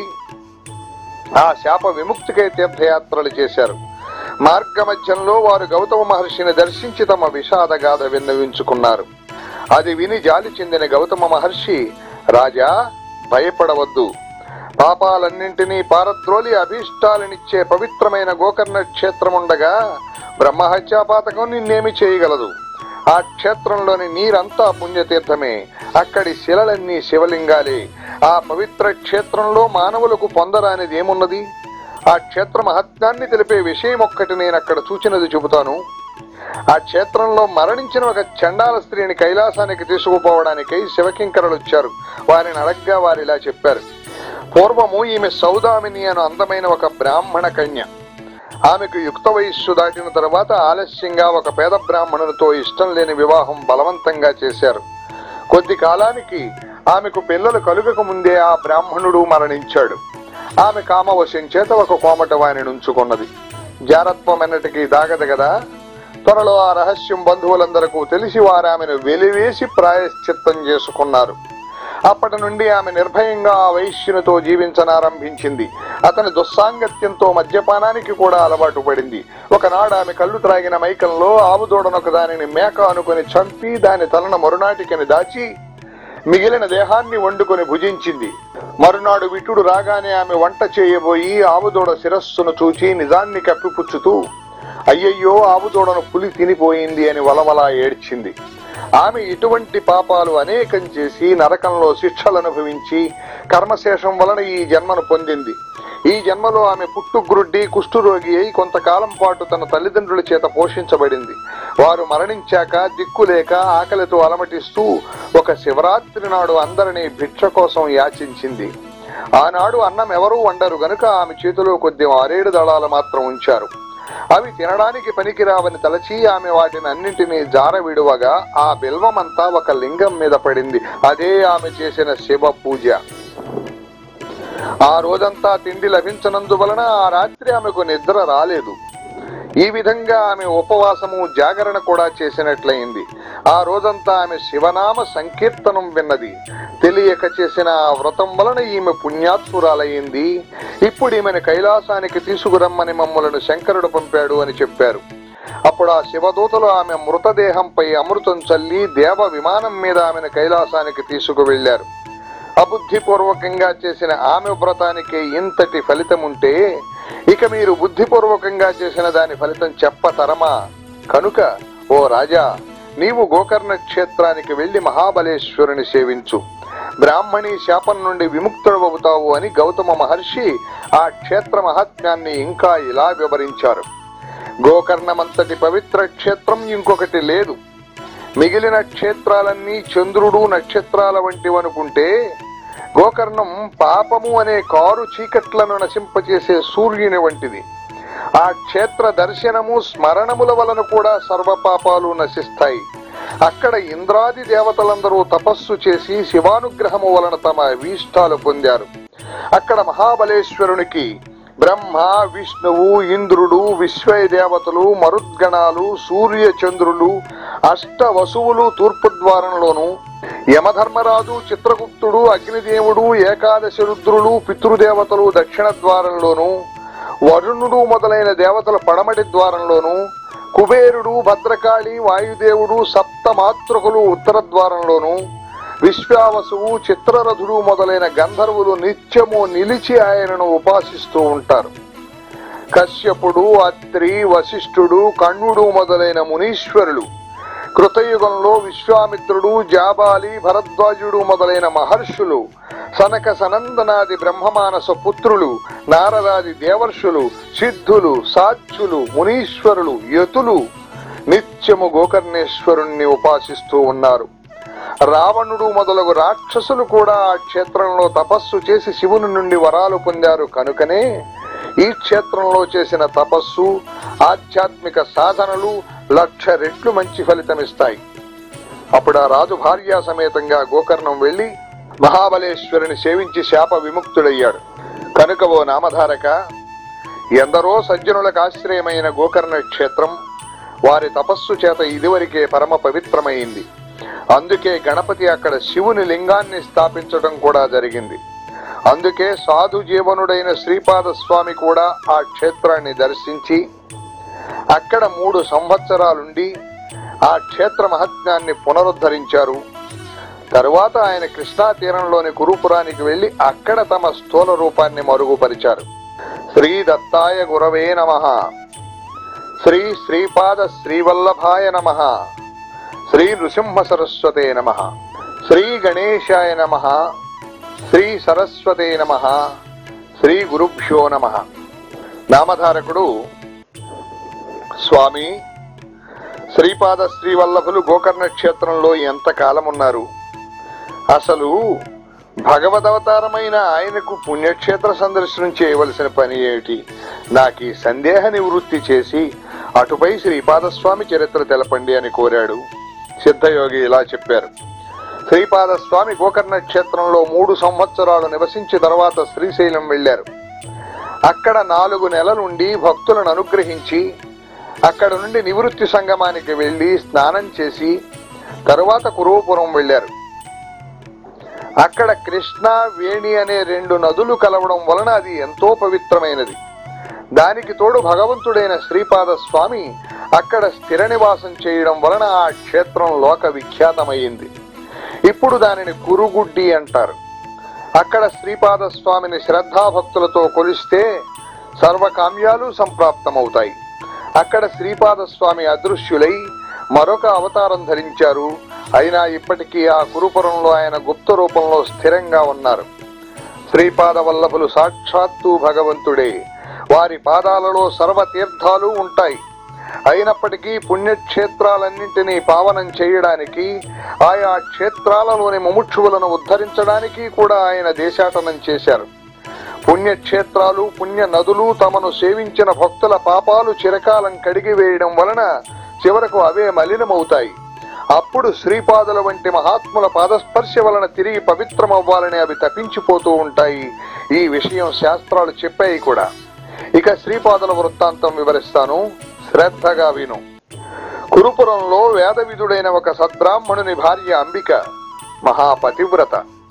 ఆ శాప విముక్తికై తీర్థయాత్రలు చేశారు మార్గమధ్యంలో వారు గౌతమ మహర్షిని దర్శించి తమ విషాద గాథ విన్నవించుకున్నారు అది విని జాలి చెందిన గౌతమ మహర్షి రాజా భయపడవద్దు పాపాలన్నింటినీ పారద్రోలి అభీష్టాలనిచ్చే పవిత్రమైన గోకర్ణ క్షేత్రముండగా బ్రహ్మహత్యాపాతకం నిన్నేమి చేయగలదు ఆ క్షేత్రంలోని నీరంతా పుణ్యతీర్థమే అక్కడి శిలలన్నీ శివలింగాలే ఆ పవిత్ర క్షేత్రంలో మానవులకు పొందరానిది ఏమున్నది ఆ క్షేత్ర మహత్యాన్ని తెలిపే విషయం ఒక్కటి నేను అక్కడ చూచినది చెబుతాను ఆ క్షేత్రంలో మరణించిన ఒక చండాల స్త్రీని కైలాసానికి తీసుకుపోవడానికై శివకింకరులు వచ్చారు వారిని అడగ్గా వారు ఇలా చెప్పారు పూర్వము ఈమె సౌదామిని అను అందమైన ఒక బ్రాహ్మణ కన్య ఆమెకు యుక్త వయస్సు దాటిన తర్వాత ఆలస్యంగా ఒక పేద బ్రాహ్మణునితో ఇష్టం లేని వివాహం బలవంతంగా చేశారు కొద్ది కాలానికి ఆమెకు పిల్లలు కలుగక ముందే ఆ బ్రాహ్మణుడు మరణించాడు ఆమె కామవశం చేత ఒక కోమట వాణిని ఉంచుకున్నది జారత్వం అన్నటికీ దాగదు కదా త్వరలో ఆ రహస్యం బంధువులందరకు తెలిసి వారు ఆమెను వెలివేసి ప్రాయశ్చిత్తం చేసుకున్నారు అప్పటి నుండి ఆమె నిర్భయంగా ఆ వైశ్యునితో జీవించనారంభించింది అతని దుస్సాంగత్యంతో మద్యపానానికి కూడా అలవాటు పడింది ఒకనాడు ఆమె కళ్ళు త్రాగిన మైకంలో ఆవుదూడనొక దానిని మేక అనుకుని చంపి దాని తలన మరునాటికని దాచి మిగిలిన దేహాన్ని వండుకొని భుజించింది మరునాడు విటుడు రాగానే ఆమె వంట చేయబోయి ఆవుదూడ శిరస్సును చూచి నిజాన్ని కప్పిపుచ్చుతూ అయ్యయ్యో ఆవుదూడను పులి తినిపోయింది అని వలవలా ఏడ్చింది ఆమె ఇటువంటి పాపాలు అనేకం చేసి నరకంలో శిక్షలు అనుభవించి కర్మశేషం వలన ఈ జన్మను పొందింది ఈ జన్మలో ఆమె పుట్టుగ్రుడ్డి కుష్ఠురోగి అయి కొంతకాలం పాటు తన తల్లిదండ్రుల చేత పోషించబడింది వారు మరణించాక దిక్కులేక ఆకలితో అలమటిస్తూ ఒక శివరాత్రి నాడు అందరినీ భిక్ష కోసం యాచించింది ఆనాడు అన్నం ఎవరూ వండరు గనుక ఆమె చేతిలో కొద్ది ఆరేడు దళాలు మాత్రం ఉంచారు అవి తినడానికి పనికిరావని తలచి ఆమె వాటిని అన్నింటినీ జార విడువగా ఆ బిల్వమంతా ఒక లింగం మీద పడింది అదే ఆమె చేసిన శివ పూజ ఆ రోజంతా తిండి లభించనందువలన ఆ రాత్రి ఆమెకు నిద్ర రాలేదు ఈ విధంగా ఆమె ఉపవాసము జాగరణ కూడా చేసినట్లయింది ఆ రోజంతా ఆమె శివనామ సంకీర్తనం విన్నది తెలియక చేసిన ఆ వ్రతం వలన ఈమె పుణ్యాత్మురాలయ్యింది ఇప్పుడు ఈమెను కైలాసానికి తీసుకురమ్మని మమ్మలను శంకరుడు పంపాడు అని చెప్పారు అప్పుడు ఆ శివదూతలు ఆమె మృతదేహంపై అమృతం చల్లి దేవ విమానం మీద ఆమెను కైలాసానికి తీసుకువెళ్లారు అబుద్ధిపూర్వకంగా చేసిన ఆమె వ్రతానికి ఇంతటి ఫలితం ఉంటే ఇక మీరు బుద్ధిపూర్వకంగా చేసిన దాని ఫలితం చెప్పతరమా కనుక ఓ రాజా నీవు గోకర్ణ క్షేత్రానికి వెళ్లి మహాబలేశ్వరుని సేవించు బ్రాహ్మణి శాపం నుండి విముక్తుడవుతావు అని గౌతమ మహర్షి ఆ క్షేత్ర మహాత్మ్యాన్ని ఇంకా ఇలా వివరించారు గోకర్ణమంతటి పవిత్ర క్షేత్రం ఇంకొకటి లేదు మిగిలిన క్షేత్రాలన్నీ చంద్రుడు నక్షత్రాల వంటివనుకుంటే గోకర్ణం పాపము అనే కారు చీకట్లను నశింపచేసే సూర్యుని వంటిది ఆ క్షేత్ర దర్శనము స్మరణముల వలన కూడా సర్వ పాపాలు నశిస్తాయి అక్కడ ఇంద్రాది దేవతలందరూ తపస్సు చేసి శివానుగ్రహము వలన తమ వీష్టాలు పొందారు అక్కడ మహాబలేశ్వరునికి బ్రహ్మ విష్ణువు ఇంద్రుడు విశ్వయ దేవతలు మరుద్గణాలు సూర్య చంద్రులు అష్ట వసువులు తూర్పు ద్వారంలోను యమధర్మరాజు చిత్రగుప్తుడు అగ్నిదేవుడు ఏకాదశి రుద్రులు పితృదేవతలు దక్షిణ ద్వారంలోను వరుణుడు మొదలైన దేవతల పడమటి ద్వారంలోను కుబేరుడు భద్రకాళి వాయుదేవుడు సప్త మాతృకులు ఉత్తర ద్వారంలోను విశ్వావసువు చిత్రరథుడు మొదలైన గంధర్వులు నిత్యము నిలిచి ఆయనను ఉపాసిస్తూ ఉంటారు కశ్యపుడు అత్రి వశిష్ఠుడు కణ్వుడు మొదలైన మునీశ్వరులు కృతయుగంలో విశ్వామిత్రుడు జాబాలి భరద్వాజుడు మొదలైన మహర్షులు సనక సనందనాది బ్రహ్మమానస పుత్రులు నారదాది దేవర్షులు సిద్ధులు సాధ్యులు మునీశ్వరులు యతులు నిత్యము గోకర్ణేశ్వరుణ్ణి ఉపాసిస్తూ ఉన్నారు రావణుడు మొదలగు రాక్షసులు కూడా ఆ క్షేత్రంలో తపస్సు చేసి శివుని నుండి వరాలు పొందారు కనుకనే ఈ క్షేత్రంలో చేసిన తపస్సు ఆధ్యాత్మిక సాధనలు లక్ష రెట్లు మంచి ఫలితమిస్తాయి అప్పుడు ఆ రాజు భార్యా సమేతంగా గోకర్ణం వెళ్లి మహాబలేశ్వరుని సేవించి శాప విముక్తుడయ్యాడు కనుక ఓ నామధారక ఎందరో సజ్జనులకు ఆశ్రయమైన గోకర్ణ క్షేత్రం వారి తపస్సు చేత ఇదివరకే పరమ పవిత్రమైంది అందుకే గణపతి అక్కడ శివుని లింగాన్ని స్థాపించడం కూడా జరిగింది అందుకే సాధు జీవనుడైన శ్రీపాద స్వామి కూడా ఆ క్షేత్రాన్ని దర్శించి అక్కడ మూడు సంవత్సరాలుండి ఆ క్షేత్ర మహత్యాన్ని పునరుద్ధరించారు తరువాత ఆయన కృష్ణా తీరంలోని కురుపురానికి వెళ్లి అక్కడ తమ స్థూల రూపాన్ని మరుగుపరిచారు శ్రీ దత్తాయ గురవే నమ శ్రీ శ్రీపాద శ్రీవల్లభాయ నమ శ్రీ నృసింహ సరస్వతే నమ శ్రీ గణేశాయ నమ శ్రీ సరస్వతే నమ శ్రీ గురుభ్యో నమ నామధారకుడు స్వామి శ్రీపాద శ్రీవల్లభులు గోకర్ణ క్షేత్రంలో ఎంత కాలమున్నారు అసలు భగవదవతారమైన ఆయనకు పుణ్యక్షేత్ర సందర్శనం చేయవలసిన పని ఏమిటి నాకు ఈ సందేహ నివృత్తి చేసి అటుపై శ్రీపాదస్వామి చరిత్ర తెలపండి అని కోరాడు సిద్ధయోగి ఇలా చెప్పారు శ్రీపాదస్వామి గోకర్ణ క్షేత్రంలో మూడు సంవత్సరాలు నివసించి తర్వాత శ్రీశైలం వెళ్లారు అక్కడ నాలుగు నెలలుండి భక్తులను అనుగ్రహించి అక్కడ నుండి నివృత్తి సంగమానికి వెళ్లి స్నానం చేసి తరువాత కురువపురం వెళ్లారు అక్కడ కృష్ణ వేణి అనే రెండు నదులు కలవడం వలన అది ఎంతో పవిత్రమైనది దానికి తోడు భగవంతుడైన శ్రీపాద స్వామి అక్కడ స్థిర నివాసం చేయడం వలన ఆ క్షేత్రం లోక విఖ్యాతమైంది ఇప్పుడు దానిని కురుగుడ్డి అంటారు అక్కడ శ్రీపాద స్వామిని శ్రద్ధాభక్తులతో కొలిస్తే సర్వకామ్యాలు సంప్రాప్తమవుతాయి అక్కడ శ్రీపాద స్వామి అదృశ్యులై మరొక అవతారం ధరించారు అయినా ఇప్పటికీ ఆ కురుపురంలో ఆయన గుప్త రూపంలో స్థిరంగా ఉన్నారు శ్రీపాద వల్లభులు సాక్షాత్తు భగవంతుడే వారి పాదాలలో సర్వ తీర్థాలు ఉంటాయి అయినప్పటికీ పుణ్యక్షేత్రాలన్నింటినీ పావనం చేయడానికి ఆయా క్షేత్రాలలోని ముముక్షువులను ఉద్ధరించడానికి కూడా ఆయన దేశాటనం చేశారు పుణ్యక్షేత్రాలు పుణ్య నదులు తమను సేవించిన భక్తుల పాపాలు చిరకాలం కడిగి వేయడం వలన చివరకు అవే మలినమవుతాయి అప్పుడు శ్రీపాదుల వంటి మహాత్ముల పాదస్పర్శ వలన తిరిగి పవిత్రమవ్వాలని అవి తప్పించిపోతూ ఉంటాయి ఈ విషయం శాస్త్రాలు చెప్పాయి కూడా ఇక శ్రీపాదుల వృత్తాంతం వివరిస్తాను శ్రద్ధగా విను కురుపురంలో వేదవిధుడైన ఒక సద్బ్రాహ్మణుని భార్య అంబిక మహాపతివ్రత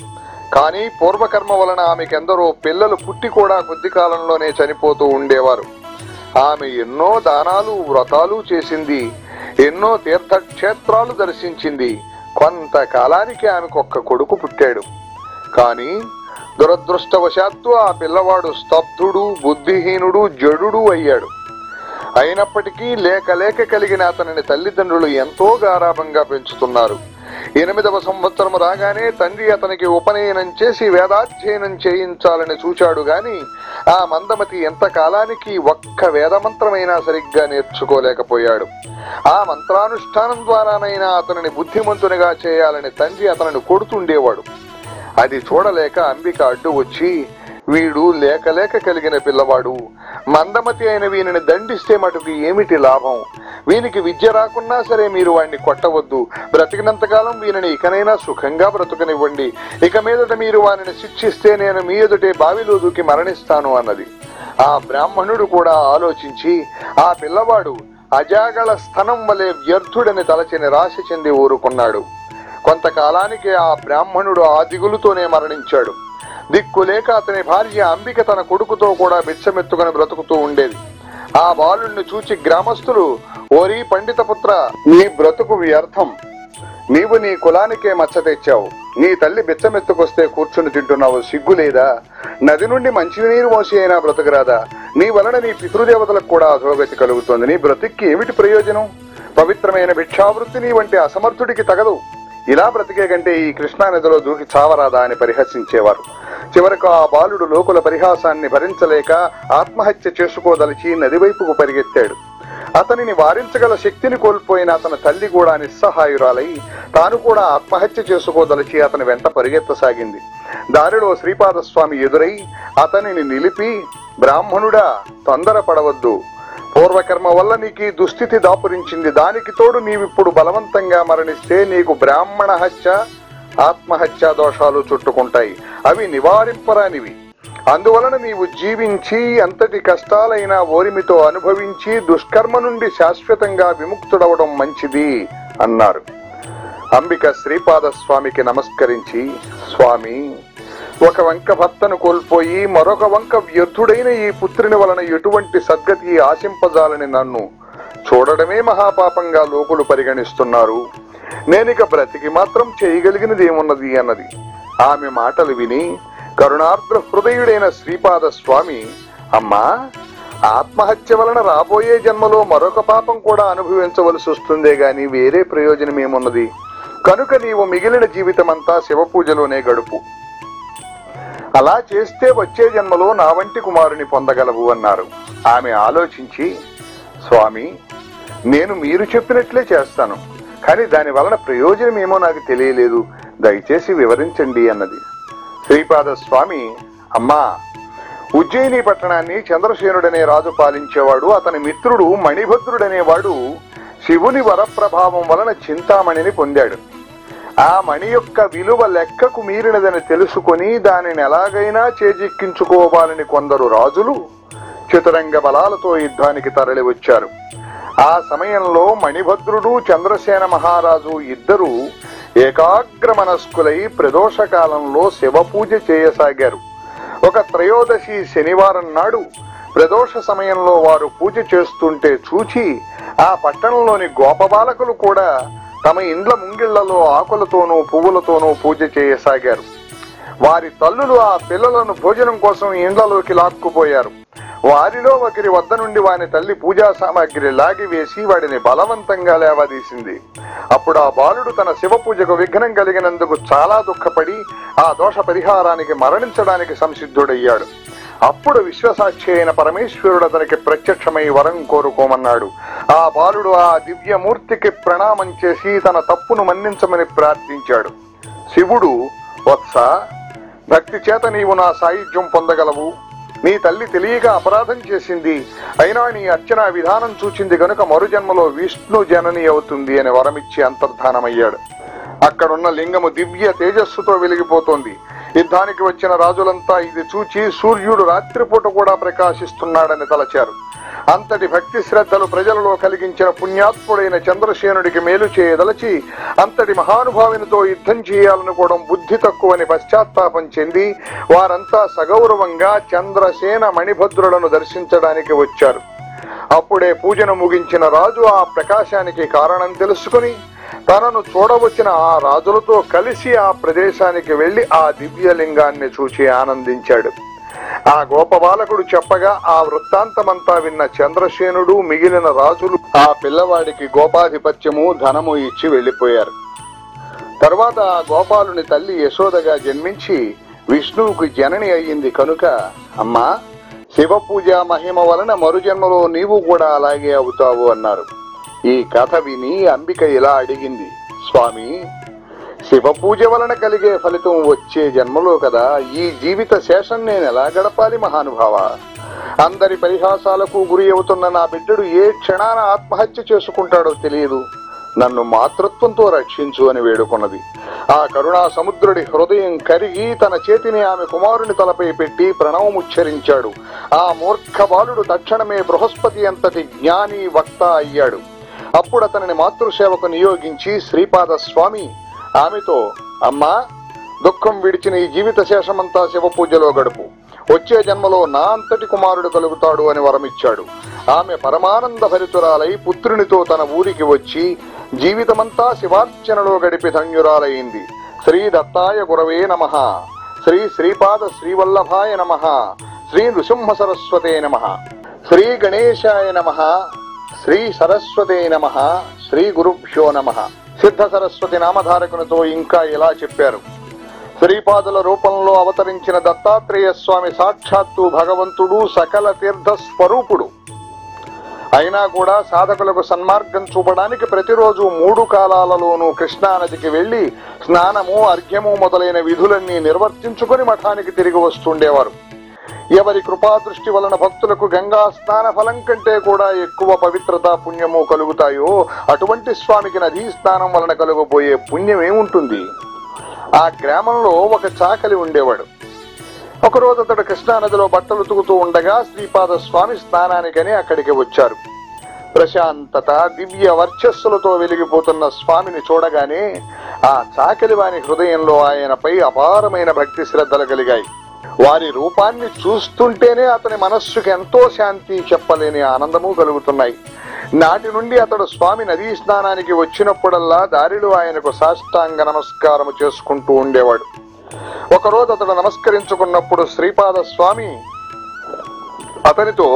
కానీ పూర్వకర్మ వలన ఆమెకెందరో పిల్లలు పుట్టి కూడా కొద్ది కాలంలోనే చనిపోతూ ఉండేవారు ఆమె ఎన్నో దానాలు వ్రతాలు చేసింది ఎన్నో తీర్థక్షేత్రాలు దర్శించింది కొంతకాలానికి ఆమెకు ఒక్క కొడుకు పుట్టాడు కానీ దురదృష్టవశాత్తు ఆ పిల్లవాడు స్తబ్దుడు బుద్ధిహీనుడు జడుడు అయ్యాడు అయినప్పటికీ లేక లేక కలిగిన అతనిని తల్లిదండ్రులు ఎంతో గారాభంగా పెంచుతున్నారు ఎనిమిదవ సంవత్సరం రాగానే తండ్రి అతనికి ఉపనయనం చేసి వేదాధ్యయనం చేయించాలని చూచాడు గాని ఆ మందమతి ఎంత కాలానికి ఒక్క వేదమంత్రమైనా సరిగ్గా నేర్చుకోలేకపోయాడు ఆ మంత్రానుష్ఠానం ద్వారానైనా అతనిని బుద్ధిమంతునిగా చేయాలని తండ్రి అతనిని కొడుతుండేవాడు అది చూడలేక అంబిక అడ్డు వచ్చి వీడు లేక లేక కలిగిన పిల్లవాడు మందమతి అయిన వీనిని దండిస్తే మటుకు ఏమిటి లాభం వీనికి విద్య రాకున్నా సరే మీరు వాణ్ణి కొట్టవద్దు బ్రతికినంతకాలం వీనిని ఇకనైనా సుఖంగా బ్రతుకనివ్వండి ఇక మీదట మీరు వానిని శిక్షిస్తే నేను మీ ఎదుటే బావిలో దూకి మరణిస్తాను అన్నది ఆ బ్రాహ్మణుడు కూడా ఆలోచించి ఆ పిల్లవాడు అజాగళ స్థనం వలె వ్యర్థుడని తలచి నిరాశ చెంది ఊరుకున్నాడు కొంతకాలానికి ఆ బ్రాహ్మణుడు ఆ దిగులుతోనే మరణించాడు దిక్కులేక అతని భార్య అంబిక తన కొడుకుతో కూడా బిచ్చమెత్తుకుని బ్రతుకుతూ ఉండేది ఆ బాలుణ్ణి చూచి గ్రామస్తులు ఓరి పండిత పుత్ర నీ బ్రతుకు వ్యర్థం నీవు నీ కులానికే మచ్చ తెచ్చావు నీ తల్లి బిచ్చమెత్తుకొస్తే కూర్చుని తింటున్నావు సిగ్గు లేదా నది నుండి మంచినీరు మోసి అయినా బ్రతకరాదా నీ వలన నీ పితృదేవతలకు కూడా అధోగతి కలుగుతోంది నీ బ్రతిక్కి ఏమిటి ప్రయోజనం పవిత్రమైన భిక్షావృత్తి నీ వంటి అసమర్థుడికి తగదు ఇలా బ్రతికే కంటే ఈ కృష్ణా నదిలో దూకి చావరాదా అని పరిహసించేవారు చివరకు ఆ బాలుడు లోకుల పరిహాసాన్ని భరించలేక ఆత్మహత్య చేసుకోదలిచి నది వైపుకు పరిగెత్తాడు అతనిని వారించగల శక్తిని కోల్పోయిన అతని తల్లి కూడా నిస్సహాయురాలై తాను కూడా ఆత్మహత్య చేసుకోదలిచి అతని వెంట పరిగెత్తసాగింది దారిలో శ్రీపాద స్వామి ఎదురై అతనిని నిలిపి బ్రాహ్మణుడా తొందరపడవద్దు పూర్వకర్మ వల్ల నీకు ఈ దుస్థితి దాపురించింది దానికి తోడు నీవిప్పుడు బలవంతంగా మరణిస్తే నీకు బ్రాహ్మణ హత్య ఆత్మహత్య దోషాలు చుట్టుకుంటాయి అవి నివారింపరానివి అందువలన నీవు జీవించి అంతటి కష్టాలైన ఓరిమితో అనుభవించి దుష్కర్మ నుండి శాశ్వతంగా విముక్తుడవడం మంచిది అన్నారు అంబిక శ్రీపాద స్వామికి నమస్కరించి స్వామి ఒక వంక భర్తను కోల్పోయి మరొక వంక వ్యర్థుడైన ఈ పుత్రుని వలన ఎటువంటి సద్గతి ఆశింపజాలని నన్ను చూడడమే మహాపాపంగా లోకులు పరిగణిస్తున్నారు నేనిక బ్రతికి మాత్రం చేయగలిగినది ఏమున్నది అన్నది ఆమె మాటలు విని కరుణార్ద్ర హృదయుడైన శ్రీపాద స్వామి అమ్మా ఆత్మహత్య వలన రాబోయే జన్మలో మరొక పాపం కూడా అనుభవించవలసి వస్తుందే గాని వేరే ప్రయోజనం ఏమున్నది కనుక నీవు మిగిలిన జీవితమంతా శివపూజలోనే గడుపు అలా చేస్తే వచ్చే జన్మలో నా వంటి కుమారుని పొందగలవు అన్నారు ఆమె ఆలోచించి స్వామి నేను మీరు చెప్పినట్లే చేస్తాను కానీ దాని వలన ప్రయోజనం ఏమో నాకు తెలియలేదు దయచేసి వివరించండి అన్నది శ్రీపాద స్వామి అమ్మా ఉజ్జయిని పట్టణాన్ని చంద్రసేనుడనే రాజు పాలించేవాడు అతని మిత్రుడు మణిభద్రుడనేవాడు శివుని వరప్రభావం వలన చింతామణిని పొందాడు ఆ మణి యొక్క విలువ లెక్కకు మీరినదని తెలుసుకొని దానిని ఎలాగైనా చేజిక్కించుకోవాలని కొందరు రాజులు చతురంగ బలాలతో యుద్ధానికి తరలి వచ్చారు ఆ సమయంలో మణిభద్రుడు చంద్రసేన మహారాజు ఇద్దరు ఏకాగ్ర మనస్కులై ప్రదోష కాలంలో శివ పూజ చేయసాగారు ఒక త్రయోదశి శనివారం నాడు ప్రదోష సమయంలో వారు పూజ చేస్తుంటే చూచి ఆ పట్టణంలోని గోపబాలకులు కూడా తమ ఇండ్ల ముంగిళ్లలో ఆకులతోనూ పువ్వులతోనూ పూజ చేయసాగారు వారి తల్లులు ఆ పిల్లలను భోజనం కోసం ఇండ్లలోకి లాక్కుపోయారు వారిలో ఒకరి వద్ద నుండి వాని తల్లి పూజా సామాగ్రి లాగివేసి వాడిని బలవంతంగా లేవదీసింది అప్పుడు ఆ బాలుడు తన శివ పూజకు విఘ్నం కలిగినందుకు చాలా దుఃఖపడి ఆ దోష పరిహారానికి మరణించడానికి సంసిద్ధుడయ్యాడు అప్పుడు విశ్వసాక్షి అయిన పరమేశ్వరుడు అతనికి ప్రత్యక్షమై వరం కోరుకోమన్నాడు ఆ బాలుడు ఆ దివ్యమూర్తికి ప్రణామం చేసి తన తప్పును మన్నించమని ప్రార్థించాడు శివుడు వత్స భక్తి చేత నీవు నా సాయుధ్యం పొందగలవు నీ తల్లి తెలియక అపరాధం చేసింది అయినా నీ అర్చన విధానం చూచింది గనుక మరు జన్మలో విష్ణు జనని అవుతుంది అని వరమిచ్చి అంతర్ధానమయ్యాడు అక్కడున్న లింగము దివ్య తేజస్సుతో వెలిగిపోతోంది యుద్ధానికి వచ్చిన రాజులంతా ఇది చూచి సూర్యుడు రాత్రిపూట కూడా ప్రకాశిస్తున్నాడని తలచారు అంతటి భక్తి శ్రద్ధలు ప్రజలలో కలిగించిన పుణ్యాత్ముడైన చంద్రసేనుడికి మేలు చేయదలచి అంతటి మహానుభావునితో యుద్ధం చేయాలనుకోవడం బుద్ధి తక్కువని పశ్చాత్తాపం చెంది వారంతా సగౌరవంగా చంద్రసేన మణిభద్రులను దర్శించడానికి వచ్చారు అప్పుడే పూజను ముగించిన రాజు ఆ ప్రకాశానికి కారణం తెలుసుకుని తనను చూడవచ్చిన ఆ రాజులతో కలిసి ఆ ప్రదేశానికి వెళ్లి ఆ దివ్యలింగాన్ని చూచి ఆనందించాడు ఆ గోపబాలకుడు చెప్పగా ఆ వృత్తాంతమంతా విన్న చంద్రసేనుడు మిగిలిన రాజులు ఆ పిల్లవాడికి గోపాధిపత్యము ధనము ఇచ్చి వెళ్లిపోయారు తరువాత ఆ గోపాలుని తల్లి యశోదగా జన్మించి విష్ణువుకు జనని అయ్యింది కనుక అమ్మా శివ పూజ మహిమ వలన మరుజన్మలో నీవు కూడా అలాగే అవుతావు అన్నారు ఈ కథ విని అంబిక ఇలా అడిగింది స్వామి శివ పూజ వలన కలిగే ఫలితం వచ్చే జన్మలో కదా ఈ జీవిత శేషం నేను ఎలా గడపాలి మహానుభావ అందరి పరిహాసాలకు గురి అవుతున్న నా బిడ్డడు ఏ క్షణాన ఆత్మహత్య చేసుకుంటాడో తెలియదు నన్ను మాతృత్వంతో రక్షించు అని వేడుకున్నది ఆ కరుణా సముద్రుడి హృదయం కరిగి తన చేతిని ఆమె కుమారుని తలపై పెట్టి ప్రణవముచ్చరించాడు ఆ మూర్ఖ బాలుడు తక్షణమే బృహస్పతి అంతటి జ్ఞాని వక్త అయ్యాడు అప్పుడు అతనిని మాతృసేవకు నియోగించి శ్రీపాద స్వామి ఆమెతో అమ్మా దుఃఖం విడిచిన ఈ జీవిత శేషమంతా శివ పూజలో గడుపు వచ్చే జన్మలో నా అంతటి కుమారుడు కలుగుతాడు అని వరమిచ్చాడు ఆమె పరమానంద భరితురాలై పుత్రునితో తన ఊరికి వచ్చి జీవితమంతా శివార్చనలో గడిపి ధన్యురాలైంది శ్రీ దత్తాయ గురవే నమ శ్రీ శ్రీపాద శ్రీవల్లభాయ నమ శ్రీ నృసింహ సరస్వతే నమ శ్రీ గణేశాయ నమ శ్రీ సరస్వతే నమ శ్రీ గురుభ్యో నమ సిద్ధ సరస్వతి నామధారకునితో ఇంకా ఇలా చెప్పారు శ్రీపాదుల రూపంలో అవతరించిన దత్తాత్రేయ స్వామి సాక్షాత్తు భగవంతుడు సకల తీర్థ స్వరూపుడు అయినా కూడా సాధకులకు సన్మార్గం చూపడానికి ప్రతిరోజు మూడు కాలాలలోనూ కృష్ణానదికి వెళ్లి స్నానము అర్ఘ్యము మొదలైన విధులన్నీ నిర్వర్తించుకుని మఠానికి తిరిగి వస్తుండేవారు ఎవరి కృపాదృష్టి వలన భక్తులకు గంగా స్నాన ఫలం కంటే కూడా ఎక్కువ పవిత్రత పుణ్యము కలుగుతాయో అటువంటి స్వామికి నదీ స్నానం వలన కలుగబోయే పుణ్యం ఏముంటుంది ఆ గ్రామంలో ఒక చాకలి ఉండేవాడు ఒకరోజు అతడు కృష్ణానదిలో బట్టలు ఉతుకుతూ ఉండగా శ్రీపాద స్వామి స్నానానికని అక్కడికి వచ్చారు ప్రశాంతత దివ్య వర్చస్సులతో వెలిగిపోతున్న స్వామిని చూడగానే ఆ చాకలి వాని హృదయంలో ఆయనపై అపారమైన భక్తి శ్రద్ధలు కలిగాయి వారి రూపాన్ని చూస్తుంటేనే అతని మనస్సుకి ఎంతో శాంతి చెప్పలేని ఆనందము కలుగుతున్నాయి నాటి నుండి అతడు స్వామి నదీ స్నానానికి వచ్చినప్పుడల్లా దారిలో ఆయనకు సాష్టాంగ నమస్కారము చేసుకుంటూ ఉండేవాడు ఒకరోజు అతడు నమస్కరించుకున్నప్పుడు శ్రీపాద స్వామి అతనితో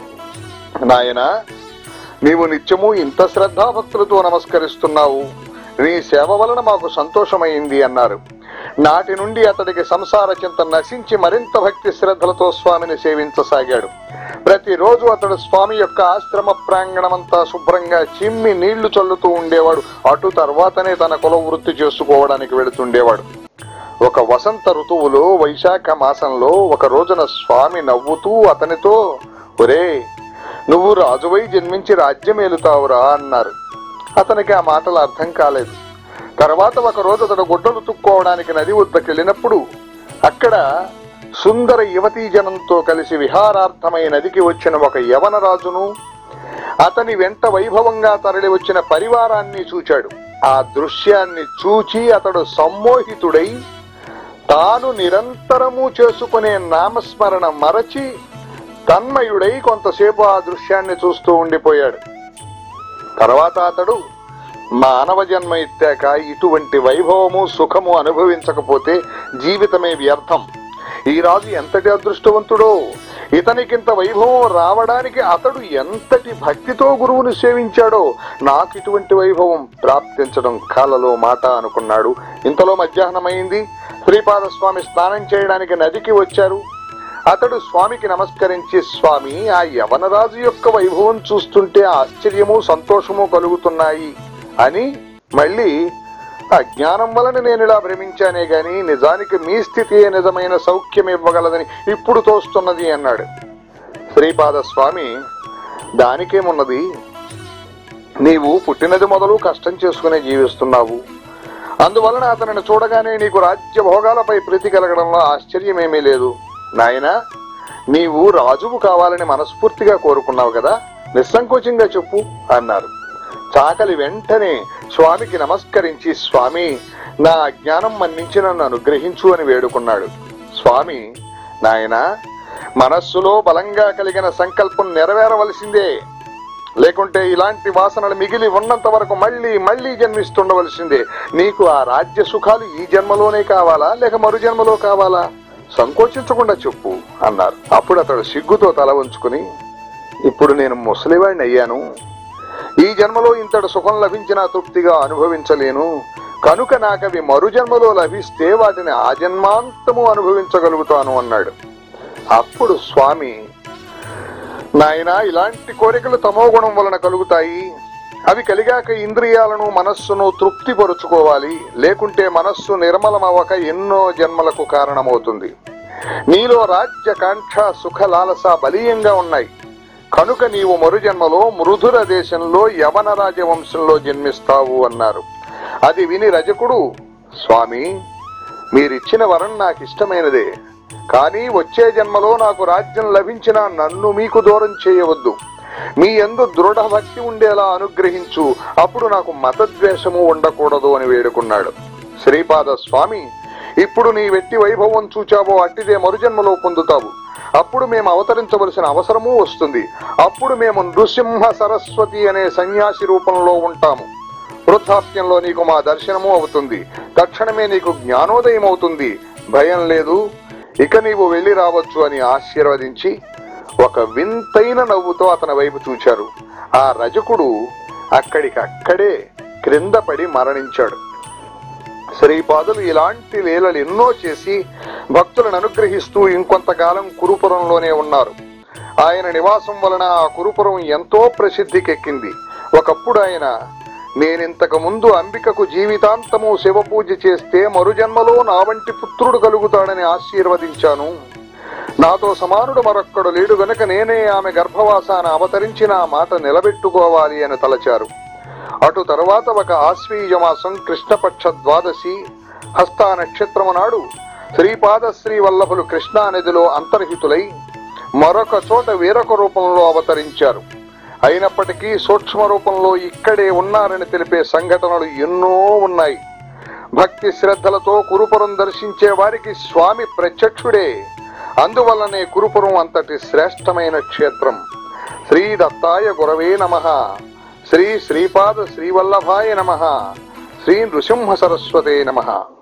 నాయనా నీవు నిత్యము ఇంత శ్రద్ధాభక్తులతో నమస్కరిస్తున్నావు నీ సేవ వలన మాకు సంతోషమైంది అన్నారు నాటి నుండి అతడికి సంసార చింత నశించి మరింత భక్తి శ్రద్ధలతో స్వామిని సేవించసాగాడు ప్రతిరోజు అతడు స్వామి యొక్క ఆశ్రమ ప్రాంగణమంతా శుభ్రంగా చిమ్మి నీళ్లు చల్లుతూ ఉండేవాడు అటు తర్వాతనే తన కుల వృత్తి చేసుకోవడానికి వెళుతుండేవాడు ఒక వసంత ఋతువులో వైశాఖ మాసంలో ఒక రోజున స్వామి నవ్వుతూ అతనితో ఒరే నువ్వు రాజువై జన్మించి రాజ్యం ఏలుతావురా అన్నారు అతనికి ఆ మాటలు అర్థం కాలేదు తర్వాత ఒక రోజు అతడు గుడ్డలు తుక్కోవడానికి నది వద్దకెళ్ళినప్పుడు అక్కడ సుందర యువతీ జనంతో కలిసి విహారార్థమై నదికి వచ్చిన ఒక యవన రాజును అతని వెంట వైభవంగా తరలి వచ్చిన పరివారాన్ని చూచాడు ఆ దృశ్యాన్ని చూచి అతడు సమ్మోహితుడై తాను నిరంతరము చేసుకునే నామస్మరణ మరచి తన్మయుడై కొంతసేపు ఆ దృశ్యాన్ని చూస్తూ ఉండిపోయాడు తర్వాత అతడు మానవ జన్మ ఎత్తాక ఇటువంటి వైభవము సుఖము అనుభవించకపోతే జీవితమే వ్యర్థం ఈ రాజు ఎంతటి అదృష్టవంతుడో ఇతనికింత వైభవం రావడానికి అతడు ఎంతటి భక్తితో గురువుని సేవించాడో నాకు ఇటువంటి వైభవం ప్రాప్తించడం కాలలో మాట అనుకున్నాడు ఇంతలో మధ్యాహ్నమైంది శ్రీపాద స్వామి స్నానం చేయడానికి నదికి వచ్చారు అతడు స్వామికి నమస్కరించి స్వామి ఆ యవనరాజు యొక్క వైభవం చూస్తుంటే ఆశ్చర్యము సంతోషము కలుగుతున్నాయి అని మళ్ళీ అజ్ఞానం వలన నేను ఇలా భ్రమించానే గాని నిజానికి మీ స్థితియే నిజమైన సౌఖ్యం ఇవ్వగలదని ఇప్పుడు తోస్తున్నది అన్నాడు శ్రీపాద స్వామి దానికేమున్నది నీవు పుట్టినది మొదలు కష్టం చేసుకునే జీవిస్తున్నావు అందువలన అతనిని చూడగానే నీకు రాజ్య భోగాలపై ప్రీతి కలగడంలో ఆశ్చర్యమేమీ లేదు నాయనా నీవు రాజువు కావాలని మనస్ఫూర్తిగా కోరుకున్నావు కదా నిస్సంకోచంగా చెప్పు అన్నారు చాకలి వెంటనే స్వామికి నమస్కరించి స్వామి నా అజ్ఞానం మన్నించి నన్ను అనుగ్రహించు అని వేడుకున్నాడు స్వామి నాయనా మనస్సులో బలంగా కలిగిన సంకల్పం నెరవేరవలసిందే లేకుంటే ఇలాంటి వాసనలు మిగిలి ఉన్నంత వరకు మళ్ళీ మళ్ళీ జన్మిస్తుండవలసిందే నీకు ఆ రాజ్య సుఖాలు ఈ జన్మలోనే కావాలా లేక మరు జన్మలో కావాలా సంకోచించకుండా చెప్పు అన్నారు అప్పుడు అతడు సిగ్గుతో తల ఉంచుకుని ఇప్పుడు నేను ముసలివాడిని అయ్యాను ఈ జన్మలో ఇంతటి సుఖం లభించినా తృప్తిగా అనుభవించలేను కనుక నాకవి మరు జన్మలో లభిస్తే వాటిని ఆ జన్మాంతము అనుభవించగలుగుతాను అన్నాడు అప్పుడు స్వామి నాయనా ఇలాంటి కోరికలు తమో గుణం వలన కలుగుతాయి అవి కలిగాక ఇంద్రియాలను మనస్సును తృప్తిపరుచుకోవాలి లేకుంటే మనస్సు నిర్మలమవక ఎన్నో జన్మలకు కారణమవుతుంది నీలో రాజ్య కాంక్ష సుఖ లాలస బలీయంగా ఉన్నాయి కనుక నీవు మరు జన్మలో మృదుర దేశంలో యవన రాజవంశంలో జన్మిస్తావు అన్నారు అది విని రజకుడు స్వామి మీరిచ్చిన వరం నాకు ఇష్టమైనదే కానీ వచ్చే జన్మలో నాకు రాజ్యం లభించినా నన్ను మీకు దూరం చేయవద్దు మీ ఎందు దృఢ భక్తి ఉండేలా అనుగ్రహించు అప్పుడు నాకు మతద్వేషము ఉండకూడదు అని వేడుకున్నాడు శ్రీపాద స్వామి ఇప్పుడు నీ వెట్టి వైభవం చూచావో అట్టిదే మరుజన్మలో పొందుతావు అప్పుడు మేము అవతరించవలసిన అవసరమూ వస్తుంది అప్పుడు మేము నృసింహ సరస్వతి అనే సన్యాసి రూపంలో ఉంటాము వృద్ధాప్యంలో నీకు మా దర్శనము అవుతుంది తక్షణమే నీకు జ్ఞానోదయం అవుతుంది భయం లేదు ఇక నీవు వెళ్లి రావచ్చు అని ఆశీర్వదించి ఒక వింతైన నవ్వుతో అతని వైపు చూచారు ఆ రజకుడు అక్కడికక్కడే క్రింద పడి మరణించాడు శ్రీపాదులు ఇలాంటి లీలలు ఎన్నో చేసి భక్తులను అనుగ్రహిస్తూ ఇంకొంతకాలం కురుపురంలోనే ఉన్నారు ఆయన నివాసం వలన ఆ కురుపురం ఎంతో ప్రసిద్ధికెక్కింది ఒకప్పుడు ఆయన నేనింతకు ముందు అంబికకు జీవితాంతము శివ పూజ చేస్తే మరుజన్మలో నా వంటి పుత్రుడు కలుగుతాడని ఆశీర్వదించాను నాతో సమానుడు మరొక్కడు లేడు గనుక నేనే ఆమె గర్భవాసాన అవతరించి నా మాట నిలబెట్టుకోవాలి అని తలచారు అటు తరువాత ఒక ఆశ్వీయ మాసం కృష్ణపక్ష ద్వాదశి హస్త నక్షత్రము నాడు శ్రీపాద శ్రీ వల్లభులు కృష్ణా నదిలో అంతర్హితులై మరొక చోట వేరొక రూపంలో అవతరించారు అయినప్పటికీ సూక్ష్మ రూపంలో ఇక్కడే ఉన్నారని తెలిపే సంఘటనలు ఎన్నో ఉన్నాయి భక్తి శ్రద్ధలతో కురుపురం దర్శించే వారికి స్వామి ప్రత్యక్షుడే అందువల్లనే కురుపురం అంతటి శ్రేష్టమైన క్షేత్రం శ్రీ దత్తాయ గురవే నమ శ్రీ శ్రీపాద శ్రీవల్లభాయ నమ శ్రీ నృసింహ సరస్వతే నమ